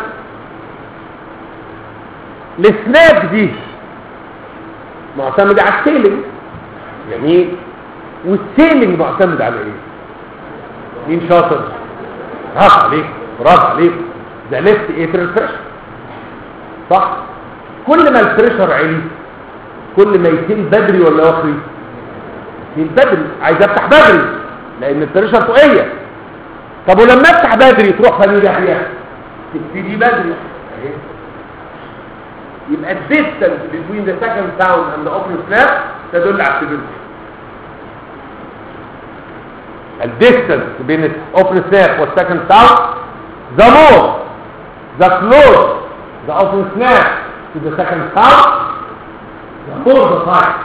السناب دي معتمدة على السيلينج جميل والسيلينج معتمد على ايه مين شاطر برافو عليك برافو عليك ده ليفت ايترال بريشر صح كل ما البريشر عالي كل ما يتم بدري ولا وخري من بدري عايز افتح بدري لان البريشر فوقيه طب ولما افتح بدري تروح فاني ناحيه تبتدي بدري اهي يبقى الديستنس between the second sound and the opening snap تدل على السيفيرتي الديستنس بين الاوبن سناب والسكند ساوند the more the close the open snap to the second sound the more the time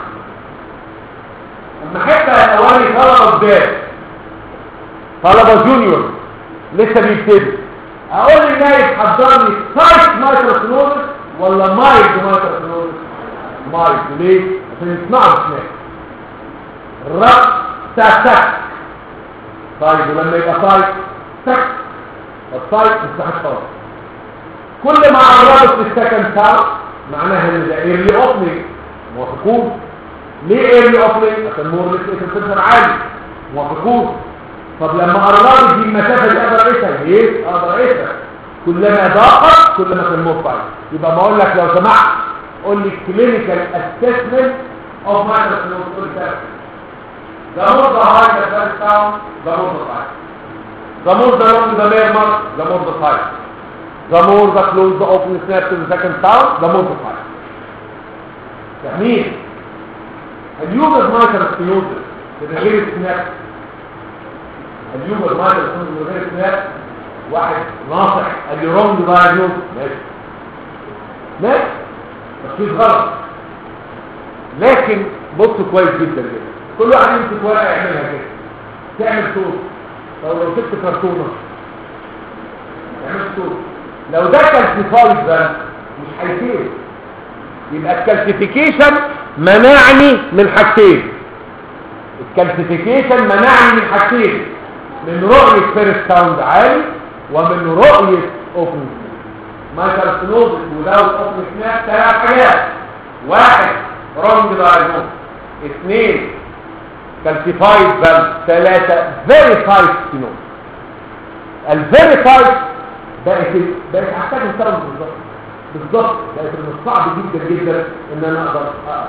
اما حتى الاولي طلبه جداد طلبه جونيور لسه بيبتدي اقول للنايب حضر لي سايت مايكروسنوزس ولا مايلد مايكروسنوزس مايلد ليه عشان يسمعوا السناب الرق تك تك طيب ولما يبقى سايت تك السايت مستحيل خالص كل ما قربت للسكند ساوند معناها ان ده ايرلي اوبننج موافقون ليه ايرلي اوبننج عشان مور لسه عالي موافقون طب لما قربت دي المسافه دي اقدر اقيسها ليه اقدر اقيسها كلما ضاقت كل ما كان مور طيب يبقى بقول لك لو سمحت قول لي كلينيكال اسسمنت اوف مايكروسكوب قول لي The more the high the first sound, the more the high. The more the long the murmur, the more the high. The more the close the open snap to the second sound, the more the high. جميل. اليوجد مايكر سكيوزس من غير سناب اليوجد مايكر سكيوزس من غير سناب واحد ناصح قال لي رونج دايجنوز ماشي ماشي تشخيص غلط لكن بصوا كويس جدا جدا كل واحد يمسك ورقه يعملها كده تعمل صوت لو لو سبت كرتونه تعمل صوت لو ده كالسيفايد ده مش هيفيد يبقى الكالسيفيكيشن منعني من حاجتين الكالسيفيكيشن منعني من حاجتين من رؤية فيرست ساوند عالي ومن رؤية اوبن مايكروسنوز وداوت اوبن سناب ثلاث حاجات واحد رونج دايجنوز اثنين كالسيفايد بل ثلاثة فيريفايد سينوز الفيريفايد بقت بقت احتاج السبب بالظبط بالظبط بقت من الصعب جدا جدا ان انا اقدر اقرا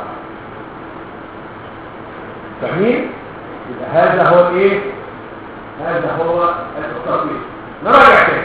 فاهمين يبقى هذا هو الايه هذا هو التصوير نراجع تاني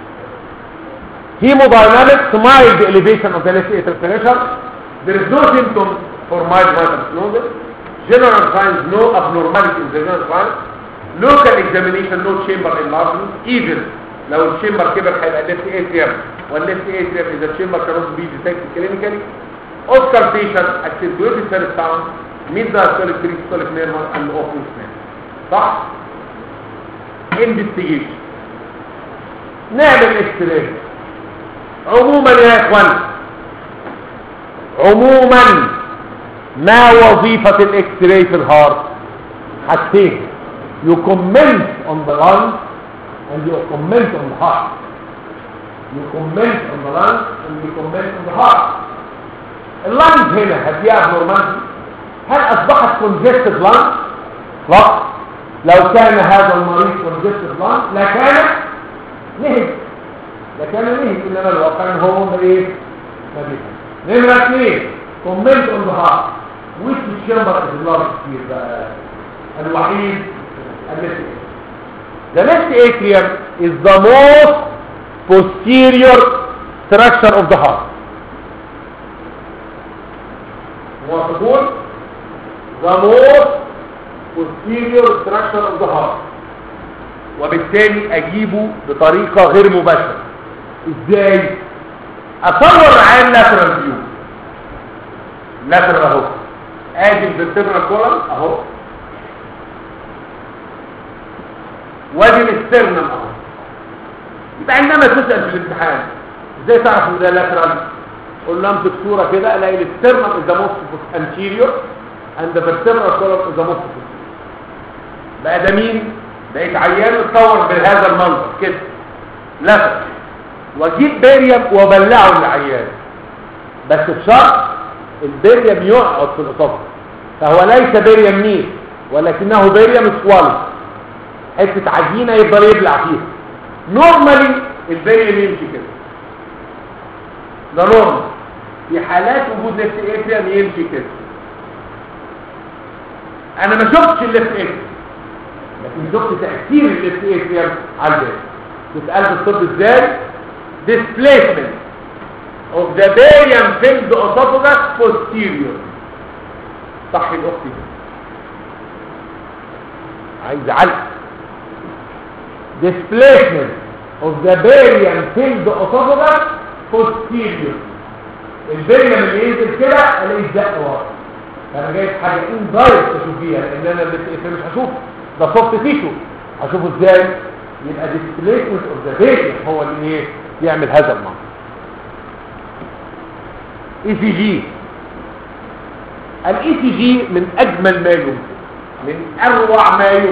hemodynamics mild elevation of the left atrial pressure there is no symptom for mild vital stenosis general signs no abnormality in the general signs local examination no chamber enlargement even لو الشمبر كبر هيبقى left atrium والleft atrium is a chamber cannot be detected clinically auscultation accentuated first sound mid diastolic peristaltic murmur and open snap صح investigation نعمل اكس عموما يا اخوان عموما ما وظيفة الاكس راي في الهارت حاجتين you comment on the lungs and you comment on the heart you comment on the lungs and you comment on the heart اللنج هنا هديها abnormality هل اصبحت congested lung لا لو كان هذا المريض congested lung لكان نهج لكان نهج انما الواقع ان هو ما ايه ما بيفهم نمرة اثنين comment on the heart which chamber is the largest here بقى الوحيد التي The left atrium is the most posterior structure of the heart. موافقون؟ The most posterior structure of the heart. وبالتالي اجيبه بطريقة غير مباشرة. ازاي؟ اصور عين lateral view. lateral اهو. ادي الفيرتبرال column اهو. وادي الاسترنم اهو يبقى عندما تسأل في الامتحان ازاي تعرف ان ده لاترال قول له امسك صوره كده الاقي الاسترنم از موست انتيريور اند vertebral column از موست بقى ده مين بقيت عيان اتطور بهذا المنظر كده لاترال واجيب بيريم وابلعه للعيان بس بشرط البيريم يقعد في الاصابه فهو ليس بيريم مين ولكنه بيريم سوالي حته عجينه يفضل يبلع فيها نورمالي البريم يمشي كده ده نورمال في حالات وجود نفس اتريم يمشي كده انا ما شفتش الليفت اتريوم لكن شفت تاثير الليفت اتريوم على الباب بتسال في الطب ازاي displacement of the barium filled esophagus posterior صح الاخت دي عايز علق displacement of the barium filled esophagus posterior البريم اللي ينزل كده الاقي الزق ورا فانا جايب حاجه ان دايركت اشوف بيها لان انا اللي مش هشوف ده سوفت تيشو هشوفه ازاي يبقى displacement of the barium هو اللي ايه يعمل هذا المنظر اي سي جي الاي سي جي من اجمل ما يمكن من اروع ما يمكن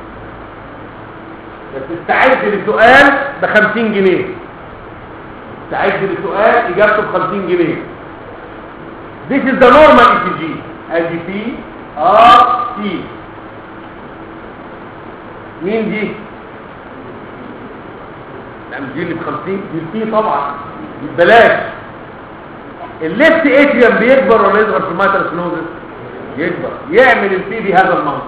بس استعد لسؤال ب 50 جنيه استعد لسؤال اجابته ب 50 جنيه This is the normal ECG ادي بي ار تي مين دي؟ لا مش دي اللي ب 50 دي البي طبعا دي ببلاش الليفت اتريوم بيكبر ولا يصغر في الماتر سنوزس يكبر يعمل البي بهذا المنظر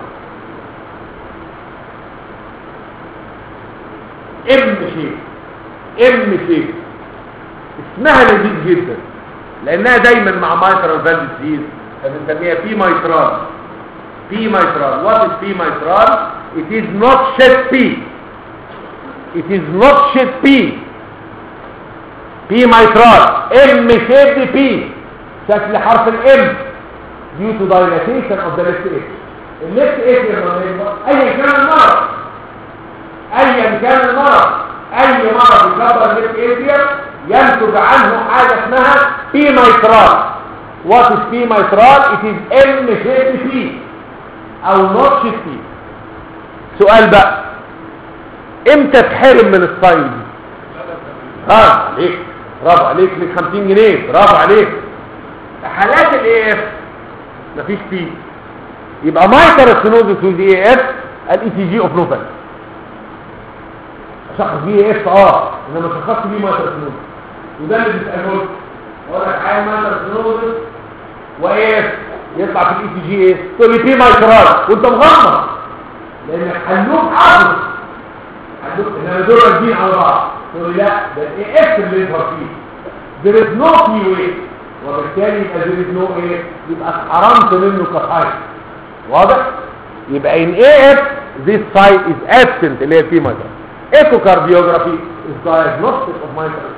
ام شيء ام شيء اسمها لذيذ جدا لانها دايما مع مايترال فالف ديزيز فبنسميها بي مايترال بي مايترال وات از بي مايترال it is not shed pee it is not shed pee بي مايترال ام شيب بي شكل حرف الام due to dilatation of the left atrium الليفت اتريوم لما يكبر ايا كان المرض ايا كان المرض اي مرض يكبر الليفت اتريوم ينتج عنه حاجه اسمها بي مايترال وات از بي مايترال it is ام شيب بي او نوت شيب بي سؤال بقى امتى تحرم من الساين دي اه عليك برافو عليك لك 50 جنيه برافو عليك حالات الاي اف مفيش فيه يبقى مايتر ستينوزس وذ اي اف الاي تي جي اوف نوفل شخص بيه اف اه انما شخصت بيه مايتر ستينوزس وده اللي بتساله لك اقول لك حاجه مايتر ستينوزس واي اف يطلع في الاي تي جي ايه تقول لي في مايترال وانت مغمض لان حلوك حافظ حلوك انما دول راكبين على بعض تقول لي لا ده الاي اف اللي يظهر فيه there is no key way وبالتالي يبقى there is no ايه يبقى حرمت منه كفايه واضح يبقى in AF this site is absent اللي هي في مجرى echocardiography is diagnostic of mitral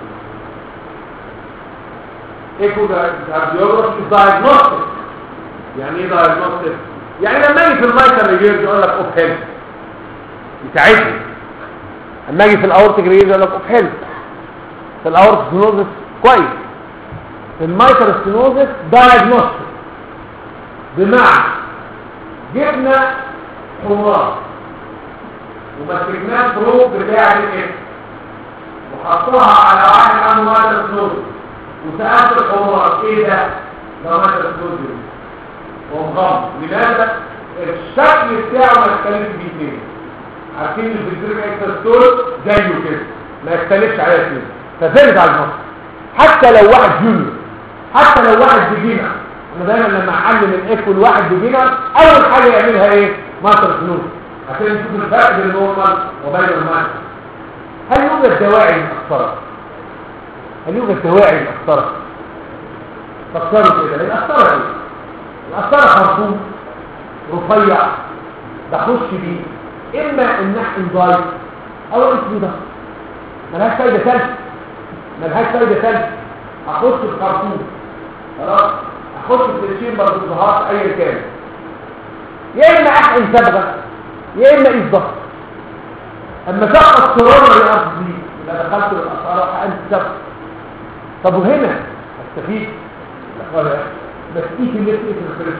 echocardiography is diagnostic يعني ايه diagnostic يعني لما اجي في المايتر ريجيرج يقول لك اوف هيلث يساعدني لما اجي في الاورتيك ريجيرج يقول لك اوف هيلث في الاورتيك سينوزس كويس في المايتر ستينوزس دايجنوستيك بمعنى جبنا حمار ومسكناه البروب بتاع الاسم وحطوها على واحد عنده مايتر ستينوزس وسالت الحمار ايه ده؟ ده مايتر ستينوزس ومغمض لماذا؟ الشكل بتاعه ما يختلفش بيه اثنين عارفين الفيزيريك اكسترستول زيه كده ما يختلفش عليه اثنين فزرد على المصر حتى لو واحد جونيور حتى لو واحد بيجينر انا دايما لما اعلم الايكو لواحد بيجينر اول حاجه يعملها ايه ماستر فلوس عشان نشوف الفرق بين النورمال وبين الماستر هل يوجد دواعي مؤثره هل يوجد دواعي مؤثره فكروا كده الاثره ايه الاثره خرطوم رفيع بخش بيه اما النحل ضايق او اسمه ده ملهاش فايده ثالثه ملهاش فايده ثالثه اخش في خرطوم خلاص اخش في الشيمبر بالظهار ايا كان يا اما احقن صبغه يا اما ايد ضغط اما شق الصرار اللي قصدي يبقى دخلت الاثار وحقنت صبغه طب وهنا استفيد لا خالص بس ايه اللي في الفريش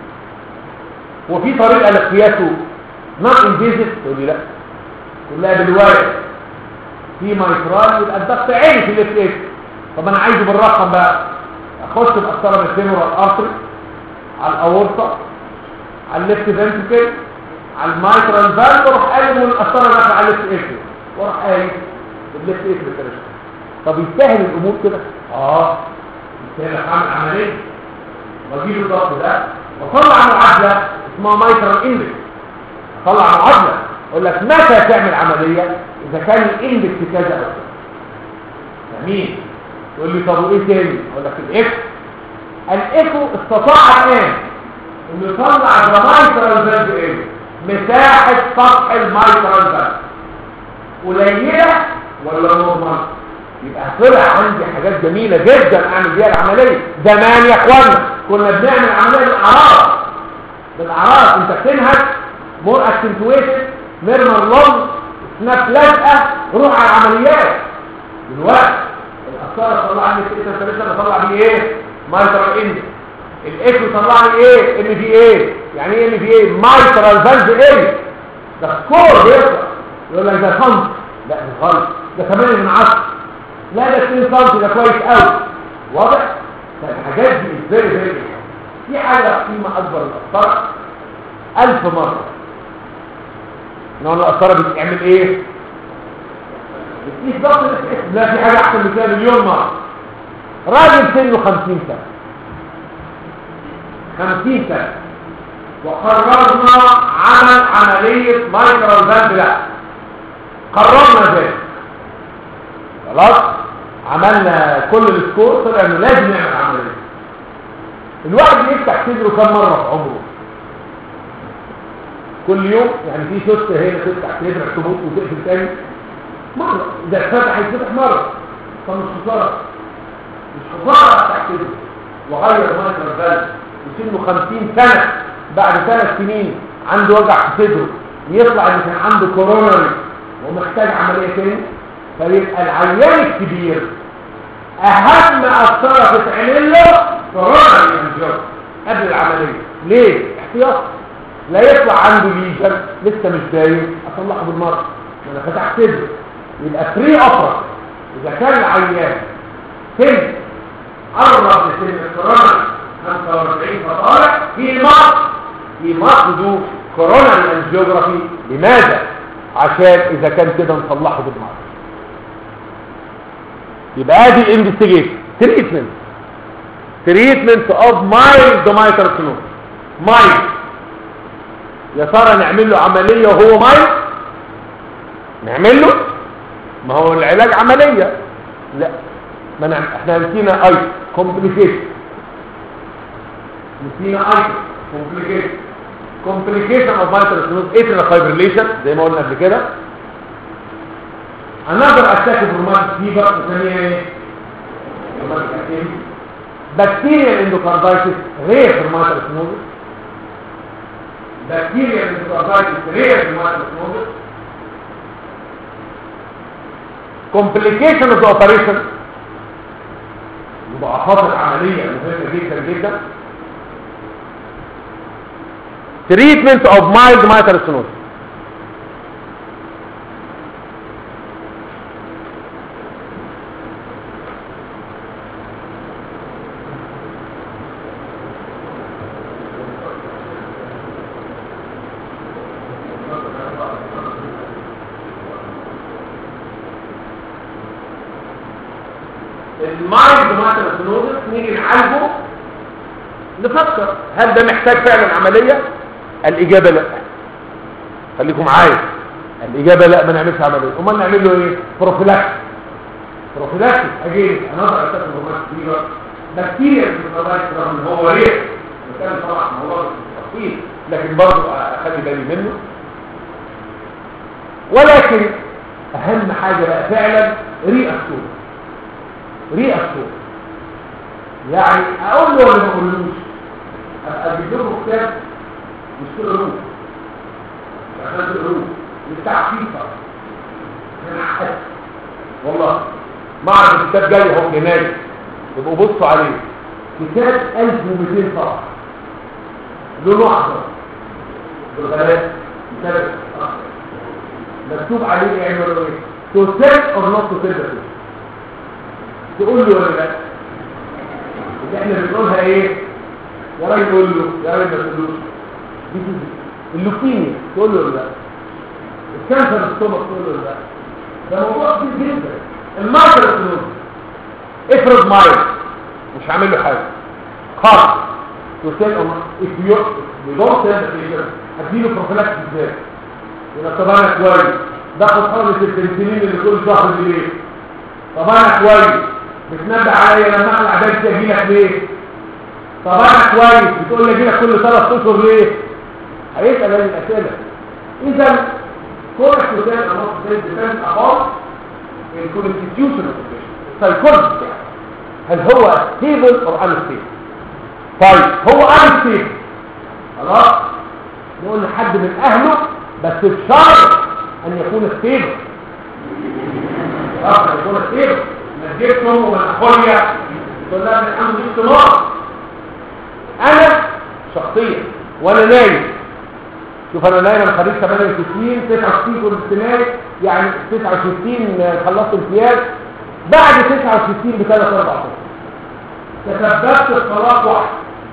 وفي طريقه لقياسه نوت انفيزيف تقول لي لا كلها بالوايه في مايترال يبقى الضغط عالي في الليفت ايد طب انا عايزه بالرقم بقى اخش بقسطره من الفيمورال ارتري على الاورطه على الليفت فنتركل على المايترال فالف واروح قايم والقسطره داخله على الليفت ايد واروح قايم الليفت ايد بالكرش طب يستاهل الامور كده اه يستاهل اعمل عمليه واجيب الضغط ده واطلع معادله اسمها مايكرال اندكس طلع معادله اقول لك متى تعمل عمليه اذا كان الاندكس كذا او كذا جميل تقول لي طب وايه تاني اقول لك الايكو الايكو استطاع الان انه يطلع المايكرال فالف ايه مساحه سطح المايكرال فالف قليله ولا نورمال يبقى طلع عندي حاجات جميله جدا اعمل بيها العمليه زمان يا اخوانا كنا بنعمل عمليه بالاعراض بالاعراض انت بتنهج مور اكسنتويتد ميرمر لونج سناب لازقه روح على العمليات دلوقتي القسطره طلع لي كده ثلاثه بطلع بيه ايه مايترال اند الايكو طلع لي ايه ام في ايه يعني ايه ام في ايه مايترال فالف ايه ده سكور بيطلع يقول لك ده خمس لا ده غلط ده 8 من 10 لا ده 2 سم ده كويس قوي واضح فالحاجات دي فيري فيري في حاجه قيمه اكبر من القسطره 1000 مره ان هو القسطره بتعمل ايه بتقيس ضغط الاس لا في حاجه احسن من كده مليون مره راجل سنه 50 سنه 50 سنه وقررنا عمل عمليه مايكرو فالف لا قررنا ذلك خلاص عملنا كل السكور طلع انه لازم نعمل عمليه الواحد بيفتح صدره كم مره في عمره كل يوم يعني في سوسته هنا تفتح صدرك تموت وتقفل تاني مره اذا اتفتح يتفتح مره طب مش خساره مش خساره افتح صدره وغير مايكرو فالف وسنه 50 سنه بعد ثلاث سنين عنده وجع في صدره يطلع ان كان عنده كوروناري ومحتاج عمليه تاني فيبقى العيان الكبير اهم قسطره تتعمل له كورونا انجيوم قبل العمليه ليه احتياط لا يطلع عنده ليجن لسه مش باين اصلحه بالمره انا فتحت صدره يبقى فري اوبرا اذا كان العيان سن قرب لسن الكورونا 45 فطالع في مصر في مصر دو كورونا انجيوغرافي لماذا عشان اذا كان كده نصلحه بالمره يبقى ادي الانفستيجيشن تريتمنت تريتمنت اوف مايلد مايتر سنوز مايلد يا ترى نعمل له عمليه وهو مايلد نعمل له ما هو العلاج عمليه لا ما نعمل احنا نسينا اي كومبليكيشن نسينا اي كومبليكيشن كومبليكيشن اوف مايتر سنوز اتريال فايبريليشن زي ما قلنا قبل كده another attack of rheumatic fever نسميها ايه rheumatic attack bacterial endocarditis غير rheumatic stenosis bacterial endocarditis غير rheumatic stenosis complication of the operation مضاعفات العملية مهمة جدا جدا treatment of mild mitral stenosis المايند ماتر سنوزس نيجي نعالجه نفكر هل ده محتاج فعلا عملية الإجابة لا خليكم معايا الإجابة لا ما نعملش عملية امال نعمل له ايه بروفيلاكس بروفيلاكس اجيب انا اقدر اتكلم هرمونات كتيرة بكتيريا في الفضائل رغم هو ليه بتكلم طبعا موضوع التفصيل لكن برضه اخلي بالي منه ولكن اهم حاجة بقى فعلا ري اسطول ري اسطول يعني اقول له ولا ما اقولوش اجيب لكم كتاب مش تقروه عشان تقروه بتاع فيفا من حد والله معرض الكتاب جاي اهو هناك يبقوا بصوا عليه كتاب 1200 صفحه لونه احمر بالغلاف كتاب احمر مكتوب عليه ايه عملوا ايه تو سيت اور نوت تو سيت تقول له ولا لا اللي احنا بنقولها ايه يا راجل قول له يا راجل ما تقولوش دي دي اللوكيميا تقول له ولا لا الكانسر الستومك تقول له ولا لا ده موضوع كبير جدا المايكرو سنوز افرض مايل مش هعمل له حاجه خالص تو سيل اور if you بدون سيرفيشن هديله بروفيلاكس ازاي يبقى طب انا كويس باخد حقنه البنسلين اللي كل شهر دي ليه طب انا كويس بتنبه عليا لما اقلع بنتي اجي لك ليه طب انا كويس بتقول لي اجي لك كل ثلاث اشهر ليه هيسال هذه الاسئله اذا كل سؤال انا ده ديبند اباوت الكونستيتيوشن اوف سايكولوجي هل هو ستيبل اور ان ستيبل طيب هو ان ستيبل خلاص نقول لحد من اهله بس بشرط ان يكون ستيبل خلاص ان يكون ستيبل ما تجيبش امه من اخويا تقول لها من عنده استمرار انا شخصيا وانا نايم شوف انا نايم انا خريج 68 69 كنت نايم يعني 69 خلصت امتياز بعد 69 بثلاث اربع اشهر تسببت الطلاق واحد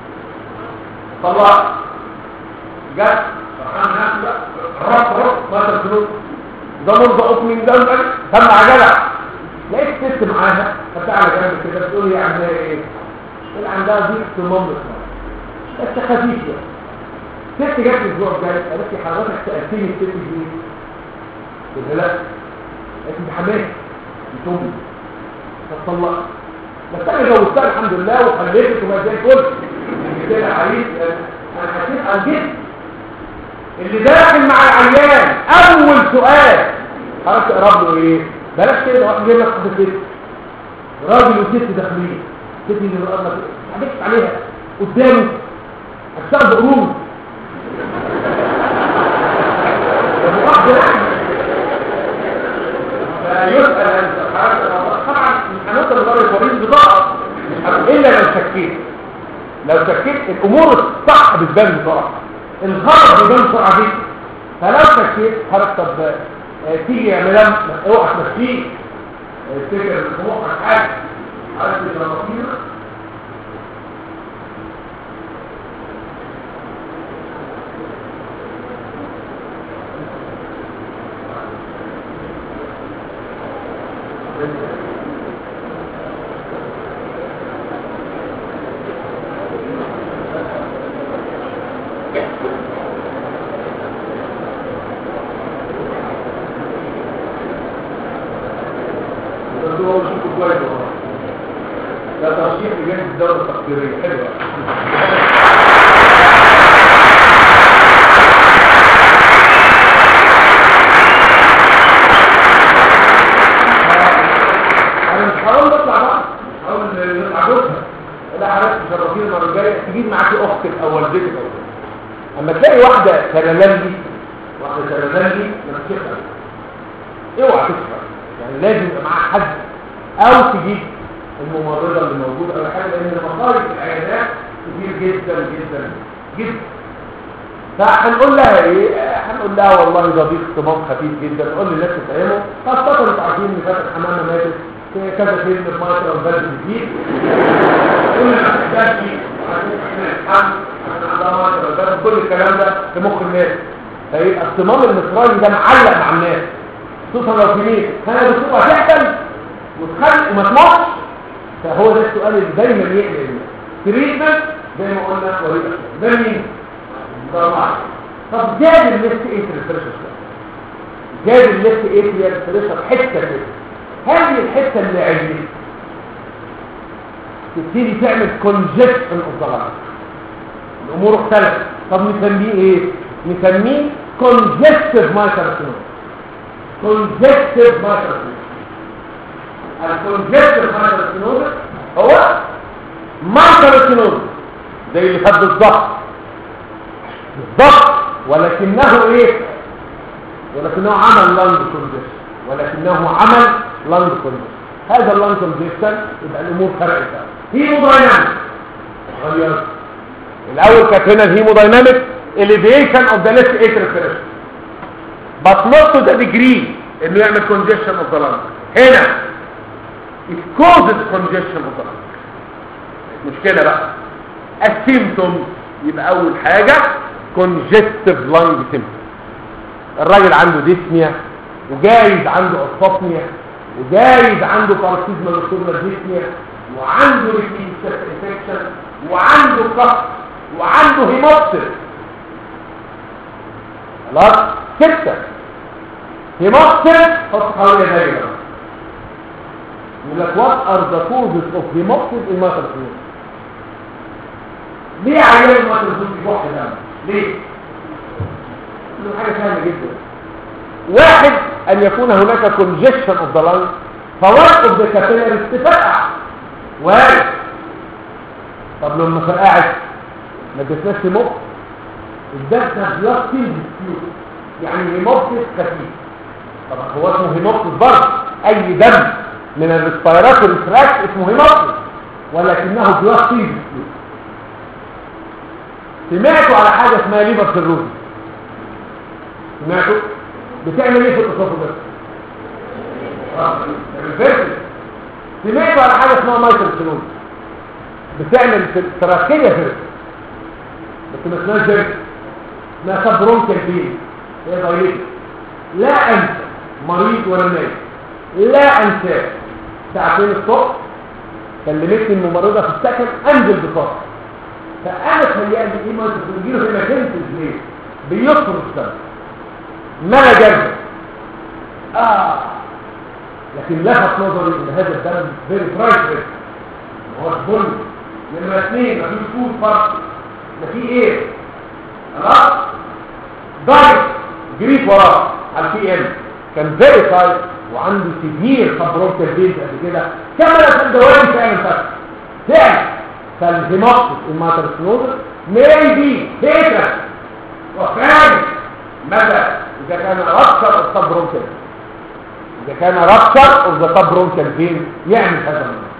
طلاق جت فرحان نفسه رب رب ما تدخلوا ده مرضى اوبننج ده سمع جدع لقيت ست معاها خدتها على جنب كده بتقول لي عندها ايه؟ قال عندها ضيق في المنطقه بس خفيف ست جت الاسبوع الجاي قالت لي حضرتك سالتني الست دي قلت لها لا قالت لي حماتي مش امي فاتطلقت بس انا جوزتها الحمد لله وخليت وما زي الفل جبت لها عريس انا حسيت على الجسم اللي داخل مع العيان اول سؤال خلاص اقرب له ايه بلاش كده واحد يجيب لك حد ست راجل وست داخلين ست اللي بقى حدثت عليها قدامه هتشتغل بقرون يسأل انت طبعا هنوصل لدرجه الفريق بضاعه الا لو شكيت لو شكيت الامور الصح بتبان بسرعه الغلط بيبان بسرعه جدا فلو شكيت حضرتك طب آه، تيجي يا مدام اوعى تمشيه افتكر ان طموحك حاجه عارف لما فينا بس هو مش كويس والله. ده ترشيح لجانب الدولة التقديرية حلوة انا مش هقول نطلع بقى مش هقول نطلع جوزها لا حضرتك تشرفينا المره الجايه تجيب معاكي اختك او والدتك او كده. اما تلاقي واحده ترللي واحده ترللي ما تشوفها اوعى تسمع يعني لازم يبقى معاها حد او تجيب الممرضه اللي موجوده او حاجه لان مصاريف العيادات كتير جدا جدا جدا فهنقول لها ايه هنقول لها والله ده ضيق صمام خفيف جدا نقول للناس تفهمه خاصه انتوا عارفين ان فاتت حمامه ماتت في كذا فيلم في مصر وبلد جديد يقول لنا ما تحتاجش عشان احنا نتحمل عشان عندها مصر وبلد كل الكلام ده في مخ الناس فيبقى الصمام المصري ده معلق مع الناس خصوصا لو في مين انا دكتور هتحتل وتخلق وما تموتش فهو ده السؤال اللي دايما يقلق الناس تريتمنت زي ما قلنا وليد ده مين؟ ده معاك طب جاب الليفت ايتر بريشر جاب الليفت ايتر بريشر حته كده هذه الحته اللي عندي تبتدي تعمل كونجكشن اوف ذا الامور اختلفت طب نسميه ايه نسميه كونجكتيف مايكروسينوس كونجكتيف مايكروسينوس الكونجكتيف مايكروسينوس هو مايكروسينوس زي اللي خد بالظبط بالظبط ولكنه ايه ولكنه عمل لانج كونجكشن ولكنه عمل لانج كونجكشن هذا اللانج كونجكشن يبقى الامور فرقت هيمودايناميك غيرت الاول كانت هنا الهيمودايناميك elevation of the left atrial pressure but not to the degree انه يعمل congestion of the lung هنا it causes congestion of the lung مش كده بقى السيمتوم يبقى اول حاجة congestive lung symptom الراجل عنده ديسنيا وجايز عنده اسفطنيا وجايز عنده باراسيزمال وسوبر ديسنيا وعنده ريكينسيس انفكشن وعنده كف وعنده هيموبسيس بلس ستة هيموكسيس حط حوالي دايرة يقول لك what are the causes of hemoxis in maternal fluid ليه عيان الماتر في بحر دم ليه دي حاجه سهله جدا واحد ان يكون هناك congestion of the lung فوقت of the capillaries تفرقع وارد طب لما فرقعت ما تسمعش هيموكسيس الدم بلاستين ديسبيوت يعني هيموكسيس خفيف طبعا هو اسمه هيموكسيس برضه اي دم من الريسبيراتوري تراكت اسمه هيموكسيس ولكنه بلاستين ديسبيوت سمعتوا على حاجه اسمها ليفر سيروز سمعتوا بتعمل ايه في الاسوفاجس الفيرتل سمعتوا على حاجه اسمها مايكرو سيروز بتعمل في التراكيه فيرس بس ما اسمهاش فيرس اسمها سبرونكال فين هي ضيقه لا انسى مريض ولا نايم لا انساه ساعتين الصبح كلمتني الممرضه في السكن انزل بسرعه فانا تهيألي ايه ما تجيله هنا تنسز ليه بيصر الدم ما جرد اه لكن لفت نظري ان هذا الدم فيري برايس هو البن نمرة اثنين مفيش فود فرق ده في ايه خلاص دايت جريت وراه على البي ام كان فيري تايت وعنده سيفير سبروكتر بيز قد كده كمل عشان دوائي فعلا فتح فعلا فالهيموكسيس الماترسنوزر ميبي هيتر وفعلا ماذا اذا كان رابشر السبروكتر اذا كان رابشر اوف ذا سبروكتر فين يعمل هذا الموضوع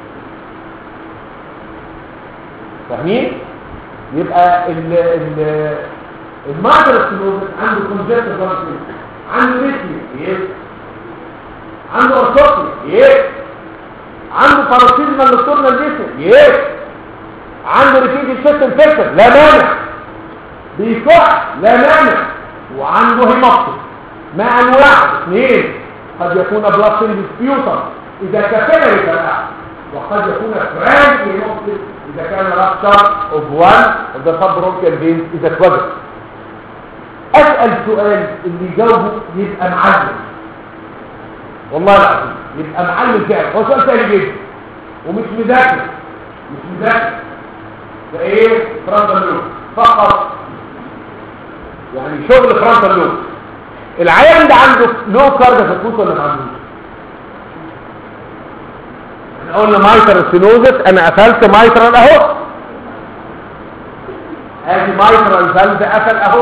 فاهمين يبقى ال ال المعدل السلوزر عنده كونجكتيف بلانسين عنده ريتمي يس عنده ارثوبي يس عنده باراسيزمال نكتورنال ديسن يس عنده ريفيد سيستم فيكتور لا مانع بيكح لا مانع وعنده هيموكسيس مع انواع اثنين قد يكون بلاسين ديسبيوتر اذا كابيلاري فرقع وقد يكون فرانك هيموكسيس إذا كان رابشر of one of the subbronchial veins إذا اتوجد أسأل سؤال اللي يجاوبه يبقى معلم والله العظيم يبقى معلم فعلا هو سؤال سهل جدا ومش مذاكر مش مذاكر ده ايه فرانتال لوب فقط يعني شغل فرانتال لوب العيان ده عنده لو كارد فكوت ولا ما عندوش احنا قلنا مايتر سينوزس انا قفلت مايترال اهو ادي مايترال فالف قفل اهو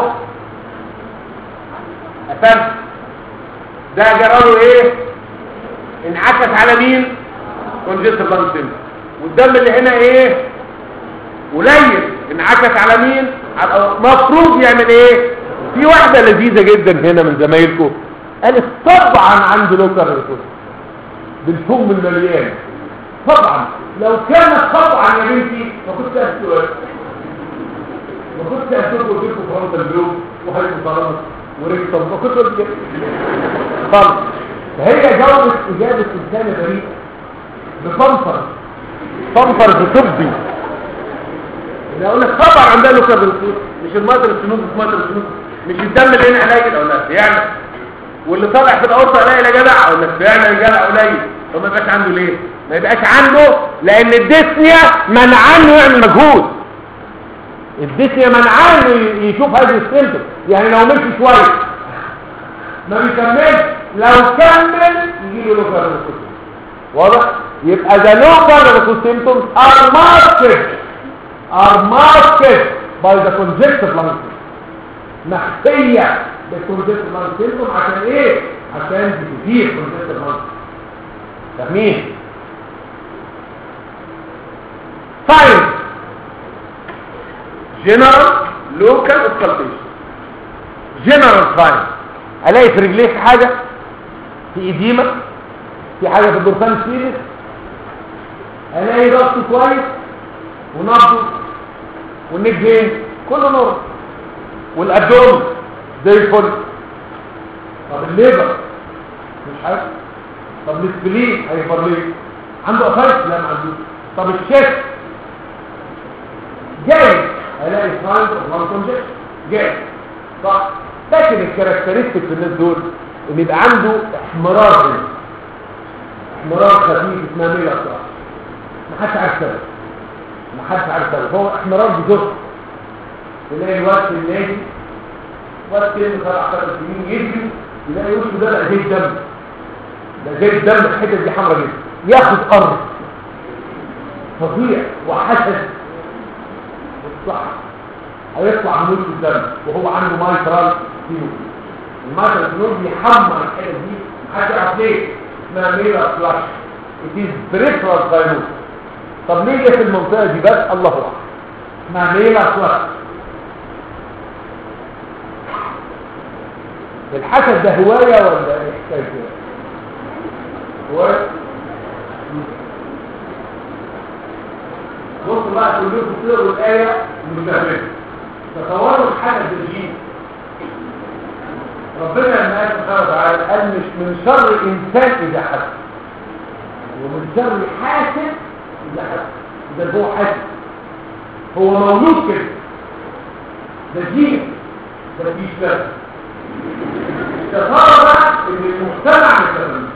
قفلت ده جراله ايه انعكس على مين كونجستيف لانج والدم اللي هنا ايه قليل انعكس على مين على المفروض يعمل ايه في واحده لذيذه جدا هنا من زمايلكم قالت طبعا عنده لوكر ريسورس بالفم المليان طبعا لو كانت طبعا يا بنتي ما كنت اسال ما كنت اسال قلت لكم فرنسا اليوم وهيبقوا ورجل طب ما كنت قلت كده خالص فهي جاوبت اجابه انسان بريء بصنفر صنفر بطبي انا اقول لك طبعا عندها لوكر بالصوت مش المادر السنوب في مادر السنوب مش الدم اللي هنا قليل اقول لك يعني واللي طالع في الاورطه قليل يا جدع اقول لك فعلا يا جدع قليل طب ما يبقاش عنده ليه ما يبقاش عنده لان الديسنيا منعانه يعمل مجهود الديسنيا منعانه يشوف هذه السيمتوم يعني لو مشي شويه ما بيكملش لو كمل يجي له لوكر واضح يبقى the local symptoms are masked are masked by the congestive lung مخفية بالcongestive lung symptom عشان ايه عشان بتزيد congestive lung فاهمين signs general local occultation general signs الاقي في رجليك حاجة في ايديمة في حاجة في الدرسان السيريس الاقي ضغطه كويس ونبضه والنيك فين كله نور والابدوم زي الفل طب الليبر مش حاجه طب السبلين هيفر ليه عنده قفايس لا ما عندوش طب الشيست جاي الاقي ساينز اوف لانج كونجكشن جاي صح لكن الكاركترستيك في الناس دول ان يبقى عنده احمرار هنا احمرار خفيف اسمها ميلا صح ما حدش عارف سبب ما حدش عارف سبب هو احمرار بجزء تلاقي الوقت النادي وقت كلمة سبع ثلاث سنين يجري يلاقي وشه ده بقى زي الدم ده زي الدم الحتت دي حمرا جدا ياخد ارض فظيع وحسد صح هيطلع من وشه الدم وهو عنده مايترال فينو المايترال فينو بيحمر الحتت دي محدش يعرف ليه اسمها ميلا فلاش it is peripheral thymus طب ليه جه في المنطقه دي بس الله اعلم اسمها ميلا فلاش الحسد ده هوايه ولا ايه حكايته هوايه بصوا بقى كلكم تقروا الآية مش فاهمينها تصوروا الحدث الجين ربنا لما قال سبحانه وتعالى قال مش من شر انسان اذا حسد ومن شر حاسد اذا حسد ده هو حاسد هو مولود كده ده جين ده مفيش فرق تصور بقى ان المجتمع مش فاهمين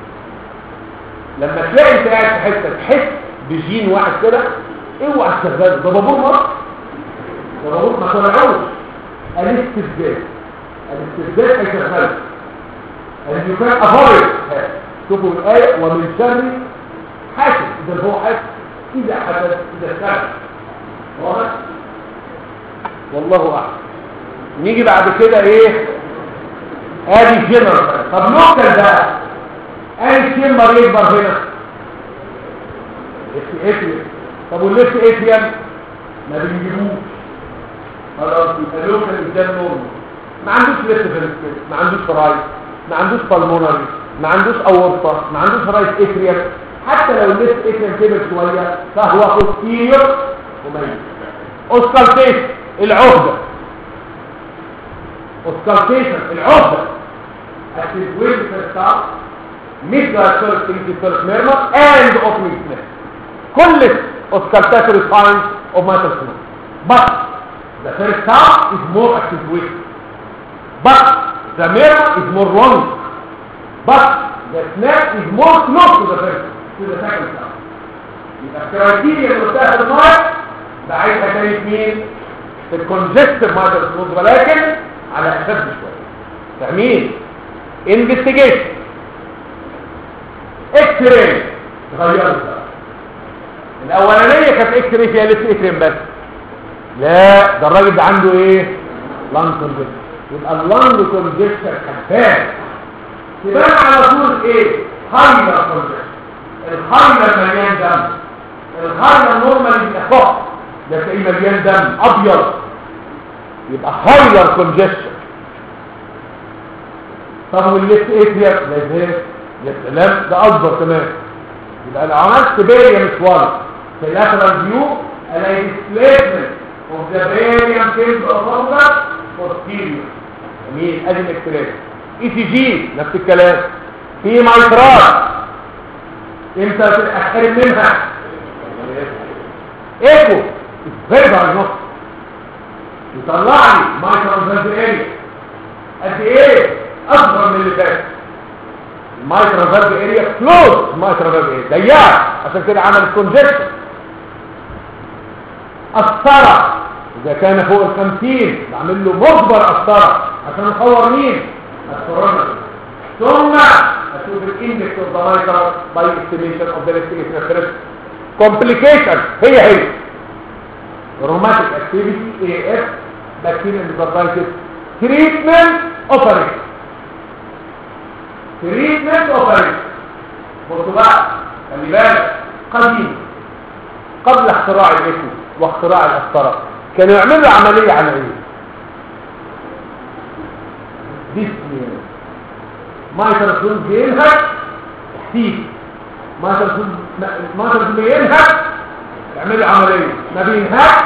لما تلاقي انت قاعد في حته تحس بجين واحد كده اوعى تشغله ده بابور مصر ده بابور ما طلعوش الاستبداد الاستبداد هيشغله ان يكون افضل شوفوا الايه ومن شر حاسد اذا هو حاسد اذا حدث اذا سمع واضح والله اعلم نيجي بعد كده ايه ادي جنرال طب نوكل بقى ادي شمر يكبر هنا اف اتريم طب والليفت اتريم ما بنجيبوش خلاص يبقى لوكال قدام نورمال ما عندوش ليفت فينستر ما عندوش فرايت ما عندوش بالمونري ما عندوش اورطه ما عندوش رايت اتريم حتى لو الليفت اتريم كبر شويه فهو خطير وميت اوسكالتيشن العهده اوسكالتيشن العهده التزويج في الستار مثل الفيرست انتي ميرمر and opening snap كل auscultatory signs of mitral stenosis but the first sound is more accentuated but the mirror is more long but the snap is more close to the first to the second sound يبقى الكرايتيريا اللي قلتها في المايك بعيدها تاني في مين؟ في الكونجستيف mitral stenosis ولكن على أشد شوية فاهمين؟ investigation اكس راي غيرت بقى الاولانيه كانت اكس راي فيها لسه اكريم بس لا ده الراجل ده عنده ايه لانج كونجكشن يبقى اللانج كونجكشن كفايه تبان على طول ايه هايلر كونجكشن الهايلر مليان دم الهايلر نورمال يبقى فوق ده تلاقيه مليان دم ابيض يبقى هايلر كونجكشن طب والليفت اتريم لا ازاي يا سلام ده اكبر كمان يبقى لو عملت باريا مش ورا في اللاترال فيو الاقي displacement of the barium field of order posterior جميل ادي الاكتراك اي سي جي نفس الكلام في مايترات امتى اتحرم منها ايكو فيري نص يطلع لي مايترال فالف اريا قد ايه اكبر من اللي فات المايترال فالف اريا كلوز المايترال فالف اريا ضيقه عشان كده عمل كونجكشن قسطره اذا كان فوق الخمسين بعمل له مجبر قسطره عشان اصور مين الكورونا ثم اشوف الاندكس اوف ذا مايترال باي استيميشن اوف ذا ريسبيريشن كومبليكيشن هي هي روماتيك اكتيفيتي اي اف بكتيريا ميزوفايتس تريتمنت اوبريشن تريتمنت اوبريشن بصوا بقى خلي بالك قديم قبل اختراع الاسم واختراع القسطره كانوا يعملوا عمليه على ايه ديسني مايترسون بينهك تحتيك مايترسون مايترسون بينهك يعملوا عمليه ما بينهك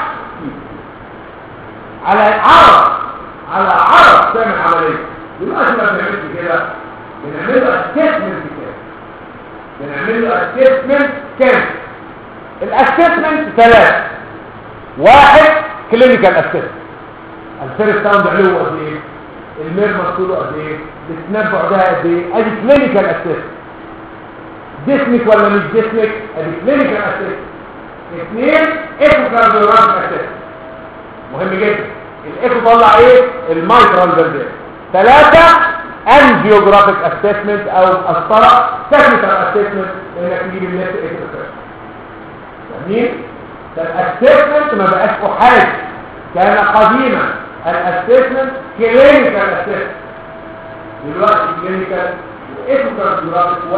على عرض على عرض تعمل عمليه دلوقتي ما بنعملش كده بنعمل له اسسمنت كده بنعمل له اسسمنت كام الاسسمنت ثلاث واحد كلينيكال اسسمنت الفيرست ساوند علوه قد ايه الميرمر طوله قد ايه السناب بعدها قد ايه ادي كلينيكال اسيست جسمك ولا مش جسمك ادي كلينيكال اسيست اثنين ايكو كارديوجرافيك اسيست مهم جدا الايكو طلع ايه المايترال فالفير ثلاثة انجيوجرافيك اسسمنت او اسطرة تكنيكال اسسمنت انك تجيب الناس ايكو فاهمين فالاسسمنت ما بقاش احاد كان قديما الاسسمنت كلينيكال اسسمنت دلوقتي كلينيكال ايكو كارديوجرافيك و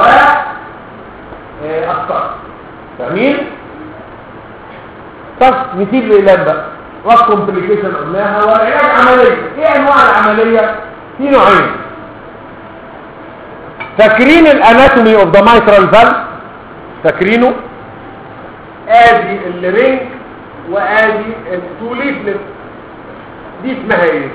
اسطرة فاهمين طب نسيب الإعلان بقى وات كومبليكيشن قلناها والعلاج عملية ايه انواع العملية في نوعين فاكرين الاناتومي اوف ذا مايترال فالف فاكرينه ادي الرينج وادي التو ليفلت دي اسمها ايه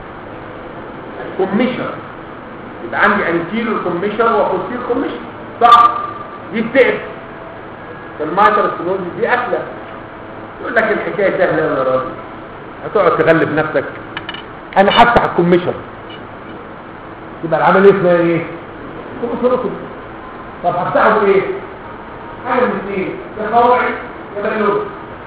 كوميشن يبقى عندي انتيريور كوميشن وبوستيريور كوميشن صح دي بتقف في المايترال ستينوزيس دي اكله يقول لك الحكايه سهله يا راجل هتقعد تغلب نفسك انا هفتح الكوميشن يبقى العمليه اسمها ايه كوميشن طب هفتحه بايه حاجه من اثنين يا صوابعي يا بالون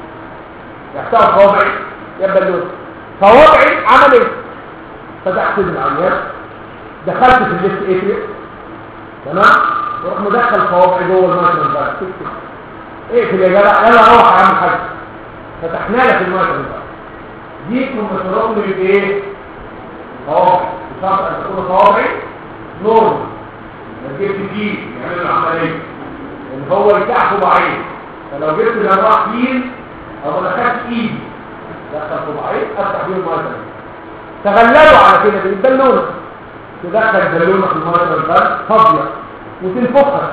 يفتحه صوابعي يا بالون صوابعي عمل ايه فتحت العمليات دخلت في الليست اتريا تمام وروح مدخل صوابعي جوه المايكرو بقى اقفل يا جدع يلا روح يا عم حاج فتحنا لك المايكرو بقى دي كمبيوترات اللي بايه صوابع بشرط ان تكون صوابعي نورمال ما تجيبش فيه يعمل العمليه ان هو يفتح صباعين فلو جبت جراح فيل او ما دخلتش ايدي دخل صباعين افتح بيهم المايكرو تغلبوا على كده بالبالونه تدخل البالونه في المايكرو البال فاضيه وتنفخها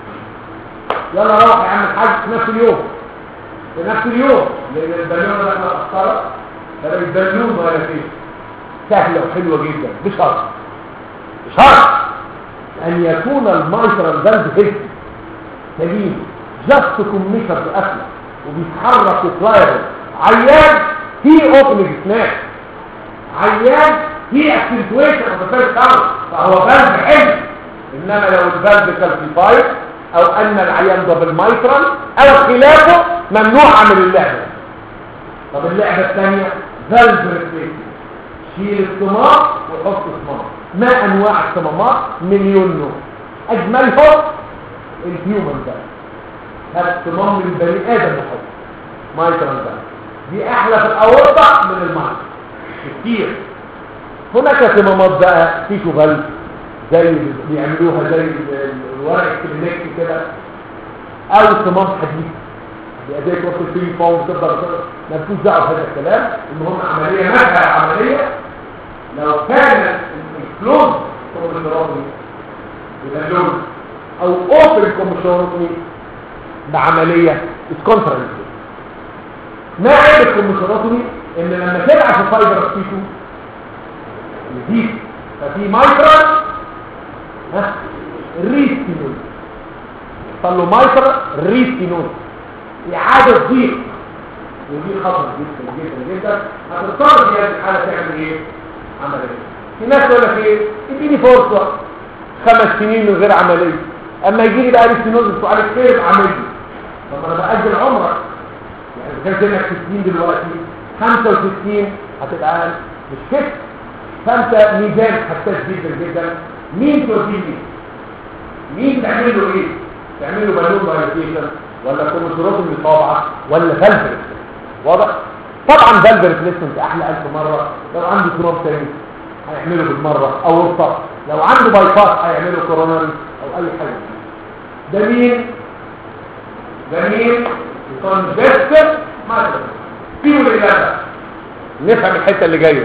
يلا روح يا عم الحاج في نفس اليوم في نفس اليوم لان البالونه داخله قسطره فالبالون ولا فيه سهله وحلوه جدا بشرط بشرط ان يكون المايترال فالف هيلثي سليم جاست كوميشر في قفله وبيتحرك وفلايبل عيان في اوبننج سناب عيان في اكسنتويشن اوف ذا فيرست فهو فالف حلو انما لو الفالف كالسيفايد او ان العيان ده بالمايترال او خلافه ممنوع عمل اللعبه طب اللعبه الثانيه فالف ريبليسمنت شيل الصمام وحط صمام ما انواع الصمامات مليون نوع اجملهم الهيومن ده هذا صمام من بني ادم يحط مايترال ده دي احلى في الاورطه من المايترال كتير هناك صمامات بقى تيشو فالف زي بيعملوها زي الورق الكلينيكي كده او صمام حديد بأداة وصل فيه فوق تقدر مفيش دعوه بهذا الكلام المهم عملية مالها عملية لو كان الكلوز كوميشنراتي يبقى لون او اوبن كوميشنراتي بعملية اتكونفرنس ما عيب الكوميشنراتي ان لما تبعت الفايبر تيشو يزيد ففي مايكرا ها ريستينول يحصل له مايكرا ريستينول إعادة ضيق ودي خطر جدا جدا جدا هتضطر في هذه الحالة تعمل ايه؟ عملية في ناس تقول لك ايه؟ اديني فرصة خمس سنين من غير عملية اما يجي لي بقى ريستينول السؤال خير عملية طب انا بأجل عمرك يعني اذا كان سنك 60 دلوقتي 65 هتبقى اقل مش كده فانت ميزان حساس جدا جدا مين توديه مين مين تعمل له ايه تعمل له بالون بايوتيشن ولا كروموسومات المطابعه ولا فالف واضح طبعا فالف ريبليسمنت احلى ألف مره لو عنده كروم تاني هيعمله بالمره او وسط لو عنده باي باس هيعمله كوروناري او اي حاجه ده مين ده مين كونجستر مثلا فيه الاجابه نفهم الحته اللي جايه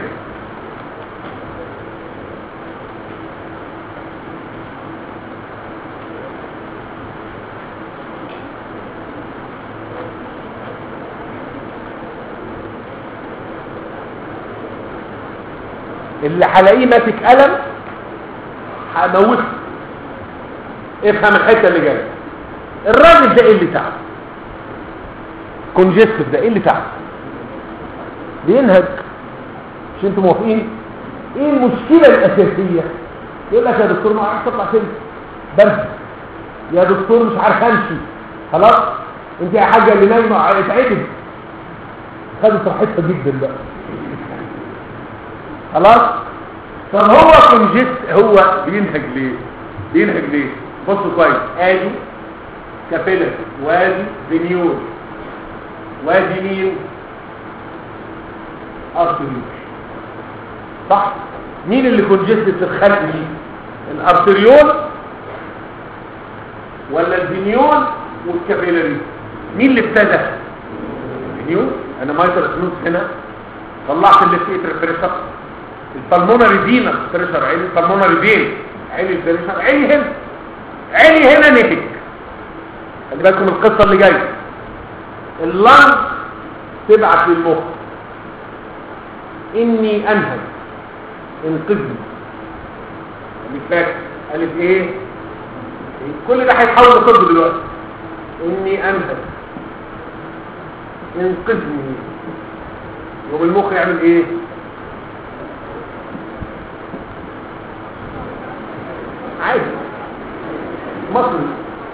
اللي هلاقيه ماسك قلم هموته افهم الحته اللي جايه الراجل ده ايه اللي تعب كونجستيف ده ايه اللي تعب بينهج مش انتوا موافقين ايه المشكله الاساسيه يقول لك يا دكتور ما عارف تطلع فين بمشي يا دكتور مش عارف امشي خلاص انت يا حاجه اللي نايمه اتعدل خدت راحتها جدا بقى خلاص طب هو كونجست هو بينهج ليه بينهج ليه بصوا كويس ادي كابيلر وادي فينيول وادي مين ارتريول صح مين اللي كونجست في الخلق دي الارتريول ولا الفينيول والكابيلري مين اللي ابتدى الفينيول انا مايتر سنوس هنا طلعت اللي في ايتر بريشر البلمونري فينا بريشر عين البلمونري فين عين البريشر عين هنا عيني هنا نهج خلي بالكم من القصه اللي جايه اللنج تبعت للمخ اني انهج انقذني خليك فاكر الف ايه كل ده هيتحول لطب دلوقتي اني انهج انقذني يوم المخ يعمل ايه عادي مصري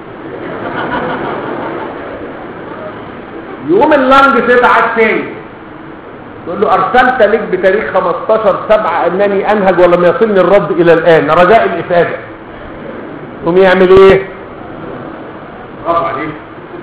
يوم اللنج تبعت تاني تقول له ارسلت لك بتاريخ 15 7 انني انهج ولم يصلني الرد الى الان رجاء الافاده ثم يعمل ايه برافو عليك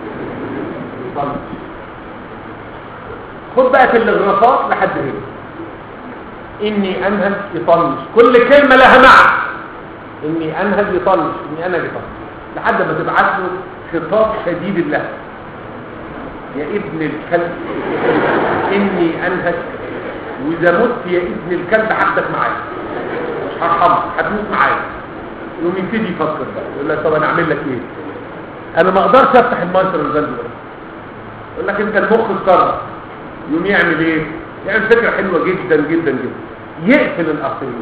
خد بقى في الاغراضات لحد هنا اني انهج يطنش كل كلمه لها معنى اني انهج يطنش اني انهج يطنش لحد ما تبعت له خطاب شديد اللهجه يا ابن الكلب اني انهج واذا مت يا ابن الكلب هاخدك معايا مش هرحمك هتموت معايا يقوم يبتدي يفكر بقى يقول لك طب انا اعمل لك ايه انا ما اقدرش افتح المايتر الفالف ده يقول لك انت المخ اتكرر يقوم يعمل ايه يعمل فكره حلوه جدا جدا جدا يقفل الارتريول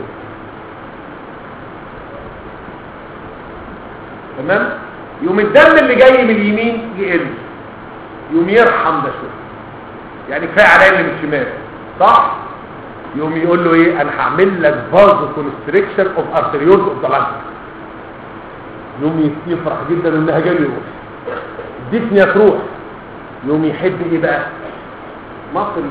تمام يوم الدم اللي جاي من اليمين يقل يوم يرحم ده شويه يعني كفايه عليا اللي من الشمال صح يوم يقول له ايه انا هعمل لك فازو كونستريكشن اوف ارتريولز اوف ذا لانج يوم يفرح جدا انها جاي يروح اديتني تروح يوم يحب ايه بقى مصري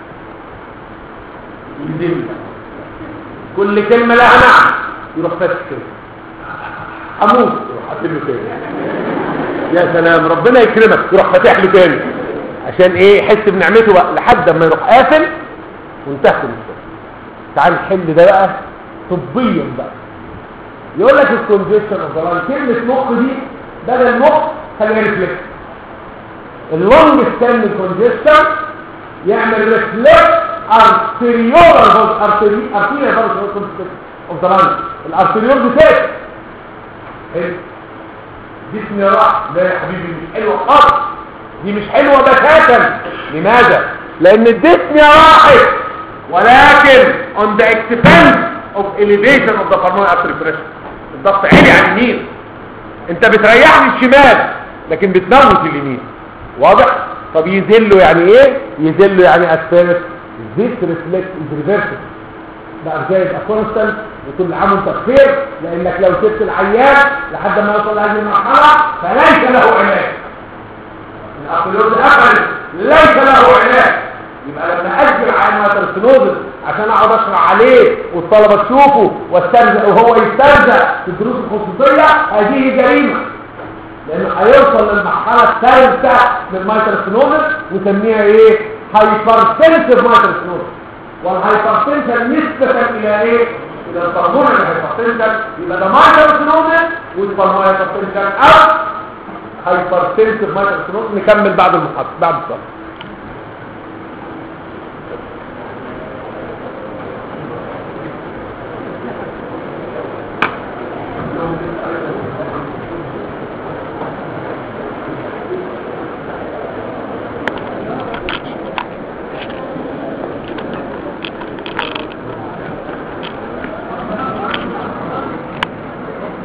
يذل كل كلمه لها معنى يروح فاتح كده اموت يروح حاطط له تاني يا سلام ربنا يكرمك يروح فاتح له تاني عشان ايه يحس بنعمته بقى لحد ما يروح قافل وانتهت المشكله تعال نحل ده بقى طبيا بقى يقول لك الكونجكشن اوف ذا كلمه مخ دي بدل مخ خليها ريفلكس اللونج ستاند كونجكشن يعمل ريفلكس ارتريولار ارتري ارتريولار اوف ذا الارتريول بتاعك حلو جسمي راح لا يا حبيبي مش حلوه خالص دي مش حلوه بتاتا لماذا لان الجسم راحت ولكن on the expense of elevation of the pulmonary artery pressure الضغط عالي على اليمين انت بتريحني الشمال لكن بتموت اليمين واضح طب يذله يعني ايه يذله يعني اسفلت this reflex is reversible بقى ازاي يبقى كونستنت وكل عام وانت بخير لانك لو سبت العيان لحد ما يوصل هذه المرحله فليس له علاج الابيلوز اقل ليس له علاج يبقى لما اجل عين ماترسنوزس عشان اقعد اشرح عليه والطلبه تشوفه واسترزق وهو يسترزق في الدروس الخصوصيه هذه جريمه لانه هيوصل للمرحله الثالثه من المايترسنوزس نسميها ايه هايبرتنسيف مايترسنوزس والهايبرتنشن نسبة الى ايه الى الهرمون الهايبرتنشن يبقى ده مايترسنوزس والهايبرتنشن او هايبرتنسيف مايترسنوزس نكمل بعد المحاضره بعد الصلاه